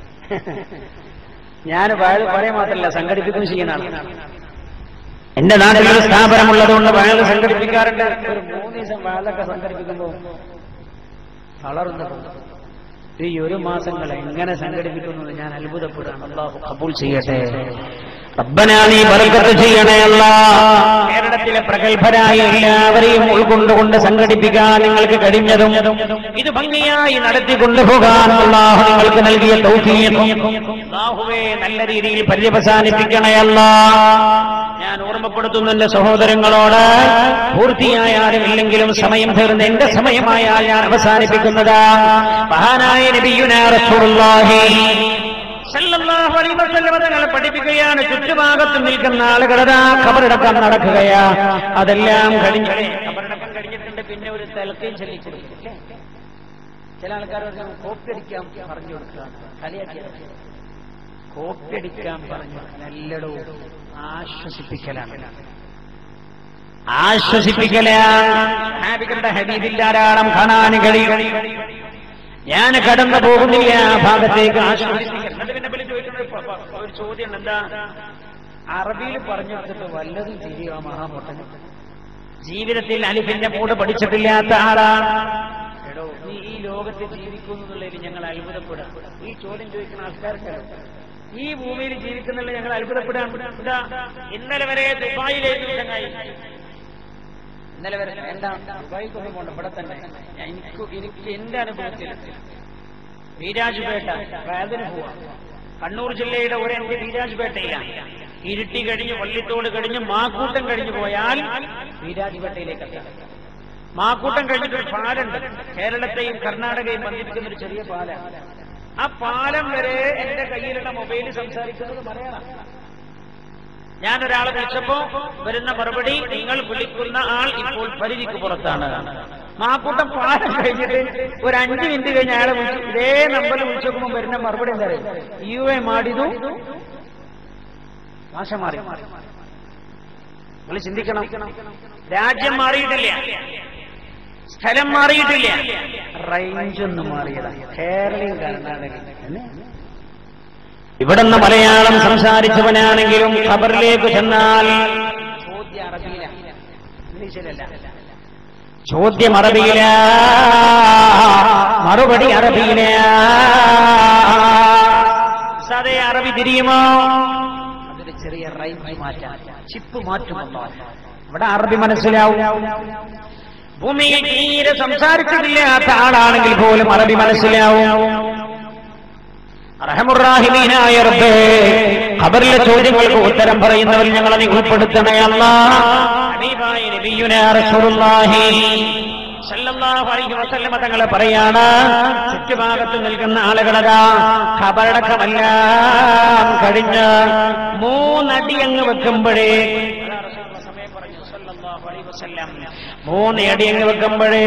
ഞാൻ വയൽ പറയാൻ മാത്രമല്ല സംഘടിപ്പിക്കുകയും ചെയ്യുന്ന ആളാണ് എന്റെ നാട്ടിൽ ഒരു സ്ഥാപനമുള്ളതുകൊണ്ട് വയൽ സംഘടിപ്പിക്കാറുണ്ട് ഒരു മൂന്ന് ദിവസം വയലൊക്കെ സംഘടിപ്പിക്കുമ്പോൾ വളർന്നു പോകും. ഈ ഒരു മാസങ്ങൾ എങ്ങനെ സംഘടിപ്പിക്കുന്നത് ഞാൻ അത്ഭുതപ്പെടുകയാണ് അള്ളാഹു കബൂൾ ചെയ്യട്ടെ റബ്ബനാ നീ ബർക്കത്ത് ചെയ്യണേ അല്ലാ കേരളത്തിലെ പ്രഗത്ഭരായ എല്ലാവരെയും ഉൾക്കൊണ്ടുകൊണ്ട് സംഘടിപ്പിക്കാൻ നിങ്ങൾക്ക് കഴിഞ്ഞതും ഇത് ഭംഗിയായി നടത്തി കൊണ്ടുപോകാൻ അല്ലാഹു നിങ്ങൾക്ക് നൽകിയ തൗഫീഖും അല്ലാഹുവേ നല്ല രീതിയിൽ പര്യവസാനിപ്പിക്കണേ അല്ലാ ഞാൻ ഓർമ്മപ്പെടുത്തുന്നു എന്റെ സഹോദരങ്ങളോട് പൂർത്തിയായാലും ഇല്ലെങ്കിലും സമയം തീർന്ന് എന്റെ സമയമായാൽ ഞാൻ അവസാനിപ്പിക്കുന്നതാ മഹാനായ നബിയുനാ റസൂലുള്ളാഹി സല്ലല്ലാഹു അലൈഹി വസല്ലം തങ്ങൾ പഠിപ്പിക്കുകയാണ് ചുറ്റുഭാഗത്ത് നിൽക്കുന്ന ആളുകളതാ ഖബറടക്കം നടക്കുകയാ അതെല്ലാം കഴിഞ്ഞു ഖബറടക്കം കഴിഞ്ഞിട്ടുണ്ട് പിന്നെ ഒരു തിളക്കയും ചൊല്ലിക്കൊടുക്കും അല്ലേ? ചില ആൾക്കാർ കോപ്പി അടിക്കാൻ പറഞ്ഞു കൊടുക്കുകയാണ് കളിയാക്കിയത് കോപ്പി അടിക്കാൻ പറഞ്ഞു നല്ലടോ ആശ്വസിപ്പിക്കലാണ് ആശ്വസിപ്പിക്കലാണ് ഹാബികളുടെ ഹബീബിൽ ധാരാളം കാണാൻ കഴിയും ഞാൻ കടന്നു പോകുന്നില്ല ആ ഭാഗത്തേക്ക് ആശ്വസിപ്പിക്കൽ എന്നിട്ട് പിന്നെ വിളിച്ച് ചോദിക്കുന്ന ഒരു പ- പ- ഒരു ചോദ്യം എന്താ അറബിയിൽ പറഞ്ഞു കൊടുത്തിട്ട് വല്ലതും തിരിയോ ആ മഹാമൊട്ടന് ജീവിതത്തിൽ അലിഫിന്റെ മൂട് പഠിച്ചിട്ടില്ലാത്ത ആളാണ് എടോ നീ ഈ ലോകത്ത് ജീവിക്കുന്നു എന്നുള്ളതിൽ ഞങ്ങൾ അത്ഭുതപ്പെടാം ഈ ചോദ്യം ചോദിക്കുന്ന ആൾക്കാർക്കല്ലോ ഈ ഭൂമിയിൽ ജീവിക്കുന്നുള്ള ഞങ്ങൾ അത്ഭുതപ്പെടാൻ എന്താ ഇന്നലെ വരെ ദുബായിലേക്ക് ചങ്ങായി ഇന്നലെ വരെ എന്താ ദുബായിക്കൊന്നും പോണ്ട ഇവിടെ തന്നെ ഞാൻ എനിക്ക് എനിക്ക് എന്റെ അനുഭവത്തിൽ വീരാജ്പേട്ട വേദന പോവാം കണ്ണൂർ ജില്ലയുടെ ഒരു എന്റെ വീരാജ്പേട്ടയിലാണ് ഇരുട്ടി കഴിഞ്ഞ് വള്ളിത്തോട് കഴിഞ്ഞ് മാക്കൂട്ടം കഴിഞ്ഞു പോയാൽ വീരാജ്പേട്ടയിലേക്ക് എത്താം മാക്കൂട്ടം കഴിഞ്ഞിട്ട് ഒരു പാലുണ്ട് കേരളത്തെയും കർണാടകയും ബന്ധിപ്പിക്കുന്ന ഒരു ചെറിയ പാലാണ് ആ പാലം വരെ എന്റെ കയ്യിലുള്ള മൊബൈൽ സംസാരിക്കുന്നത് മലയാളം ഞാൻ ഒരാളെ വിളിച്ചപ്പോ വരുന്ന മറുപടി നിങ്ങൾ വിളിക്കുന്ന ആൾ ഇപ്പോൾ പരിധിക്ക് പുറത്താണ് മാക്കൂട്ടം പാലം കഴിഞ്ഞിട്ട് ഒരു അഞ്ച് മിനിറ്റ് കഴിഞ്ഞ് അയാളെ വിളിച്ചു ഇതേ നമ്പറിൽ വിളിച്ചോക്കുമ്പോൾ വരുന്ന മറുപടി എന്താ അറിയോ? യു എ മാടിതു ഭാഷ മാറി നിങ്ങൾ ചിന്തിക്കണം രാജ്യം മാറിയിട്ടില്ല സ്ഥലം മാറിയിട്ടില്ല റേഞ്ച് ഒന്നും മാറിയതാ കേരളയും കർണാടകയും ഇവിടുന്ന് മലയാളം സംസാരിച്ചവനാണെങ്കിലും ഖബറിലേക്ക് ചെന്നാൽ ചോദ്യം അറബിയില ഇംഗ്ലീഷിലല്ല ചോദ്യം അറബിയില മറുപടി അറബിയില സതേ അറബി തിരിയുമോ അതൊരു ചെറിയ റേഞ്ച് മാറ്റാം ചിപ്പ് മാറ്റുമല്ലോ ഇവിടെ അറബി മനസ്സിലാവും ഭൂമിയിൽ തീരെ സംസാരിച്ചിട്ടില്ലാത്ത ആളാണെങ്കിൽ പോലും അറബി മനസ്സിലാവും റഹമുറാഹിമീനായ റബ്ബേ ഖബറിലെ ചോദ്യങ്ങൾക്ക് ഉത്തരം പറയുന്നവർ ഞങ്ങളെ നീ ഉൾപ്പെടുത്തണേ അല്ലാ ഹബീബായ നബിയുനാ റസൂലുള്ളാഹി സല്ലല്ലാഹു അലൈഹി വസല്ലമ തങ്ങളെ പറയാണ് ചുറ്റുഭാഗത്ത് നിൽക്കുന്ന ആളുകളതാ ഖബറടക്കമെല്ലാം കഴിഞ്ഞ് മൂന്നടി അങ്ങ് വെക്കുമ്പോഴേ മൂന്ന് അടി അങ്ങ് വെക്കുമ്പോഴേ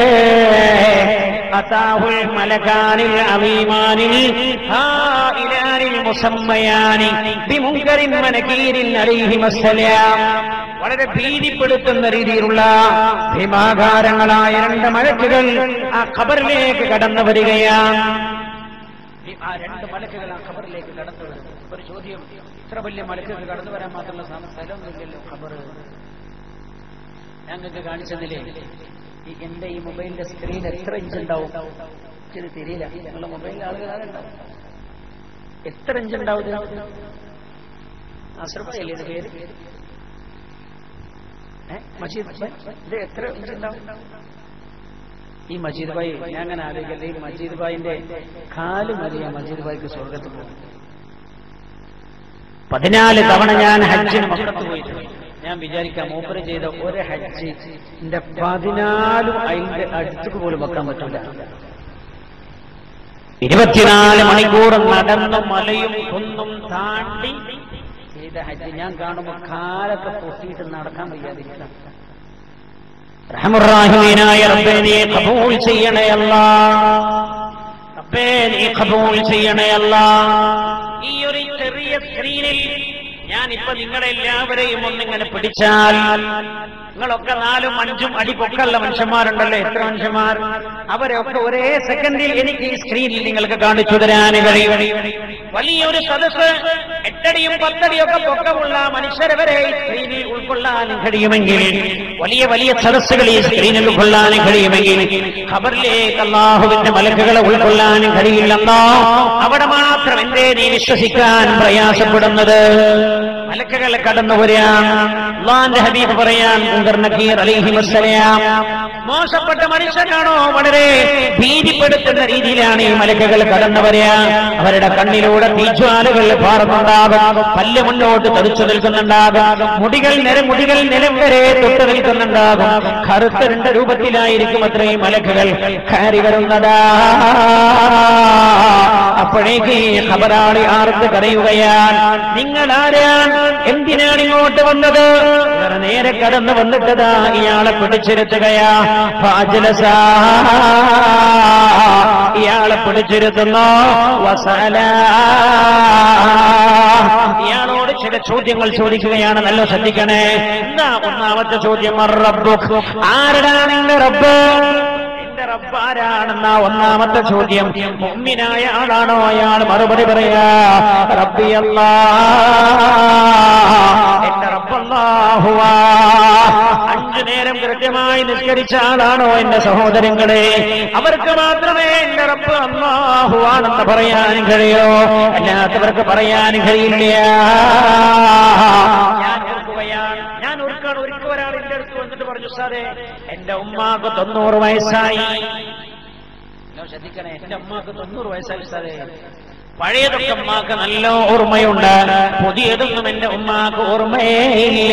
അതാഹുൽ മലകാനിൽ അമീമാനിൽ ഹായിലാനിൽ മുസമ്മയാനി ബിമുങ്കരിൻ മനകീരിൻ അലൈഹി മസ്സലാം വളരെ ഭീതിപ്പെടുത്തുന്ന രീതിയിലുള്ള ഭീമാകാരങ്ങളായ രണ്ട് മഴക്കുകൾ ആ ഖബറിലേക്ക് കടന്നു വരികയാണ് ആ രണ്ട് മലക്കുകൾ ആ ഖബറിലേക്ക് കടന്നു വരും ഒരു ചോദ്യം ഇത്ര വലിയ മലക്കുകൾ കടന്നു വരാൻ മാത്രമുള്ള സ്ഥ- സ്ഥലമൊന്നുമില്ലല്ലോ ഖബർ ഞങ്ങൾക്ക് കാണിച്ചതില്ലേ ഈ എന്റെ ഈ മൊബൈലിന്റെ സ്ക്രീൻ എത്ര ഇഞ്ച് ഉണ്ടാവും ഇത് തിരിയില്ല നിങ്ങളുടെ മൊബൈലിൽ ആളുകൾ ആരുണ്ടാവും എത്ര ഇഞ്ച് ഉണ്ടാവും ഇത്? അസ്രഫല്ലേ ഇത് പേര് ഏ? മജീദ് ഭായ്, ഇത് എത്ര ഇഞ്ച് ഉണ്ടാവും ഈ മജീദ് ഭായി ഞാൻ അങ്ങനെ ആലോചിക്കല്ലേ ഈ മജീദ് ഭായിന്റെ കാല് മതിയാ മജീദ് ഭായിക്ക് സ്വർഗത്ത് പോകും പതിനാല് തവണ ഞാൻ ഹജ്ജിന് മക്കത്ത് പോയിട്ടുണ്ട് ഞാൻ വിചാരിക്കാം മൂപ്പര് ചെയ്ത ഒരു ഹജ്ജ് എന്റെ പതിനാലും അതിന്റെ അടുത്തേക്ക് പോലും വെക്കാൻ പറ്റില്ല ഇരുപത്തിനാല് മണിക്കൂർ നടന്ന് മലയും കുന്നും താണ്ടി ചെയ്ത ഹജ്ജ് ഞാൻ കാണുമ്പോൾ കാലൊക്കെ പൊട്ടിയിട്ട് നടക്കാൻ വയ്യാതിരിക്കണം റഹമുറാഹിമീനായ റബ്ബേ നീ കബൂൾ ചെയ്യണേ അല്ലാ റബ്ബേ നീ കബൂൾ ചെയ്യണേ അല്ലാ ഈ ഒരു ചെറിയ സ്ക്രീനിൽ ഞാൻ ഇപ്പൊ നിങ്ങളെല്ലാവരെയും ഒന്നിങ്ങനെ പിടിച്ചാൽ നിങ്ങളൊക്കെ നാലും അഞ്ചും അടി പൊക്കള്ള മനുഷ്യന്മാരുണ്ടല്ലോ എത്ര മനുഷ്യന്മാർ അവരൊക്കെ ഒരേ സെക്കൻഡിൽ എനിക്ക് ഈ സ്ക്രീനിൽ നിങ്ങൾക്ക് കാണിച്ചു തരാൻ കഴിയും വലിയൊരു സദസ് എട്ടടിയും പത്തടിയൊക്കെ പൊക്കമുള്ള മനുഷ്യരെ വരെ ഈ സ്ക്രീനിൽ ഉൾക്കൊള്ളാനും കഴിയുമെങ്കിൽ വലിയ വലിയ സദസ്സുകൾ ഈ സ്ക്രീനിൽ ഉൾക്കൊള്ളാനും കഴിയുമെങ്കിൽ ഖബറിലേക്ക് അള്ളാഹുവിന്റെ മലക്കുകളെ ഉൾക്കൊള്ളാനും കഴിയില്ലെന്നോ അവിടെ മാത്രം എന്തേ നീ വിശ്വസിക്കാൻ പ്രയാസപ്പെടുന്നത് മലക്കുകൾ കടന്നു വരാം അള്ളാന്റെ ഹബീബ് പറയാൻ മുങ്കർ നക്കീർ അലൈഹി വസ്സലാം മോശപ്പെട്ട മനുഷ്യനാണോ വളരെ ഭീതിപ്പെടുത്തുന്ന രീതിയിലാണ് ഈ മലക്കുകൾ കടന്നു വരിക അവരുടെ കണ്ണിലൂടെ തീജ്വാലകൾ പാറുന്നുണ്ടാകും പല്ല് മുന്നോട്ട് തെറിച്ചു നിൽക്കുന്നുണ്ടാകും മുടികൾ നില മുടികൾ നിലം വരെ തൊട്ട് നിൽക്കുന്നുണ്ടാകും കറുത്തരണ്ട രൂപത്തിലായിരിക്കും അത്രയും മലക്കുകൾ കയറി വരുന്നതാ അപ്പോഴേക്ക് ഈ ഖബറാളി ആർക്ക് കരയുകയാണ് നിങ്ങൾ ആരാണ് എന്തിനാണ് ഇങ്ങോട്ട് വന്നത് ഇവർ നേരെ കടന്നു വന്നിട്ടതാ ഇയാളെ പിടിച്ചിരുത്തുകയാ ഫാജിലസ ഇയാളെ പിടിച്ചിരുത്തുന്നു വസല ഇയാളോട് ചില ചോദ്യങ്ങൾ ചോദിക്കുകയാണ് നല്ല ശ്രദ്ധിക്കണേ എന്താ ഒന്നാമത്തെ ചോദ്യം റബ്ബുക് ആരടാ നിന്റെ റബ്ബ് എന്റെ റബ്ബ് ആരാണെന്ന ഒന്നാമത്തെ ചോദ്യം മുമ്മിനായ ആളാണോ അയാൾ മറുപടി പറയാ റബ്ബി അല്ലാ എന്റെ റബ്ബല്ലാഹുവാ അഞ്ചു നേരം കൃത്യമായി നിസ്കരിച്ച ആളാണോ എന്റെ സഹോദരങ്ങളെ അവർക്ക് മാത്രമേ എന്റെ റബ്ബ് അള്ളാഹുവാണെന്ന് പറയാൻ കഴിയോ അല്ലാത്തവർക്ക് പറയാൻ കഴിയില്ല ഞാൻ ഓർക്കുകയാണ് ഞാൻ ഓർക്കാണ് ഒരിക്കൽ ഒരാൾ എന്റെ അടുത്ത് വന്നിട്ട് പറഞ്ഞു സാറേ എന്റെ ഉമ്മാക്ക് തൊണ്ണൂറ് വയസ്സായി നിങ്ങൾ ശ്രദ്ധിക്കണേ എന്റെ ഉമ്മാക്ക് തൊണ്ണൂറ് വയസ്സായി സാറേ പഴയതൊക്കെ ഉമ്മാക്ക് നല്ല ഓർമ്മയുണ്ട് പുതിയതൊന്നും എന്റെ ഉമ്മാക്ക് ഓർമ്മയേ ഇല്ല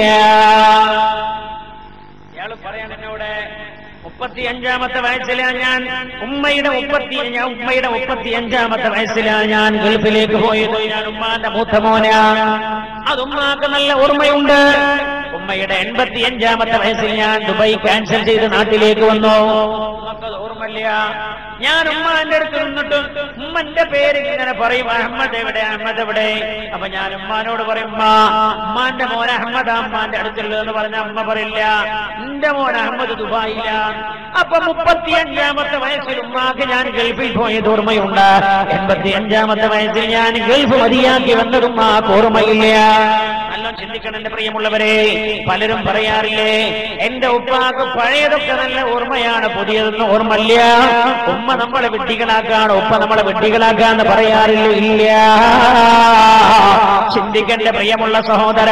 ഇയാൾ പറയണ എന്നോട് മുപ്പത്തി അഞ്ചാമത്തെ വയസ്സിലാണ് ഞാൻ ഉമ്മയുടെ മുപ്പത്തി ഞാൻ ഉമ്മയുടെ മുപ്പത്തി അഞ്ചാമത്തെ വയസ്സിലാണ് ഞാൻ ഗൾഫിലേക്ക് പോയത് ഞാൻ ഉമ്മാന്റെ മൂത്ത മോനാ അത് ഉമ്മാക്ക് നല്ല ഓർമ്മയുണ്ട് ഉമ്മയുടെ എൺപത്തി അഞ്ചാമത്തെ വയസ്സിൽ ഞാൻ ദുബായ് ക്യാൻസൽ ചെയ്ത് നാട്ടിലേക്ക് വന്നു ഉമ്മക്കത് ഓർമ്മയില്ല ഞാൻ ഉമ്മാന്റെ അടുത്ത് നിന്നിട്ട് ഉമ്മന്റെ പേര് ഇങ്ങനെ പറയും അഹമ്മദ് എവിടെ അഹമ്മദ് എവിടെ അപ്പൊ ഞാൻ ഉമ്മാനോട് പറയും ഉമ്മ ഉമ്മാന്റെ മോൻ അഹമ്മദ് അമ്മാന്റെ അടുത്തുള്ളതെന്ന് പറഞ്ഞ അമ്മ പറയില്ല എന്റെ മോൻ അഹമ്മദ് ദുബായില്ല അപ്പൊ മുപ്പത്തി അഞ്ചാമത്തെ വയസ്സിൽ ഉമ്മാക്ക് ഞാൻ ഗൾഫിൽ പോയത് ഓർമ്മയുണ്ട് എൺപത്തി അഞ്ചാമത്തെ വയസ്സിൽ ഞാൻ ഗൾഫ് മതിയാക്കി വന്നത് ഉമ്മാക്ക് ഓർമ്മയില്ല നല്ല ചിന്തിക്കണം എന്റെ പ്രിയമുള്ളവരെ പലരും പറയാറില്ലേ എന്റെ ഉപ്പാക്ക് പഴയതൊക്കെ നല്ല ഓർമ്മയാണ് പുതിയതൊന്നും ഓർമ്മയില്ല ഉമ്മ നമ്മളെ വെട്ടികളാക്കാണ് ഉപ്പ നമ്മളെ വെട്ടികളാക്കാന്ന് പറയാറില്ല ഇല്ല ചിന്തിക്കന്റെ പ്രിയമുള്ള സഹോദര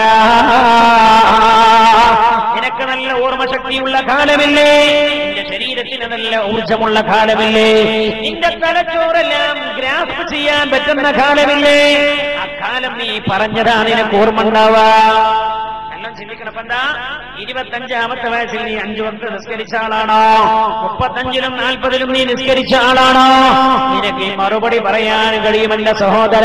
നിനക്ക് നല്ല ഓർമ്മശക്തിയുള്ള കാലമില്ലേ നിന്റെ ശരീരത്തിന് നല്ല ഊർജമുള്ള കാലമില്ലേ നിന്റെ തലച്ചോറെല്ലാം ഗ്രാഫ് ചെയ്യാൻ പറ്റുന്ന കാലമില്ലേ ആ കാലം നീ പറഞ്ഞതാണ് നിനക്ക് ഓർമ്മ ഉണ്ടാവാ എല്ലാം ചിന്തിക്കണം അപ്പൊ എന്താ ഇരുപത്തഞ്ചാമത്തെ വയസ്സിൽ നീ അഞ്ചു വക്ത് നിസ്കരിച്ച ആളാണോ മുപ്പത്തഞ്ചിലും നാൽപ്പതിലും നീ നിസ്കരിച്ച ആളാണോ നിനക്ക് ഈ മറുപടി പറയാൻ കഴിയുമല്ല സഹോദര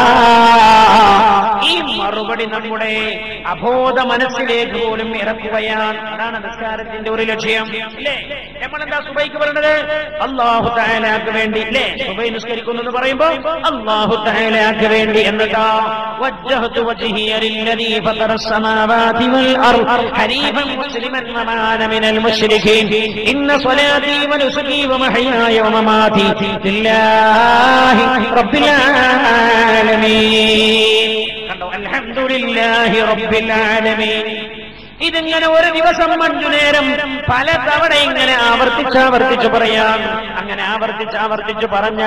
ഈ മറുപടി നമ്മുടെ അബോധ മനസ്സിലേക്ക് പോലും ഇറക്കുകയാണ് അതാണ് നിസ്കാരത്തിന്റെ ഒരു ലക്ഷ്യം ഇല്ലേ നമ്മളെന്താ സുബൈക്ക് പറയുന്നത് അള്ളാഹു താലാക്ക് വേണ്ടി ഇല്ലേ സുബൈ നിസ്കരിക്കുന്നു പറയുമ്പോ അള്ളാഹു താലാക്ക് വേണ്ടി എന്നിട്ടാ വജ്ജഹത്തു വജ്ഹിയ ലില്ലദീ ഫതറ السماوات والأرض حنيفا مسلما وما أنا من المشركين إن صلاتي ونسكي ومحياي ومماتي لله رب العالمين കണ്ടോ അൽഹംദുലില്ലാഹി റബ്ബിൽ ആലമീൻ ഇതിങ്ങനെ ഒരു ദിവസം അഞ്ചു നേരം പല തവണ ഇങ്ങനെ ആവർത്തിച്ച് ആവർത്തിച്ച് പറയാം അങ്ങനെ ആവർത്തിച്ച് ആവർത്തിച്ച്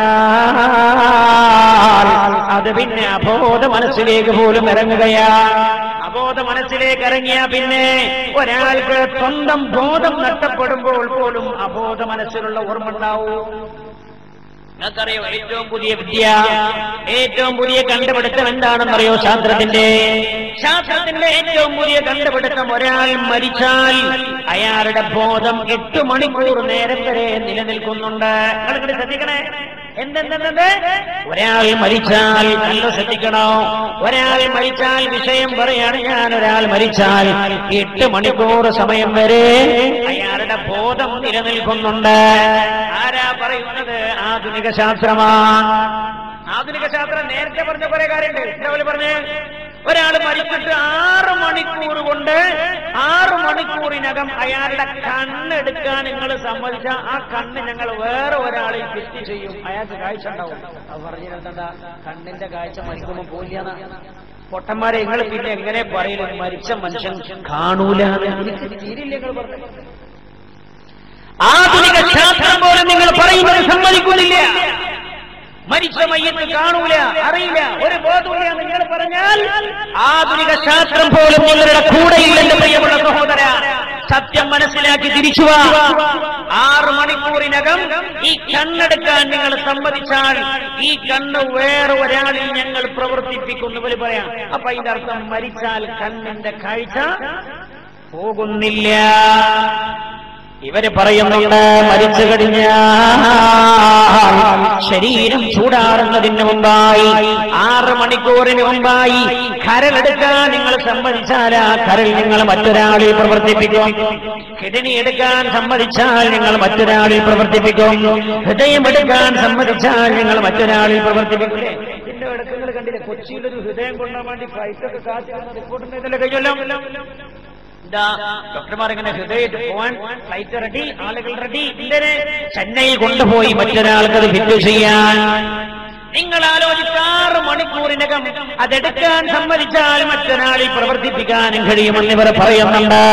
പറഞ്ഞാൽ അത് പിന്നെ അബോധ മനസ്സിലേക്ക് പോലും ഇറങ്ങുകയാ അബോധ മനസ്സിലേക്ക് ഇറങ്ങിയ പിന്നെ ഒരാൾക്ക് സ്വന്തം ബോധം നഷ്ടപ്പെടുമ്പോൾ പോലും അബോധ മനസ്സിലുള്ള ഓർമ്മ ഉണ്ടാവും നിങ്ങൾക്കറിയോ ഏറ്റവും പുതിയ വിദ്യ ഏറ്റവും പുതിയ കണ്ടുപിടുത്തം എന്താണെന്നറിയോ ശാസ്ത്രത്തിന്റെ ശാസ്ത്രത്തിന്റെ ഏറ്റവും പുതിയ കണ്ടുപിടുത്തം ഒരാൾ മരിച്ചാൽ അയാളുടെ ബോധം എട്ട് മണിക്കൂർ നേരം വരെ നിലനിൽക്കുന്നുണ്ട് നിങ്ങൾ ശ്രദ്ധിക്കണേ എന്തെന്തെന്നത് ഒരാൾ മരിച്ചാൽ നല്ല ശ്രദ്ധിക്കണോ ഒരാൾ മരിച്ചാൽ വിഷയം പറയാണ് ഞാൻ ഒരാൾ മരിച്ചാൽ എട്ട് മണിക്കൂർ സമയം വരെ അയാളുടെ ബോധം നിലനിൽക്കുന്നുണ്ട് ആരാ പറയുന്നത് ആധുനിക ശാസ്ത്രമാണ് ആധുനിക ശാസ്ത്രം നേരത്തെ പറഞ്ഞ കുറെ കാര്യമുണ്ട് എന്താ പോലെ പറഞ്ഞേ ഒരാൾ മരിച്ചിട്ട് ആറ് മണിക്കൂർ കൊണ്ട് ആറ് മണിക്കൂറിനകം അയാളുടെ കണ്ണെടുക്കാൻ നിങ്ങൾ സമ്മതിച്ച ആ കണ്ണ് ഞങ്ങൾ വേറെ ഒരാളിൽ ഫിറ്റ് ചെയ്യും അയാൾക്ക് കാഴ്ച ഉണ്ടാവും അത് പറഞ്ഞിരുന്നെന്താ കണ്ണിന്റെ കാഴ്ച മരിക്കുമ്പോൾ പോയില്ല പൊട്ടന്മാരെ നിങ്ങൾ പിന്നെ എങ്ങനെ പറയലും മരിച്ച മനുഷ്യൻ കാണൂല തീരില്ല നിങ്ങൾ പറഞ്ഞു ആധുനിക ശാസ്ത്രം പോലും നിങ്ങൾ പറയുന്നത് സമ്മതിക്കുന്നില്ല മരിച്ച മയ്യത്ത് കാണൂല അറിയില്ല ഒരു ബോധമില്ല എന്ന് നിങ്ങൾ പറഞ്ഞാൽ ആധുനിക ശാസ്ത്രം പോലും നിങ്ങളുടെ കൂടെയില്ല എന്റെ പ്രിയമുള്ള സഹോദര സത്യം മനസ്സിലാക്കി തിരിച്ചു വാ ആറ് മണിക്കൂറിനകം ഈ കണ്ണെടുക്കാൻ നിങ്ങൾ സമ്മതിച്ചാൽ ഈ കണ്ണ് വേറെ ഒരാളിൽ ഞങ്ങൾ പ്രവർത്തിപ്പിക്കുന്നു ഇവര് പറയാം അപ്പൊ അതിന്റെ അർത്ഥം മരിച്ചാൽ കണ്ണിന്റെ കാഴ്ച പോകുന്നില്ല ഇവര് പറയുന്നുണ്ട് മരിച്ചു കഴിഞ്ഞാൽ ശരീരം ചൂടാറുന്നതിന് മുമ്പായി ആറ് മണിക്കൂറിന് മുമ്പായി കരലെടുക്കാൻ നിങ്ങൾ സമ്മതിച്ചാൽ ആ കരൽ നിങ്ങൾ മറ്റൊരാളിൽ പ്രവർത്തിപ്പിക്കും കിഡനി എടുക്കാൻ സമ്മതിച്ചാൽ നിങ്ങൾ മറ്റൊരാളിൽ പ്രവർത്തിപ്പിക്കും ഹൃദയം എടുക്കാൻ സമ്മതിച്ചാൽ നിങ്ങൾ മറ്റൊരാളിൽ പ്രവർത്തിപ്പിക്കും ഇതിന്റെ ഇടക്കങ്ങൾ കണ്ടില്ലേ കൊച്ചിയിലൊരു ഹൃദയം കൊണ്ടാൻ വേണ്ടി ഫ്ലൈറ്റൊക്കെ കാത്തിരുന്ന റിപ്പോർട്ടിന്റെ ഇതിലെ കഴിഞ്ഞല്ലോ ഇതാ ഡോക്ടർമാർ ഇങ്ങനെ ഹൃദയത്തിൽ പോവാൻ ഫ്ലൈറ്റ് റെഡി ആളുകൾ റെഡി ഇതിനെ ചെന്നൈയിൽ കൊണ്ടുപോയി മറ്റൊരാൾക്ക് അത് ഫിറ്റ് ചെയ്യാൻ നിങ്ങൾ ആലോചിച്ച് ആറ് മണിക്കൂറിനകം അതെടുക്കാൻ സമ്മതിച്ചാൽ മറ്റൊരാളിൽ പ്രവർത്തിപ്പിക്കാനും കഴിയുമെന്ന് ഇവർ പറയുന്നുണ്ട്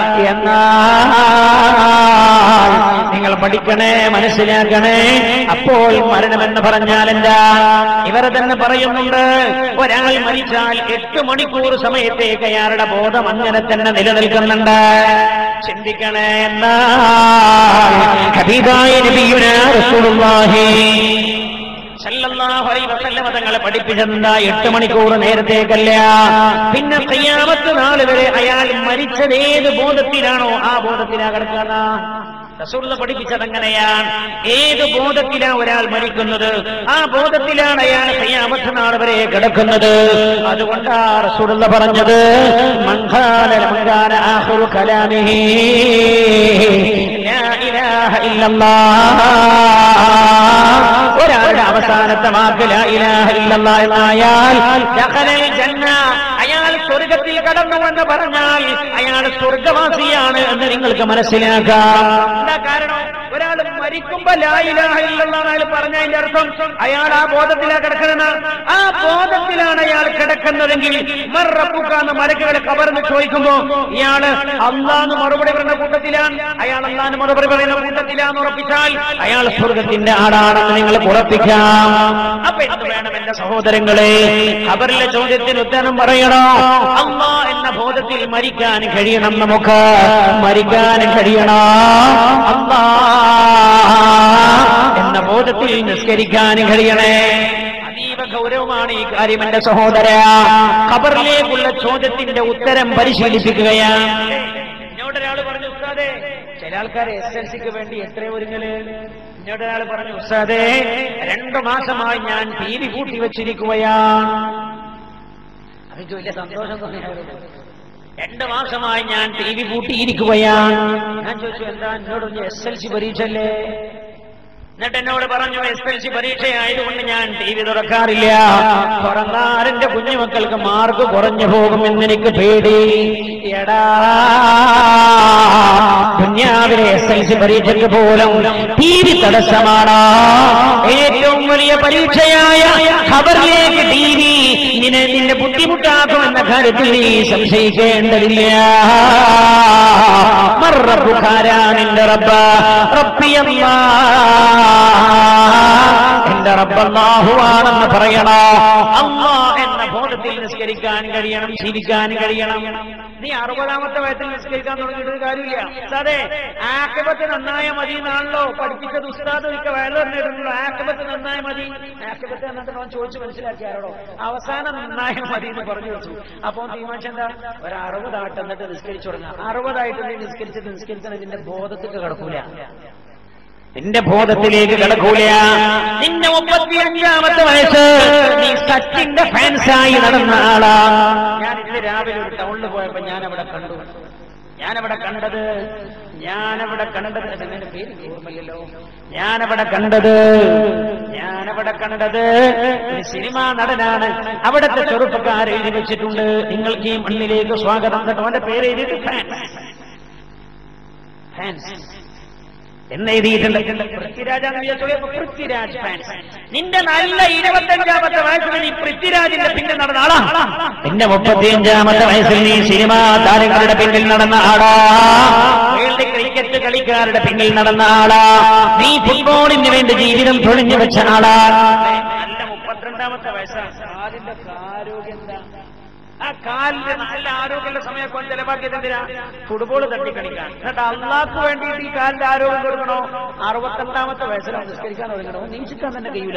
എന്നാൽ നിങ്ങൾ പഠിക്കണേ മനസ്സിലാക്കണേ അപ്പോൾ മരണമെന്ന് പറഞ്ഞാൽ എന്താ ഇവർ തന്നെ പറയുന്നുണ്ട് ഒരാൾ മരിച്ചാൽ എട്ട് മണിക്കൂർ സമയത്തേക്ക് അയാളുടെ ബോധം അങ്ങനെ തന്നെ നിലനിൽക്കുന്നുണ്ട് ചിന്തിക്കണേ എന്നാൽ ഹബീബായ നബിയുനാ റസൂലുള്ളാഹി സല്ലല്ലാഹു അലൈഹി വസല്ലമ തങ്ങളെ പഠിപ്പിച്ചതെന്താ എട്ട് മണിക്കൂർ നേരത്തേക്കല്ല പിന്നെ ഖിയാമത്ത് നാൾ വരെ അയാൾ മരിച്ചത് ഏത് ബോധത്തിലാണോ ആ ബോധത്തിലാ കിടക്കുക റസൂള്ള പഠിപ്പിച്ചത് അങ്ങനെയാണ് ഏത് ബോധത്തിലാ ഒരാൾ മരിക്കുന്നത് ആ ബോധത്തിലാണ് അയാൾ ഖിയാമത്ത് നാൾ വരെ കിടക്കുന്നത് അതുകൊണ്ടാ റസൂലുള്ള പറഞ്ഞത് മങ്കാന മങ്കാന ആഖിറു കലാമിഹി ലാ ഇലാഹ ഇല്ലല്ലാഹ് ഒരാളുടെ അവസാനത്തെ വാക്ക് ലാ ഇലാഹ ഇല്ലല്ലാഹ് എന്നായാൽ ദഖലൽ ജന്ന അയാൾ സ്വർഗത്തിൽ കടന്നു എന്ന് പറഞ്ഞാൽ അയാൾ സ്വർഗവാസിയാണ് എന്ന് നിങ്ങൾക്ക് മനസ്സിലാക്കാം എന്താ കാരണം ഒരാൾ മരിക്കുമ്പോ ലാ ഇലാഹ ഇല്ലല്ലാഹ് അയാൾ പറഞ്ഞതിന്റെ അർത്ഥം അയാൾ ആ ബോധത്തിലാ കിടക്കുന്നത് ആ ബോധത്തിലാണ് അയാൾ കിടക്കുന്നതെങ്കിൽ മറപ്പുക്കാന്ന് മലക്കുകളെ കവർന്ന് ചോദിക്കുമ്പോ ഇയാള് അള്ളാന്ന് മറുപടി പറയുന്ന കൂട്ടത്തിലാണ് അയാൾ അള്ളാന്ന് മറുപടി പറയുന്ന കൂട്ടത്തിലാന്ന് ഉറപ്പിച്ചാൽ അയാൾ സ്വർഗത്തിന്റെ ആളാണെന്ന് നിങ്ങൾ ഉറപ്പിക്കാം അപ്പൊ എന്ത് വേണം എന്റെ സഹോദരങ്ങളെ ഖബറിലെ ചോദ്യത്തിന് ഉത്തരം പറയണോ അള്ളാ എന്ന ബോധത്തിൽ മരിക്കാൻ കഴിയണം നമുക്ക് മരിക്കാൻ കഴിയണോ അള്ളാ എന്ന ബോധത്തിൽ നിസ്കരിക്കാൻ കഴിയണേ അതീവ ഗൗരവമാണ് ഈ കാര്യം എന്റെ സഹോദര ഖബറിലേക്കുള്ള ചോദ്യത്തിന്റെ ഉത്തരം പരിശീലിപ്പിക്കുകയാണ് എന്നോട് ഒരാൾ പറഞ്ഞു ഉസ്താദേ ചില ആൾക്കാർ എസ് എൽ സിക്ക് വേണ്ടി എത്ര ഒരുങ്ങല് എന്നോട് ഒരാൾ പറഞ്ഞു ഉസ്താദേ രണ്ടു മാസമായി ഞാൻ ടി വി കൂട്ടി വെച്ചിരിക്കുകയാണ് എനിക്ക് വലിയ സന്തോഷം തോന്നിയായിരുന്നു രണ്ടു മാസമായി ഞാൻ ടി വി പൂട്ടിയിരിക്കുകയാണ് ഞാൻ ചോദിച്ചു എന്താ എന്നോട് എസ് എൽ സി പരീക്ഷല്ലേ എന്നിട്ട് എന്നോട് പറഞ്ഞു എസ് എൽ സി പരീക്ഷയായതുകൊണ്ട് ഞാൻ ടി വി തുറക്കാറില്ല തുറന്നാൽ എന്റെ കുഞ്ഞുമക്കൾക്ക് മാർക്ക് കുറഞ്ഞു പോകുമെന്ന് എനിക്ക് പേടി എടാ കുഞ്ഞാവിലെ എസ് എൽ സി പരീക്ഷയ്ക്ക് പോലും ടി വി തടസ്സമാണ് ഏറ്റവും വലിയ പരീക്ഷയായ ഖബറിലേക്ക് ടി വി നിന്നെ നിന്നെ ബുദ്ധിമുട്ടാക്കുമെന്ന കാര്യത്തിൽ നീ സംശയിക്കേണ്ടതില്ല മറബുഖാരാ നിന്റെ റബ്ബ റബ്ബിയല്ലാ എന്റെ റബ്ബല്ലാഹുവാണെന്ന് പറയണോ അള്ളാ എന്ന ബോധത്തിൽ നിസ്കരിക്കാൻ കഴിയണം ജീവിക്കാൻ കഴിയണം നീ അറുപതാമത്തെ വയസ്സിൽ നിസ്കരിക്കാൻ തുടങ്ങിയിട്ട് കാര്യമില്ല അതെ ആക്കബത്ത് നന്നായ മതി എന്നാണല്ലോ പഠിപ്പിച്ചത് ഉസ്താദ് ഒരിക്ക വയലു പറഞ്ഞിട്ടുണ്ടല്ലോ ആക്കബത്ത് നന്നായ മതി ആക്കബത്ത് എന്നിട്ട് അവൻ ചോദിച്ചു മനസ്സിലാക്കിയാരോ അവസാനം നന്നായ മതി എന്ന് പറഞ്ഞു വെച്ചു അപ്പൊ തീരുമാനിച്ചെന്താ ഒരു അറുപതായിട്ട് എന്നിട്ട് നിസ്കരിച്ചു തുടങ്ങാം അറുപതായിട്ട് നീ നിസ്കരിച്ചത് നിസ്കരിച്ചത് നിന്റെ ബോധത്തിൽ കിടക്കൂല നിന്റെ ബോധത്തിലേക്ക് കിടക്കൂല നിന്റെ മുപ്പത്തിയഞ്ചാമത്തെ വയസ്സ് നീ സച്ചിന്റെ ഫാൻസായി നടന്ന ആളാ ഞാൻ ഇന്ന് രാവിലെ ഒരു ടൗണിൽ പോയപ്പോ ഞാൻ അവിടെ കണ്ടു ഞാനവിടെ കണ്ടത് ഞാനവിടെ കണ്ടത് എന്റെ പേര് ഓർമ്മയില്ലല്ലോ ഞാനവിടെ കണ്ടത് ഞാനവിടെ കണ്ടത് ഒരു സിനിമാ നടനാണ് അവിടുത്തെ ചെറുപ്പക്കാർ എഴുതി വെച്ചിട്ടുണ്ട് നിങ്ങൾക്ക് ഈ മണ്ണിലേക്ക് സ്വാഗതം കേട്ടോ അവന്റെ പേര് എഴുതിയിട്ട് ഫാൻസ് ഫാൻസ് എന്ന് എഴുതിയിട്ടുണ്ട് പൃഥ്വിരാജാന്ന് വിചാരിച്ചോളൂ പൃഥ്വിരാജ് ഫാൻസ് നിന്റെ നല്ല ഇരുപത്തഞ്ചാമത്തെ വയസ്സിൽ നീ പൃഥ്വിരാജിന്റെ പിന്നെ നടന്ന ആളാ നിന്റെ മുപ്പത്തിയഞ്ചാമത്തെ വയസ്സിൽ നീ സിനിമാ താരങ്ങളുടെ പിന്നിൽ നടന്ന ആളാ വേൾഡ് ക്രിക്കറ്റ് കളിക്കാരുടെ പിന്നിൽ നടന്ന ആളാ നീ ഫുട്ബോളിന് വേണ്ടി ജീവിതം പൊളിഞ്ഞു വെച്ച ആളാ നല്ല മുപ്പത്തിരണ്ടാമത്തെ വയസ്സാണ് കാലിന്റെ ആരോഗ്യം എന്താ ആ കാലിന്റെ നല്ല ആരോഗ്യമുള്ള സമയമൊക്കെ ഒന്ന് ചെലവാക്കിയത് എന്തിനാ ഫുട്ബോൾ തട്ടിക്കളിക്കാൻ എന്നിട്ട് അള്ളാഹ്ക്ക് വേണ്ടിയിട്ട് ഈ കാലിന്റെ ആരോഗ്യം കൊടുക്കണോ അറുപത്തെട്ടാമത്തെ വയസ്സിൽ നിസ്കരിക്കാൻ തുടങ്ങണോ നീച്ചിക്കാൻ തന്നെ കഴിയൂല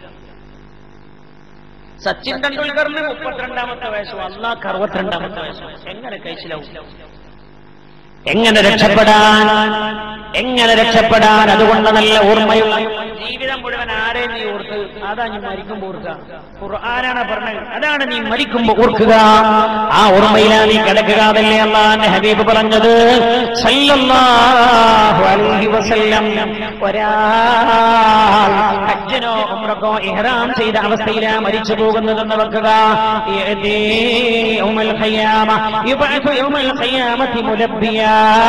സച്ചിൻ ടെണ്ടുൽക്കറിന് മുപ്പത്തിരണ്ടാമത്തെ വയസ്സും അള്ളാഹ്ക്ക് അറുപത്തിരണ്ടാമത്തെ വയസ്സും എങ്ങനെ കഴിച്ചിലാവും എങ്ങനെ രക്ഷപ്പെടാൻ എങ്ങനെ രക്ഷപ്പെടാൻ അതുകൊണ്ട് നല്ല ഓർമ്മയുള്ള ജീവിതം മുഴുവൻ ആരെ നീ ഓർത്ത് അതാ നീ മരിക്കുമ്പോ ഓർക്കുക ഖുർആനാണ് പറഞ്ഞത് അതാണ് നീ മരിക്കുമ്പോ ഓർക്കുക ആ ഓർമ്മയിലാ നീ കിടക്കുക അതല്ലേ അള്ളാന്റെ ഹബീബ് പറഞ്ഞത് സല്ലല്ലാഹു അലൈഹി വസല്ലം ഒരാൾ ഹജ്ജനോ ഉംറക്കോ ഇഹ്റാം ചെയ്ത അവസ്ഥയിലാ മരിച്ചു പോകുന്നതെന്ന് വെക്കുക യഅതി യൗമൽ ഖിയാമ യുബഅസു യൗമൽ ഖിയാമത്തി മുലബ്ബിയാ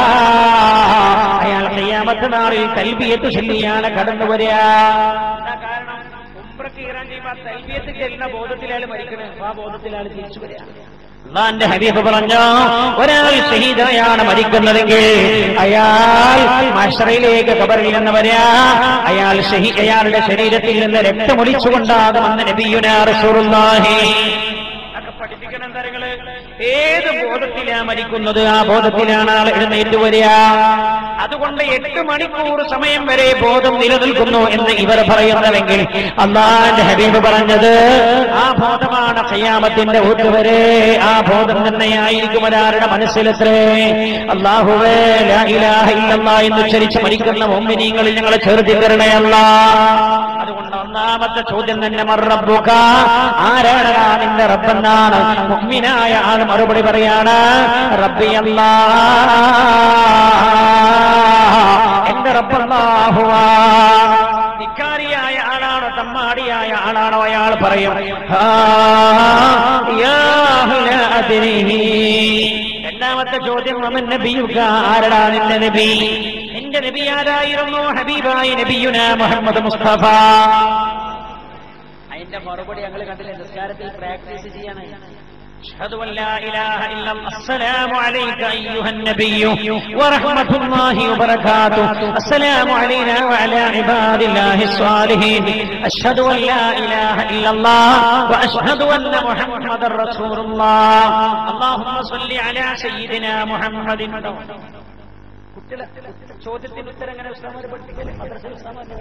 അയാൾ ഖിയാമത്ത് നാളിൽ തൽബിയത്ത് ചൊല്ലിയാണ് കടന്നു വരിക എന്താ കാരണം ഉംറക്ക് ഇറാൻ ചെയ്യുമ്പോ തൽബിയത്ത് ചെല്ലുന്ന ബോധത്തിലാണ് മരിക്കുന്നത് ആ ബോധത്തിലാണ് തിരിച്ചു വരിക അള്ളാന്റെ ഹബീബ് പറഞ്ഞു ഒരാൾ ഷഹീദായാണ് മരിക്കുന്നതെങ്കിൽ അയാൾ മഷറയിലേക്ക് കബറിൽ നിന്ന് വരാ അയാൾ ഷഹീ അയാളുടെ ശരീരത്തിൽ നിന്ന് രക്തമൊലിച്ചുകൊണ്ടാകുമെന്ന് നബിയുനാ റസൂലുള്ളാഹി ഒക്കെ പഠിപ്പിക്കണം എന്താ നിങ്ങള് ഏത് ബോധത്തിലാ മരിക്കുന്നത് ആ ബോധത്തിലാണ് ആൾ എഴുന്നേറ്റ് വരിക അതുകൊണ്ട് എട്ട് മണിക്കൂർ സമയം വരെ ബോധം നിലനിൽക്കുന്നു എന്ന് ഇവർ പറയുന്നതെങ്കിൽ അള്ളാന്റെ ഹബീബ് പറഞ്ഞത് ആ ബോധമാണ് ഖിയാമത്തിന്റെ ഊട്ട് വരെ ആ ബോധം തന്നെയായിരിക്കും ഒരാളുടെ മനസ്സിലെത്രേ അള്ളാഹുവേ ലാ ഇലാഹ ഇല്ലല്ലാ എന്ന് ഉച്ചരിച്ച് മരിക്കുന്ന മുമ്പിനീങ്ങളിൽ ഞങ്ങളെ ചേർത്തി തരണയല്ല അതുകൊണ്ട് ഒന്നാമത്തെ ചോദ്യം തന്നെ മറബുക ആരാണ് നിന്റെ റബ്ബെന്നാണ് മുഗ്മിനായ ആൾ മറുപടി പറയാണ് റബ്ബിയല്ലാ എന്റെ റബ്ബല്ലാഹുവാ ധിക്കാരിയായ ആളാണോ തമ്മാടിയായ ആളാണോ അയാൾ പറയും "ഹാ, യാ അഹ്ല അദ്രിഹി." രണ്ടാമത്തെ ചോദ്യം അമൻ നബിയുക ആരടാ നിന്റെ നബി നിന്റെ നബി ആരായിരുന്നു ഹബീബായ നബിയുന മുഹമ്മദ് മുസ്തഫ അതിന്റെ മറുപടി ഞങ്ങൾ കണ്ടില്ലേ നിസ്കാരത്തിൽ പ്രാക്ടീസ് ചെയ്യണേ أشهد أن لا إله إلا الله السلام عليك أيها النبي ورحمة الله وبركاته السلام علينا وعلى عباد الله الصالحين أشهد أن لا إله إلا الله وأشهد أن محمد رسول الله اللهم صل على سيدنا محمد കുട്ടികളെ ചോദ്യത്തിന് ഉത്തരം എങ്ങനെ ഉസ്താമാര് പഠിപ്പിക്കല്ലേ മദ്രസ ഉസ്താമാര്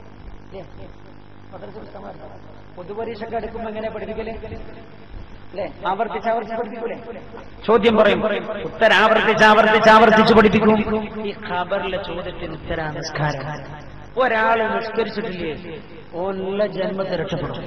മദ്രസ ഉസ്താമാര് പൊതുപരീക്ഷയ്ക്ക് അടുക്കുമ്പോ എങ്ങനെ പഠിപ്പിക്കലേ അല്ലേ ആവർത്തിച്ച് ആവർത്തിച്ച് പഠിപ്പിക്കൂലേ ചോദ്യം പറയും ഉത്തരം ആവർത്തിച്ച് ആവർത്തിച്ച് ആവർത്തിച്ച് പഠിപ്പിക്കും ഈ ഖബറിലെ ചോദ്യത്തിന് ഉത്തരാ നിസ്കാരം ഒരാള് നിസ്കരിച്ചിട്ടില്ലേ ഓല്ല ജന്മത്തെ രക്ഷപ്പെടും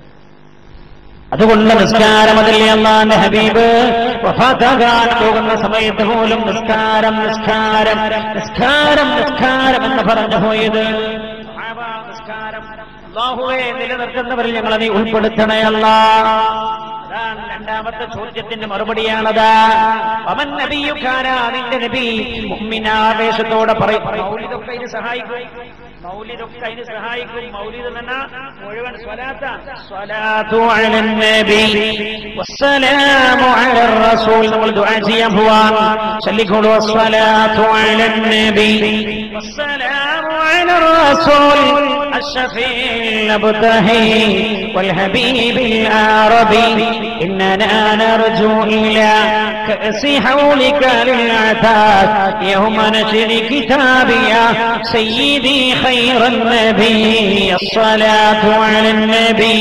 അതുകൊണ്ട് നിസ്കാരം അതില്ലേ അള്ളാന്റെ ഹബീബ് വഫാത്താകാൻ പോകുന്ന സമയത്ത് പോലും നിസ്കാരം നിസ്കാരം നിസ്കാരം നിസ്കാരം എന്ന് പറഞ്ഞു പോയത് സഹാബാ നിസ്കാരം അള്ളാഹുവെ നിലനിർത്തുന്നവരിൽ ഞങ്ങളെ നീ ഉൾപ്പെടുത്തണയല്ല അതാണ് രണ്ടാമത്തെ ചോദ്യത്തിന്റെ മറുപടിയാണത് അവൻ നബിയുക്കാരാ നിന്റെ നബി മുമ്മിനാവേശത്തോടെ പറയും മൗലിദൊക്കെ അതിന് സഹായിക്കും മൗലിദൊക്കെ അതിന് സഹായിക്കും മൗലിദ് എന്ന മുഴുവൻ സ്വലാത്താണ് الصلاة على النبي والسلام على الرسول നമ്മൾ ദുആ ചെയ്യാൻ പോവാൻ ചൊല്ലിക്കോളൂ الصلاة على النبي والسلام على الرسول الشفيع المبتهي والحبيب العربي إننا نرجو إلى كأس حولك للعتاد يوم نشر كتابي يا سيدي خير النبي الصلاة على النبي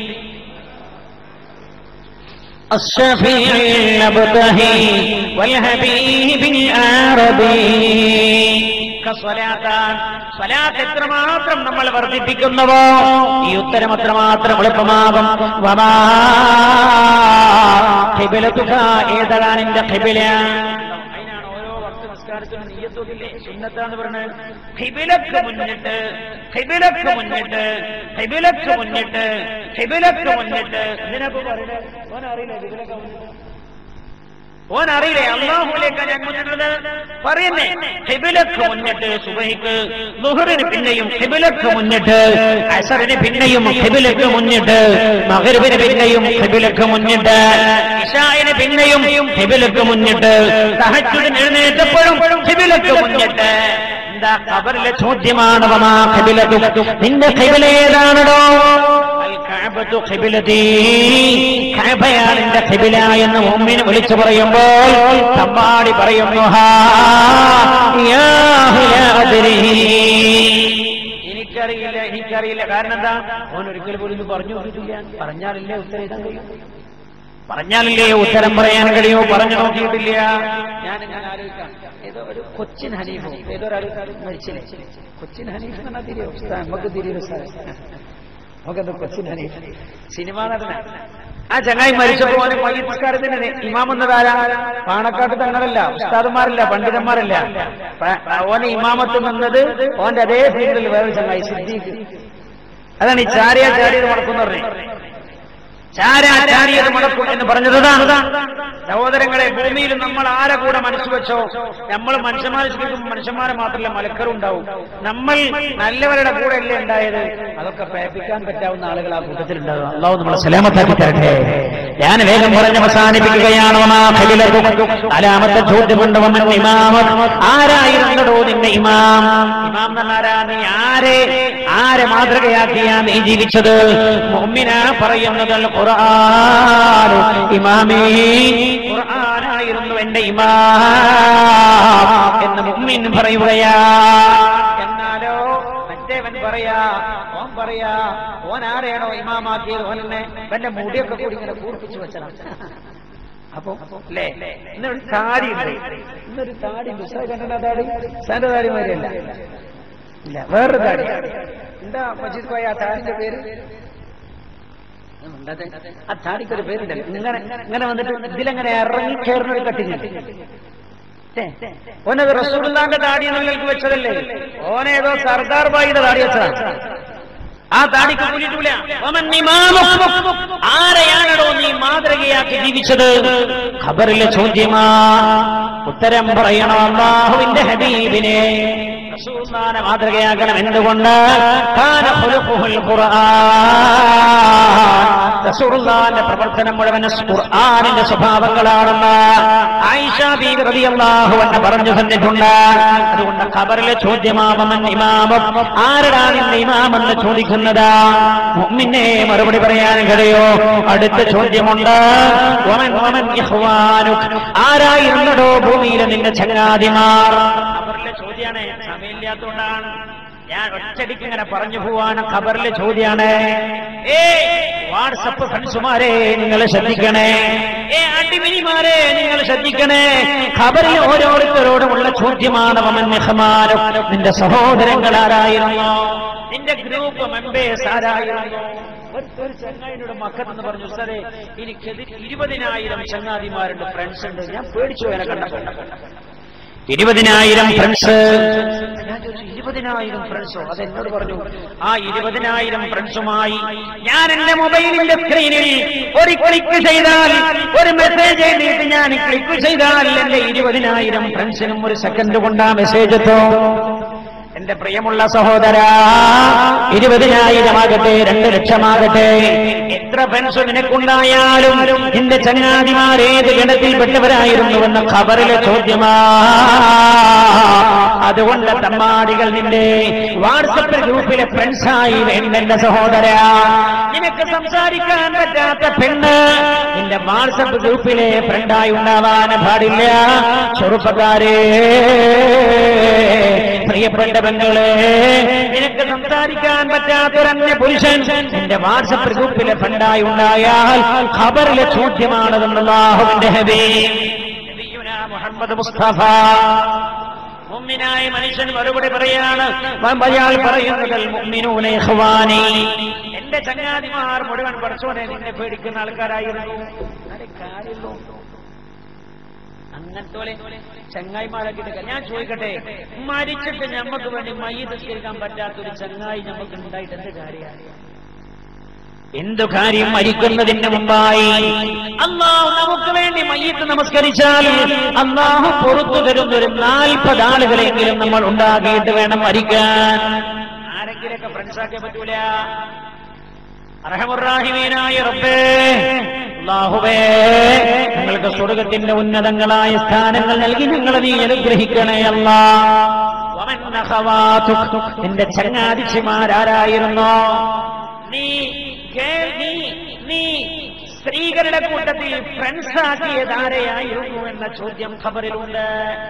الشفيع المبتهي والحبيب العربي كصلاة സ്വലാത്ത് എത്രമാത്രം നമ്മൾ വർദ്ധിപ്പിക്കുന്നുവോ ഈ ഉത്തരം അത്രമാത്രം എളുപ്പമാകും വമാ ഖിബിലതുക ഏതാണ് നിന്റെ ഖിബില അതിനാണ് ഓരോ വക്ത നിസ്കാരത്തിന് നീയത്തൊന്നില്ലേ സുന്നത്താന്ന് പറഞ്ഞത് ഖിബിലക്ക് മുന്നിട്ട് ഖിബിലക്ക് മുന്നിട്ട് ഖിബിലക്ക് മുന്നിട്ട് ഖിബിലക്ക് മുന്നിട്ട് എന്തിനാ ഇപ്പൊ പറയുന്നത് ഓൻ അറിയില്ല ഖിബിലക്ക് മുന്നിട്ട് ഓൻ അറിയില്ലേ അള്ളാഹുലേക്ക് ഞാൻ മുന്നിട്ടുള്ളത് പറയുന്നേ ഖിബിലക്ക് മുന്നിട്ട് സുബഹിക്ക് ലുഹറിന് പിന്നെയും ഖിബിലക്ക് മുന്നിട്ട് അസറിന് പിന്നെയും ഖിബിലക്ക് മുന്നിട്ട് മഗ്രിബിന് പിന്നെയും ഖിബിലക്ക് മുന്നിട്ട് ഇശായിന് പിന്നെയും ഖിബിലക്ക് മുന്നിട്ട് തഹജ്ജുദിന് എഴുന്നേറ്റപ്പോഴും ഖിബിലക്ക് മുന്നിട്ട് എന്താ ഖബറിലെ ചോദ്യമാണ് വമാ ഖിബിലതു നിന്റെ ഖിബില ഏതാണടോ അൽ കഅബത്തു ഖിബിലതീ കഅബയാണ് എന്റെ ഖിബില എന്ന് മുഅ്മിൻ വിളിച്ചു പറയുമ്പോൾ തമ്പാടി പറയുന്നു ഹാ യാ ഹിലാ അദ്രീ എനിക്കറിയില്ല എനിക്കറിയില്ല കാരണം എന്താ ഓൻ ഒരിക്കൽ പോലും ഇത് പറഞ്ഞു നോക്കിയിട്ടില്ല പറഞ്ഞാലല്ലേ ഉത്തരം എഴുതാൻ കഴിയും പറഞ്ഞാലല്ലേ ഉത്തരം പറയാൻ കഴിയൂ പറഞ്ഞു നോക്കിയിട്ടില്ല ഞാൻ ഞാൻ ആലോചിക്കാം ഏതോ ഒരു കൊച്ചിൻ ഹനീഫോ ഏതോ ഒരാൾ മരിച്ചില്ലേ കൊച്ചിൻ ഹനീഫ് എന്ന് പറഞ്ഞാൽ തിരിയോ ഉസ്താദ്, നമുക്ക് തിരിയൊരു നമുക്കെന്തോ കൊച്ചിൻ ഹനീഫ് സിനിമാ നടന ആ ചങ്ങായി മരിച്ചപ്പോ ഓന് മയ്യസ്കാരത്തിന് ഇമാമെന്നതാരാ പാണക്കാട്ട് തങ്ങളല്ല ഉസ്താദന്മാരല്ല പണ്ഡിതന്മാരല്ല പ- ഓന് ഇമാമത്ത് നിന്നത് ഓന്റെ അതേ ഫീൽഡിൽ വേറെ ചങ്ങായി സിദ്ദീഖ് അതാണ് ഈ ചാരിയ ചാരിയത് മുടക്കുന്ന പറഞ്ഞത് ചാരാചാരിയത് മുടക്കും എന്ന് പറഞ്ഞത് ഇതാണ്. സഹോദരങ്ങളെ ഭൂമിയിൽ നമ്മൾ ആരെ കൂടെ മനസ്സ് വെച്ചോ നമ്മൾ മനുഷ്യന്മാരെ ശ്രമിക്കുമ്പോൾ മനുഷ്യന്മാരെ മാത്രമല്ല മലക്കറുണ്ടാവും നമ്മൾ നല്ലവരുടെ കൂടെ അല്ലേ ഉണ്ടായത് അതൊക്കെ പേപ്പിക്കാൻ പറ്റാവുന്ന ആളുകൾ ആ കൂട്ടത്തിലുണ്ടാകും അള്ളാഹു നമ്മളെ സലാമത്താക്കി തരട്ടെ ഞാൻ വേഗം പറഞ്ഞ് അവസാനിപ്പിക്കുകയാണ് വമാ ഖലിലതു. നാലാമത്തെ ചോദ്യം കൊണ്ട് വന്ന ഇമാമ ആരായിരുന്നടോ നിന്റെ ഇമാം ഇമാം എന്നാരാ നീ ആരെ ആരെ മാതൃകയാക്കിയാ നീ ജീവിച്ചത് മുഅ്മിന പറയുന്നത് അൽ ഖുർആൻ ഇമാമേ ഖുർആനായിരുന്നു എന്റെ ഇമാം എന്ന് മുഅ്മിൻ പറയുകയാ എന്നാലോ മറ്റേവൻ പറയാ ഓൻ പറയാ ഓൻ ആരെയാണോ ഇമാമാക്കിയത് ഓൻ എന്നെ എന്റെ മുടിയൊക്കെ കൂടി ഇങ്ങനെ കൂർപ്പിച്ചു വെച്ചതാണ് അപ്പൊ അല്ലേ ഇന്നൊരു താടി ഉണ്ട് ഇന്നൊരു താടി ഉണ്ട് ഉസ്താദ് കണ്ടിട്ടുണ്ടോ ആ താടി സാന്റെ താടി മാതിരിയല്ല ഇല്ല വേറൊരു താടി എന്താ മജീദ് ഭായി ആ താടിന്റെ പേര് ഉണ്ടാതെ. ആ താടിക്കൊരു പേരുണ്ടല്ലോ ഇങ്ങനെ ഇങ്ങനെ വന്നിട്ട് ഇതിലെങ്ങനെ ഇറങ്ങി കയറുന്ന ഒരു കട്ടിങ് ഓനത് റസൂലുള്ളാന്റെ താടി നിങ്ങൾക്ക് വെച്ചതല്ലേ ഓനേതോ സർദാർ ബായിയുടെ താടി വെച്ചതാണ് ആ താടിക്ക് കൂലിയിട്ടില്ല ആരെയാണോ നീ മാതൃകയാക്കി ജീവിച്ചത് ഖബറിലെ ചോദ്യമാ ഉത്തരം പറയണം അള്ളാഹുവിന്റെ ഹബീബിനെ റസൂലുള്ളാഹിനെ മാതൃകയാക്കണം എന്തുകൊണ്ട് കാന ഖുലുഖുൽ ഖുർആൻ റസൂലുള്ളാഹിന്റെ പ്രവർത്തനം മുഴുവൻ ഖുർആനിന്റെ സ്വഭാവങ്ങളാണെന്ന് ആയിഷ ബീവി റളിയല്ലാഹു അൻഹ പറഞ്ഞു തന്നിട്ടുണ്ട് അതുകൊണ്ട് ഖബറിലെ ചോദ്യമാവമൻ ഇമാമം ആരടാ നിന്റെ ഇമാമെന്ന് ചോദിക്കുന്നത് മുഅ്മിനെ മറുപടി പറയാൻ കഴിയോ അടുത്ത ചോദ്യമുണ്ട് വമൻ വമൻ ഇഖ്വാനുക് ആരായിരുന്നടോ ഭൂമിയിലെ നിന്റെ ചങ്ങാതിമാർ ഖബറിലെ ചോദ്യാണ് സമയമില്ലാത്തതുകൊണ്ടാണ് ഞാൻ ഒറ്റടിക്ക് ഇങ്ങനെ പറഞ്ഞു പോവാണ് ഖബറിലെ ചോദ്യാണ് ഏ വാട്സപ്പ് ഫ്രണ്ട്സുമാരെ നിങ്ങൾ ശ്രദ്ധിക്കണേ ഏ അടിമിനിമാരെ നിങ്ങൾ ശ്രദ്ധിക്കണേ ഖബറിൽ ഓരോരുത്തരോടുമുള്ള ചോദ്യമാണ് വമൻ ഇഖ്വാനുക് നിന്റെ സഹോദരങ്ങൾ ആരായിരുന്നു നിന്റെ ഗ്രൂപ്പ് മെമ്പേഴ്സ് ആരായിരുന്നു ഒരു- ഒരു ചങ്ങായിനോട് മക്കത്തെന്ന് പറഞ്ഞു സാറേ എനിക്ക് ഇരുപതിനായിരം ചങ്ങാതിമാരുണ്ട് ഫ്രണ്ട്സ് ഉണ്ട് ഞാൻ പേടിച്ചു എന്നെ കണ്ടപ്പോൾ ഇരുപതിനായിരം ഫ്രണ്ട്സ് ഞാൻ ചോദിച്ചു ഇരുപതിനായിരം ഫ്രണ്ട്സോ അത് എന്നോട് പറഞ്ഞു ആ ഇരുപതിനായിരം ഫ്രണ്ട്സുമായി ഞാൻ എന്റെ മൊബൈലിന്റെ സ്ക്രീനിൽ ഒരു ക്ലിക്ക് ചെയ്താൽ ഒരു മെസ്സേജ് എഴുതിയിട്ട് ഞാൻ ക്ലിക്ക് ചെയ്താൽ എന്റെ ഇരുപതിനായിരം ഫ്രണ്ട്സിനും ഒരു സെക്കൻഡ് കൊണ്ട് ആ മെസ്സേജ് എത്തും എന്റെ പ്രിയമുള്ള സഹോദര ഇരുപതിനായിരമാകട്ടെ രണ്ട് ലക്ഷമാകട്ടെ എത്ര ഫ്രണ്ട്സ് നിനക്കുണ്ടായാലും നിന്റെ ചങ്ങാതിമാരേത് ഗണത്തിൽപ്പെട്ടവരായിരുന്നുവെന്ന ഖബറിലെ ചോദ്യമാ അതുകൊണ്ട് തമ്മാടികൾ നിന്റെ വാട്സപ്പ് ഗ്രൂപ്പിലെ ഫ്രണ്ട്സായി വേണ്ട എന്റെ സഹോദര നിനക്ക് സംസാരിക്കാൻ പറ്റാത്ത പെണ്ണ് നിന്റെ വാട്സപ്പ് ഗ്രൂപ്പിലെ ഫ്രണ്ടായി ഉണ്ടാവാൻ പാടില്ല ചെറുപ്പക്കാരെ പ്രിയപ്പെട്ട പെങ്ങളെ നിനക്ക് സംസാരിക്കാൻ പറ്റാത്തൊരന്യ പുരുഷൻ നിന്റെ വാട്സപ്പ് ഗ്രൂപ്പിലെ ഫ്രണ്ടായി ഉണ്ടായാൽ ഖബറിലെ ചോദ്യമാണതെന്ന് അല്ലാഹുവിന്റെ ഹബീബ് നബിയുനാ മുഹമ്മദ് മുസ്തഫ മുഅ്മിനായ മനുഷ്യൻ മറുപടി പറയാണ് അയാൾ പറയുന്നത് മുഅ്മിനൂന ഇഖ്വാനി എന്റെ ചങ്ങാതിമാർ മുഴുവൻ പഠിച്ചോനെ നിന്നെ പേടിക്കുന്ന ആൾക്കാരായിരുന്നു അരെ കാര്യമുള്ളൂ അങ്ങനത്തെ ചങ്ങായിമാരൊക്കെ ഇട്ടേക്ക. ഞാൻ ചോദിക്കട്ടെ മരിച്ചിട്ട് ഞമ്മക്ക് വേണ്ടി മയ്യ നിസ്കരിക്കാൻ പറ്റാത്തൊരു ചങ്ങായി നമുക്ക് ഉണ്ടായിട്ട് എന്ത് കാര്യമാണ് എന്തു കാര്യം മരിക്കുന്നതിന് മുമ്പായി അള്ളാഹു നമുക്ക് വേണ്ടി മയ്യത്ത് നമസ്കരിച്ചാൽ അള്ളാഹു പുറത്തു തരുന്ന ഒരു നാൽപ്പത് ആളുകളെങ്കിലും നമ്മൾ ഉണ്ടാക്കിയിട്ട് വേണം മരിക്കാൻ ആരെങ്കിലൊക്കെ ഫ്രണ്ട്സാക്കിയ പറ്റൂല അർഹമുറാഹിമീനായ റബ്ബേ അല്ലാഹുവേ ഞങ്ങൾക്ക് സ്വർഗത്തിന്റെ ഉന്നതങ്ങളായ സ്ഥാനങ്ങൾ നൽകി ഞങ്ങളെ നീ അനുഗ്രഹിക്കണേ അല്ലാ വമൻ അഖവാതുക്. നിന്റെ ചങ്ങാതിച്ചിമാരാരായിരുന്നോ നീ കേ- നീ നീ സ്ത്രീകളുടെ കൂട്ടത്തിൽ ഫ്രണ്ട്സ് ആക്കിയത് ആരെയായിരുന്നു എന്ന ചോദ്യം ഖബറിലുണ്ട്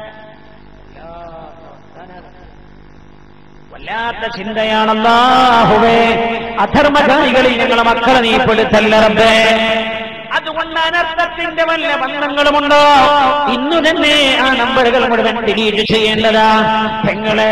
വല്ലാത്ത ചിന്തയാണല്ലാഹുവേ അധർമ്മകാരികളിൽ ഞങ്ങളെ മക്കളെ നീ പെടുത്തല്ല റബ്ബേ അതുകൊണ്ട് അനർത്ഥത്തിന്റെ വല്ല ബന്ധങ്ങളുമുണ്ടോ ഇന്നു തന്നെ ആ നമ്പറുകൾ മുഴുവൻ ഡിലീറ്റ് ചെയ്യേണ്ടതാ പെങ്ങളെ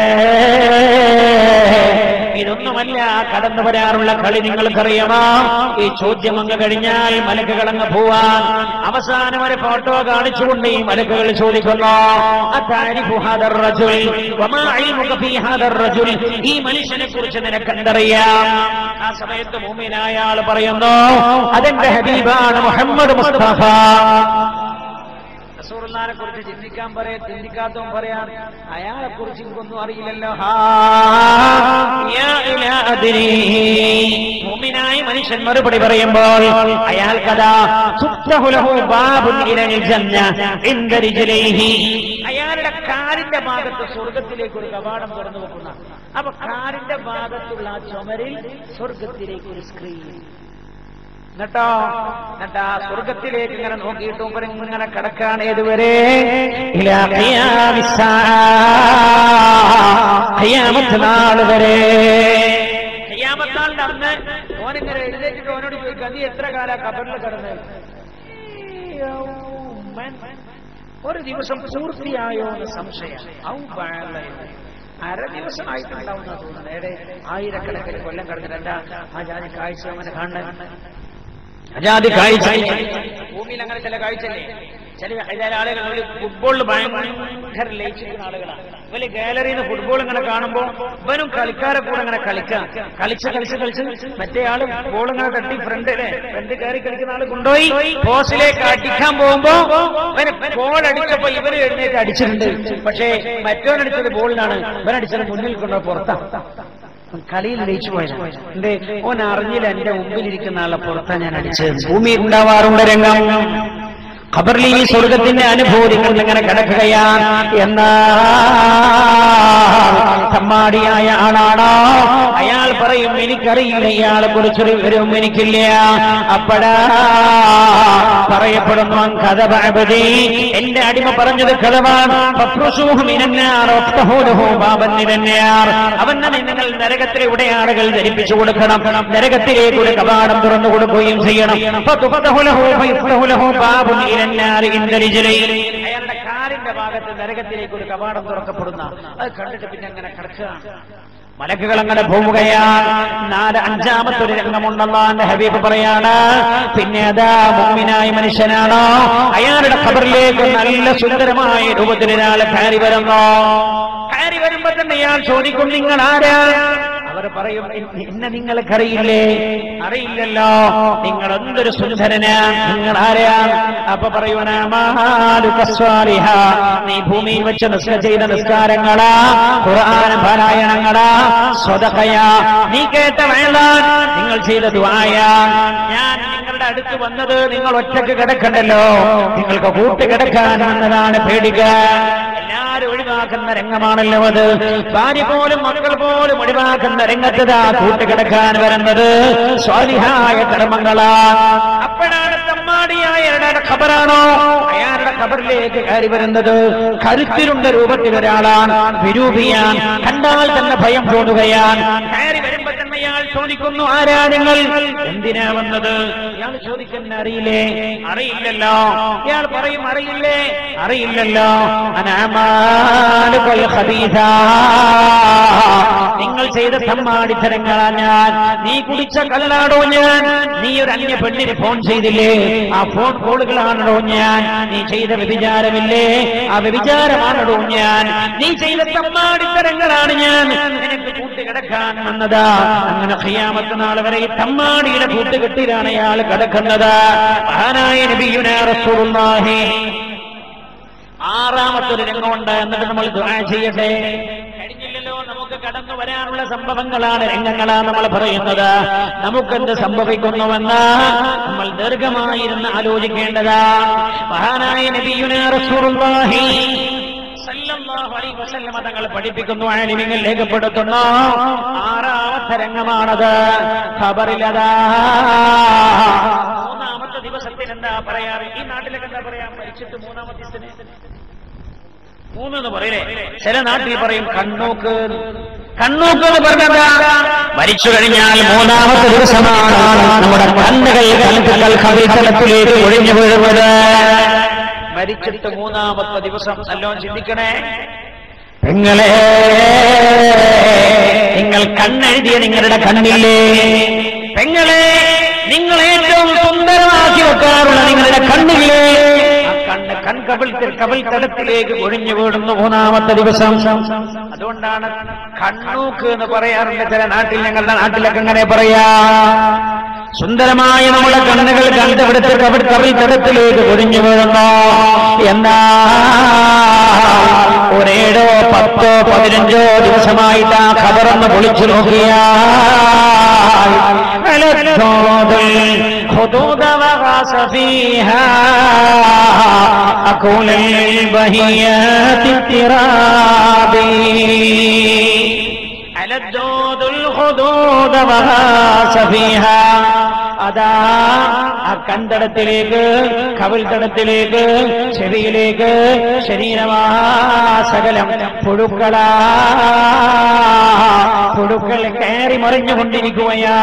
ഇതൊന്നുമല്ല കടന്നു വരാറുള്ള കളി നിങ്ങൾക്കറിയാമോ ഈ ചോദ്യം അങ്ങ് കഴിഞ്ഞാൽ മലക്കുകൾ അങ്ങ് പോവാൻ അവസാനം ഒരു ഫോട്ടോ കാണിച്ചുകൊണ്ട് ഈ മലക്കുകൾ ചോദിക്കുന്നു അതാരിഫു ഹാദർ റജുൽ വമാ ഇൽമുക ഫീ ഹാദർ റജുൽ ഈ മനുഷ്യനെ കുറിച്ച് നിനക്ക് എന്തറിയാം ആ സമയത്ത് മുഅ്മിനായ ആൾ പറയുന്നു അതെന്റെ ഹബീബാണ് മുഹമ്മദ് മുസ്തഫ റസൂലുള്ളാഹിനെ കുറിച്ച് ചിന്തിക്കാൻ പറയാ ചിന്തിക്കാത്തവൻ പറയാൻ അയാളെ കുറിച്ച് എനിക്കൊന്നും അറിയില്ലല്ലോ ഹാ, യാ ഇലാ അദ്രി. മുഅ്മിനായ മനുഷ്യൻ മറുപടി പറയുമ്പോൾ അയാൾക്കതാ തുഫ്തഹു ലഹു ബാബുൻ ഇലൽ ജന്ന ഇൻദ റിജ്ലൈഹി. അയാളുടെ കാലിന്റെ ഭാഗത്ത് സ്വർഗത്തിലേക്ക് ഒരു കവാടം തുറന്നു വെക്കുന്ന അപ്പൊ കാലിന്റെ ഭാഗത്തുള്ള ആ ചുമരിൽ സ്വർഗത്തിലേക്ക് ഒരു സ്ക്രീൻ എന്നിട്ടോ എന്നിട്ട് ആ സ്വർഗത്തിലേക്ക് ഇങ്ങനെ നോക്കിയിട്ട് മൂപ്പര് ഇങ്ങനെ കിടക്കാണ് ഏതുവരെ ഇലാ ഖിയാമിസ്സാ. ഖിയാമത്ത് നാൾ വരെ ഖിയാമത്താളിന്റെ അന്ന് ഓനിങ്ങനെ എഴുന്നേറ്റിട്ട് ഓനോട് ചോദിക്കാം നീ എത്ര കാല കബറിൽ കിടന്ന് ഒരു ദിവസം പൂർത്തിയായോ എന്ന് സംശയം ഔ ബാല. അര ദിവസമായിട്ടുണ്ടാവുന്ന തോന്നുന്നത് ഏടെ ആയിരക്കണക്കിന് കൊല്ലം കിടന്നിട്ട് എന്താ ആ ജാതി കാഴ്ച അങ്ങനെ കാണുന്നത് അജാതി കാഴ്ച ഭൂമിയിൽ അങ്ങനെ ചില കാഴ്ചല്ലേ ചില ചില ആളുകൾ അവര് ഫുട്ബോളിൽ ഭയങ്കര ലയിച്ചിരിക്കുന്ന ആളുകളാണ് ഇവര് ഗാലറിയിൽ നിന്ന് ഫുട്ബോൾ ഇങ്ങനെ കാണുമ്പോ ഇവനും കളിക്കാരെ കൂടെ ഇങ്ങനെ കളിക്കാം കളിച്ച് കളിച്ച് കളിച്ച് മറ്റേ ആള് ബോൾ ഇങ്ങനെ തട്ടി ഫ്രണ്ട് ഫ്രണ്ട് കയറി കളിക്കുന്ന ആള് കൊണ്ടുപോയി പോസ്റ്റിലേക്ക് അടിക്കാൻ പോകുമ്പോ ഇവന് ബോൾ അടിച്ചപ്പോ ഇവര് എഴുന്നേറ്റ് അടിച്ചിട്ടുണ്ട് പക്ഷേ മറ്റവൻ അടിച്ചത് ബോളിനാണ് ഇവനടിച്ചത് മുന്നിൽ കൊണ്ടുപോയി പുറത്താ കളിയിൽ ലയിച്ചു പോയത് എന്തേ ഓൻ അറിഞ്ഞില്ല എന്റെ മുമ്പിലിരിക്കുന്ന ആളെ പുറത്താ ഞാൻ അടിച്ചത് ഭൂമിയിൽ ഉണ്ടാവാറുണ്ട് രംഗം ഖബറിൽ ഈ സ്വർഗത്തിന്റെ അനുഭൂതികൾ ഇങ്ങനെ കിടക്കുകയാണ് എന്നാ തമ്മാടിയായ ആളാണോ അയാൾ പറയും എനിക്കറിയില്ല ഇയാളെ കുറിച്ചൊരു വിവരവും എനിക്കില്ല അപ്പടാ പറയപ്പെടുന്നു കഥ ബാബതി എന്റെ അടിമ പറഞ്ഞത് കളവാണ് അവനെ നിങ്ങൾ നരകത്തിലൂടെ ആളുകൾ ധരിപ്പിച്ചു കൊടുക്കണം നരകത്തിലേക്ക് ഒരു കവാടം തുറന്നു കൊടുക്കുകയും ചെയ്യണം ഫതുഫതഹു ലഹു ഫയഫ്തഹു ലഹു ബാബുൻ ഇലന്നാരി ഇൻദ റിജ്ലൈൻ. അയാളുടെ കാലിന്റെ ഭാഗത്ത് നരകത്തിലേക്ക് ഒരു കവാടം തുറക്കപ്പെടുന്ന അത് കണ്ടിട്ട് പിന്നെ അങ്ങനെ കിടക്കുക മലക്കുകൾ അങ്ങനെ പോവുകയാണ് നാല് അഞ്ചാമത്തെ ഒരു രംഗമുണ്ടെന്ന് എന്റെ ഹബീബ് പറയാണ് പിന്നെ അതാ മുമ്മിനായ മനുഷ്യനാണോ അയാളുടെ ഖബറിലേക്ക് നല്ല സുന്ദരമായ രൂപത്തിൽ ഒരാൾ കയറി വരുന്നു കയറി വരുമ്പോ തന്നെ ഇയാൾ ചോദിക്കും നിങ്ങൾ ആരാ അവർ പറയും "എ- എന്നെ നിങ്ങൾക്കറിയില്ലേ അറിയില്ലല്ലോ നിങ്ങൾ എന്തൊരു സുന്ദരനാ നിങ്ങൾ ആരാ അപ്പൊ പറയൂന മഹാലുകസ്വാലിഹ നീ ഭൂമിയിൽ വെച്ച് നിസ്ക ചെയ്ത നിസ്കാരങ്ങളാ ഖുർആന പാരായണങ്ങളാ സ്വതകയാ നീ കേട്ട വേള നിങ്ങൾ ചെയ്ത ദുആയ ഞാൻ നിങ്ങളുടെ അടുത്ത് വന്നത് നിങ്ങൾ ഒറ്റക്ക് കിടക്കണ്ടല്ലോ നിങ്ങൾക്ക് കൂട്ട് കിടക്കാൻ വന്നതാണ് പേടിക എല്ലാരും ഒഴിവാക്കുന്ന രംഗമാണല്ലോ അത് ഭാര്യ പോലും മക്കൾ പോലും ഒഴിവാക്കുന്ന രംഗത്തതാ കൂട്ടുകിടക്കാൻ വരുന്നത് സ്വാലിഹായ കർമ്മങ്ങളാ അപ്പോഴാണ് തമ്മാടിയായ അയാളുടെ ഖബറാണോ അയാളുടെ ഖബറിലേക്ക് കയറി വരുന്നത് കരുത്തിരുണ്ട രൂപത്തിൽ ഒരാളാണ് വിരൂപിയാൻ കണ്ടാൽ തന്നെ ഭയം തോന്നുകയാണ് കയറി വരുമ്പോ തന്നെ അയാൾ ചോദിക്കുന്നു ആരാ നിങ്ങൾ എന്തിനാ വന്നത് ഇയാൾ ചോദിക്കുന്ന അറിയില്ലേ അറിയില്ലല്ലോ ഇയാൾ പറയും അറിയില്ലേ അറിയില്ലല്ലോ അനാമാലുകൾ ഖബീസ. നിങ്ങൾ ചെയ്ത സമ്മാടിത്തരങ്ങളാ ഞാൻ നീ കുടിച്ച കല്ലാടോ ഞാൻ നീ ഒരു അന്യ പെണ്ണിന് ഫോൺ ചെയ്തില്ലേ ആ ഫോൺ കോളുകളാണോ ഞാൻ നീ ചെയ്ത വ്യഭിചാരമില്ലേ ആ വ്യഭിചാരമാണോ ഞാൻ നീ ചെയ്ത തമ്മാടിത്തരങ്ങളാണ് ഞാൻ നിനക്ക് കൂട്ടുകിടക്കാൻ വന്നതാ അങ്ങനെ ഖിയാമത്ത് നാൾ വരെ ഈ തമ്മാടിയുടെ കൂട്ടുകെട്ടിലാണ് അയാൾ കിടക്കുന്നത് മഹാനായ നബിയുന റസൂലുള്ളാഹി ആറാമത്തെ ഒരു രംഗമുണ്ട് എന്നിട്ട് നമ്മൾ ദുആ ചെയ്യട്ടെ കഴിഞ്ഞില്ലല്ലോ നമുക്ക് കടന്നു വരാനുള്ള സംഭവങ്ങളാണ് രംഗങ്ങളാണ് നമ്മൾ പറയുന്നത് നമുക്കെന്ത് സംഭവിക്കുന്നുവെന്ന് നമ്മൾ ദീർഘമായിരുന്ന് ആലോചിക്കേണ്ടതാ മഹാനായ നബിയുന റസൂലുള്ളാഹി സല്ലല്ലാഹു അലൈഹി വസല്ലമ തങ്ങൾ പഠിപ്പിക്കുന്നു ആലിമിങ്ങൾ രേഖപ്പെടുത്തുന്നു ആറാമത്തെ രംഗമാണത് ഖബറിലതാ മൂന്നാമത്തെ ദിവസത്തിന് എന്താ പറയാറ് ഈ നാട്ടിലൊക്കെ എന്താ പറയാ മരിച്ചിട്ട് മൂന്നാമത്തെ ദിവസത്തിന് മൂന്നെന്ന് പറയലേ ചില നാട്ടിൽ പറയും കണ്ണൂക്ക് കണ്ണൂക്ക് എന്ന് പറഞ്ഞതാ മരിച്ചു കഴിഞ്ഞാൽ മൂന്നാമത്തെ ദിവസമാണ് നമ്മുടെ കണ്ണുകൾ കൽപ്പുകൾ കവിതലത്തിലേക്ക് ഒഴിഞ്ഞു വീഴുന്നത് മരിച്ചിട്ട് മൂന്നാമത്തെ ദിവസം നല്ലോണം ചിന്തിക്കണേ നിങ്ങളെ നിങ്ങൾ കണ്ണെഴുതിയ നിങ്ങളുടെ കണ്ണില്ലേ പെങ്ങളെ നിങ്ങൾ ഏറ്റവും സുന്ദരമാക്കി വെക്കാറുള്ള നിങ്ങളുടെ കണ്ണില്ലേ ആ കണ്ണ് കൺകവിൾ കവിൾ തടത്തിലേക്ക് ഒഴിഞ്ഞു വീടുന്നു മൂന്നാമത്തെ ദിവസം അതുകൊണ്ടാണ് കണ്ണൂക്ക് എന്ന് പറയാറുണ്ട് ചില നാട്ടിൽ ഞങ്ങളുടെ നാട്ടിലൊക്കെ അങ്ങനെ പറയാ സുന്ദരമായ നമ്മുടെ കണ്ണുകൾ കണ്ടുപിടുത്ത് കവിൾ കവിൾ തടത്തിലേക്ക് ഒഴിഞ്ഞു വീഴുന്നു എന്നാ ഒരേഴോ പത്തോ പതിനഞ്ചോ ദിവസമായിട്ട് ആ ഖബറൊന്ന് പൊളിച്ചു നോക്കിയാൽ خدود وغاس فيها أكون البهيات التراب على الدود الخدود وغاس فيها അതാ ആ കണ്ടടത്തിലേക്ക് കവിൾ തടത്തിലേക്ക് ചെവിയിലേക്ക് ശരീരമാസകലം പുഴുക്കളാ പുഴുക്കൾ കയറി മറിഞ്ഞുകൊണ്ടിരിക്കുകയാ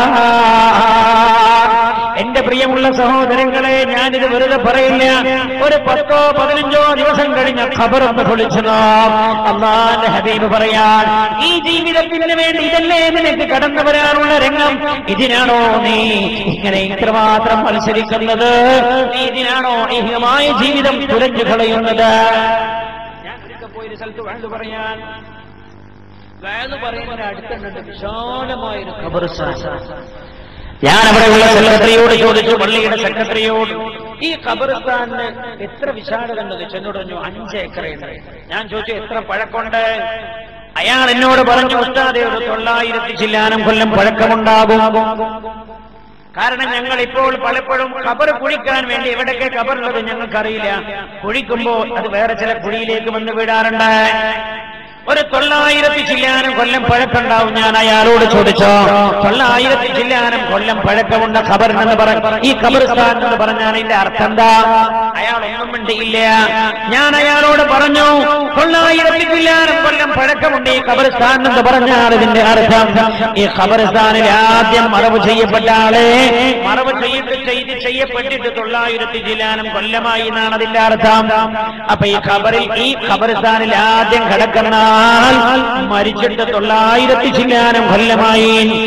എന്റെ പ്രിയമുള്ള സഹോദരങ്ങളെ ഞാനിത് വെറുതെ പറയില്ല ഒരു പത്തോ പതിനഞ്ചോ ദിവസം കഴിഞ്ഞ ഖബറൊന്ന് പൊളിച്ചതോ അള്ളാന്റെ ഹബീബ് പറയാൻ ഈ ജീവിതത്തിന് വേണ്ടി ഇതല്ലേ നിനക്ക് കടന്നു വരാനുള്ള രംഗം ഇതിനാണോ നീ ഇങ്ങനെ ഇത്രമാത്രം മത്സരിക്കുന്നത് നീ ഇതിനാണോ ഇഹമായ ജീവിതം തുലഞ്ഞു കളയുന്നത് ഞാൻ ഒരിക്കൽ പോയൊരു സ്ഥലത്ത് വേണ്ടു പറയാൻ വേണമെന്ന് പറയുന്നതിന് അടുത്തുണ്ട് വിശാലമായൊരു ഖബർസ്ഥാൻ ഞാൻ അവിടെയുള്ള സെക്രട്ടറിയോട് ചോദിച്ചു പള്ളിയുടെ സെക്രട്ടറിയോട് ഈ ഖബർസ്ഥാനിന് എത്ര വിശാലത ഉണ്ട് ചെന്നോട് പറഞ്ഞു അഞ്ച് ഏക്കറുണ്ട് ഞാൻ ചോദിച്ചു എത്ര പഴക്കമുണ്ട് അയാൾ എന്നോട് പറഞ്ഞു ഉസ്താദെ ഒരു തൊള്ളായിരത്തി ചില്ലാനം കൊല്ലം പഴക്കമുണ്ടാകും കാരണം ഞങ്ങൾ ഇപ്പോൾ പലപ്പോഴും ഖബർ കുഴിക്കാൻ വേണ്ടി എവിടൊക്കെ ഖബറുള്ളത് ഞങ്ങൾക്കറിയില്ല കുഴിക്കുമ്പോ അത് വേറെ ചില കുഴിയിലേക്ക് വന്ന് വീടാറുണ്ട് ഒരു തൊള്ളായിരത്തി ചില്ലാനം കൊല്ലം പഴക്കമുണ്ടാവും ഞാൻ അയാളോട് ചോദിച്ചോ തൊള്ളായിരത്തി ചില്ലാനം കൊല്ലം പഴക്കമുണ്ട് ഖബറിനെന്ന് പറ ഈ ഖബർസ്ഥാൻ എന്ന് പറഞ്ഞാൽ ഇതിന്റെ അർത്ഥം എന്താ അയാൾ ഒന്നും മിണ്ടിയില്ല ഞാൻ അയാളോട് പറഞ്ഞു തൊള്ളായിരത്തി ചില്ലാനം കൊല്ലം പഴക്കമുണ്ട് ഈ ഖബർസ്ഥാൻ എന്ന് പറഞ്ഞാൽ ഇതിന്റെ അർത്ഥം ഈ ഖബർസ്ഥാനിൽ ആദ്യം മറവ് ചെയ്യപ്പെട്ട ആളെ മറവ് ചെയ്തിട്ട് ചെയ്ത് ചെയ്യപ്പെട്ടിട്ട് തൊള്ളായിരത്തി ചില്ലാനം കൊല്ലമായി എന്നാണ് അതിന്റെ അർത്ഥം അപ്പൊ ഈ ഖബറിൽ ഈ ഖബർസ്ഥാനിൽ ആദ്യം കിടക്കുന്ന ആൾ മരിച്ചിട്ട് തൊള്ളായിരത്തി ചില്ലാനം കൊല്ലമായി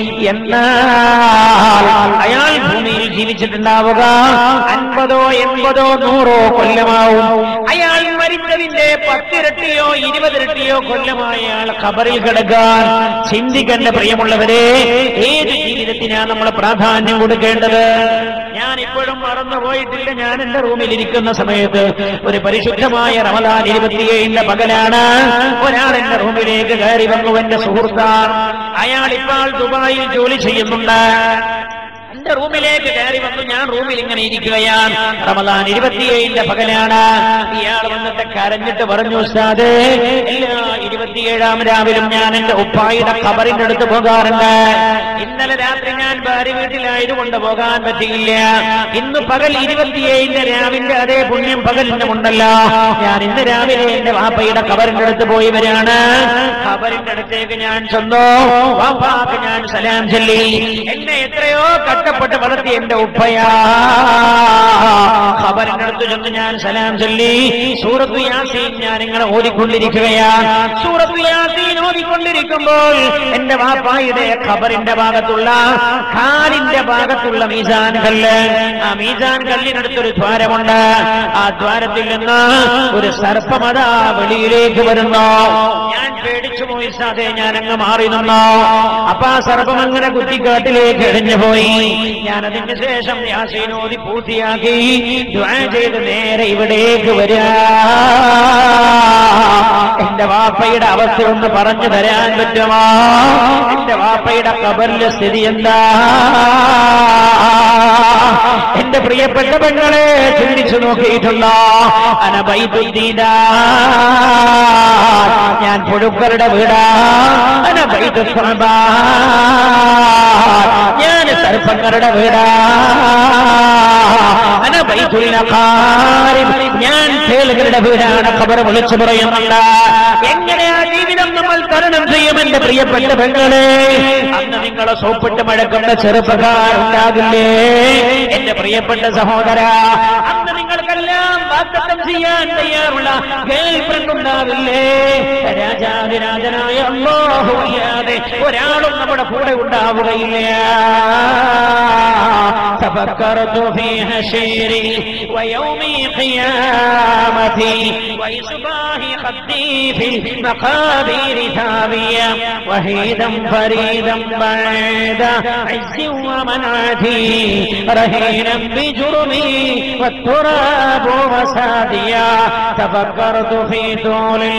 എന്നാൽ അയാൾ ഭൂമിയിൽ ജീവിച്ചിട്ടുണ്ടാവുക അൻപതോ എൺപതോ നൂറോ കൊല്ലമാവും അയാൾ മരിച്ചതിന്റെ പത്തിരട്ടിയോ ഇരുപതിരട്ടിയോ കൊല്ലമായ അയാൾ ഖബറിൽ കിടക്കാൻ ചിന്തിക്കേണ്ട പ്രിയമുള്ളവരെ ഏത് ജീവിതത്തിനാണ് നമ്മൾ പ്രാധാന്യം കൊടുക്കേണ്ടത് ഞാൻ ഇപ്പോഴും മറന്നുപോയിട്ടില്ല ഞാൻ എന്റെ റൂമിൽ ഇരിക്കുന്ന സമയത്ത് ഒരു പരിശുദ്ധമായ റമദാൻ ഇരുപത്തിയേഴിന്റെ പകലാണ് ഒരാൾ എന്റെ റൂമിലേക്ക് കയറി വന്നു എന്റെ സുഹൃത്താണ് അയാൾ ഇപ്പോൾ ദുബായിൽ ജോലി ചെയ്യുന്നുണ്ട് എന്റെ റൂമിലേക്ക് കയറി വന്നു ഞാൻ റൂമിൽ ഇങ്ങനെ ഇരിക്കുകയാണ് റമദാൻ ഇരുപത്തിയേഴിന്റെ പകലാണ് ഇയാൾ വന്നിട്ട് കരഞ്ഞിട്ട് പറഞ്ഞു ഉസ്താദേ എല്ലാ ഇരുപത്തിയേഴാം രാവിലും ഞാൻ എന്റെ ഉപ്പായുടെ ഖബറിന്റെ അടുത്ത് പോകാറുണ്ട് ഇന്നലെ രാത്രി ഞാൻ ഭാര്യ വീട്ടിലായതുകൊണ്ട് പോകാൻ പറ്റിയില്ല ഇന്ന് പകൽ ഇരുപത്തിയേഴിന്റെ രാവിന്റെ അതേ പുണ്യം പകലിനും ഉണ്ടല്ലോ ഞാൻ ഇന്ന് രാവിലെ എന്റെ വാപ്പയുടെ ഖബറിന്റെ അടുത്ത് പോയി വരികയാണ് ഖബറിന്റെ അടുത്തേക്ക് ഞാൻ ചെന്നു വാപ്പാക്ക് ഞാൻ സലാം ചൊല്ലി എന്നെ എത്രയോ കഷ്ടപ്പെട്ട് വളർത്തി എന്റെ ഉപ്പയാ ഖബറിന്റെ അടുത്ത് ചെന്ന് ഞാൻ സലാം ചൊല്ലി സൂറത്ത് യാസീൻ ഞാൻ ഇങ്ങനെ ഓതിക്കൊണ്ടിരിക്കുകയാണ് സൂറത്ത് യാസീൻ ഓതിക്കൊണ്ടിരിക്കുമ്പോൾ എന്റെ വാപ്പായുടെ ഖബറിന്റെ ഭാഗത്തുള്ള കാലിന്റെ ഭാഗത്തുള്ള മീസാൻ കല്ല് ആ മീസാൻ കല്ലിനടുത്തൊരു ദ്വാരമുണ്ട് ആ ദ്വാരത്തിൽ നിന്ന് ഒരു സർപ്പമതാ വെളിയിലേക്ക് വരുന്നു ഞാൻ പേടിച്ചു പോയി സാധേ ഞാൻ അങ്ങ് മാറി നിന്നു അപ്പൊ ആ സർപ്പം അങ്ങനെ കുറ്റിക്കാട്ടിലേക്ക് എഴിഞ്ഞു പോയി ഞാൻ അതിന് ശേഷം യാസീനോദി പൂർത്തിയാക്കി ദ്വാ ചെയ്ത് നേരെ ഇവിടേക്ക് വരിക എന്റെ വാപ്പയുടെ അവസ്ഥ ഒന്ന് പറഞ്ഞു തരാൻ പറ്റുമോ എന്റെ വാപ്പയുടെ കബറിന്റെ സ്ഥിതി എന്താ എന്റെ പ്രിയപ്പെട്ട പെങ്ങളെ ചിന്തിച്ചു നോക്കിയിട്ടുണ്ടോ അനബൈതുദ്ദീന ഞാൻ പുഴുക്കളുടെ വീടാ അനബൈതു ഞാൻ സർപ്പങ്ങളുടെ വീടാ അനബൈതുൽ അഖാരിബ് ഞാൻ തേളുകളുടെ വീടാണ് ഖബർ വിളിച്ചു പറയുന്നുണ്ട് എങ്ങനെയാ ജീവിതം നമ്മൾ തരണം ചെയ്യും എന്റെ പ്രിയപ്പെട്ട പെങ്ങളെ അന്ന് നിങ്ങളെ സോപ്പിട്ട് മഴക്കുന്ന ചെറുപ്പക്കാരുണ്ടാകില്ലേ എന്റെ പ്രിയപ്പെട്ട സഹോദര അന്ന് നിങ്ങൾക്കെല്ലാം വാഗ്ദത്തം ചെയ്യാൻ തയ്യാറുള്ള ഗേൾ ഫ്രണ്ട് ഉണ്ടാവില്ലേ രാജാതിരാജനായ അല്ലാഹു അല്ലാതെ ഒരാളും നമ്മുടെ കൂടെ ഉണ്ടാവുകയില്ല تفكرت في هشيري ويوم قيامتي وإصباح خدي في المقابر ثابيا وحيدا فريدا بعد عز ومنعتي رهينا بجرمي والتراب وساديا تفكرت في طول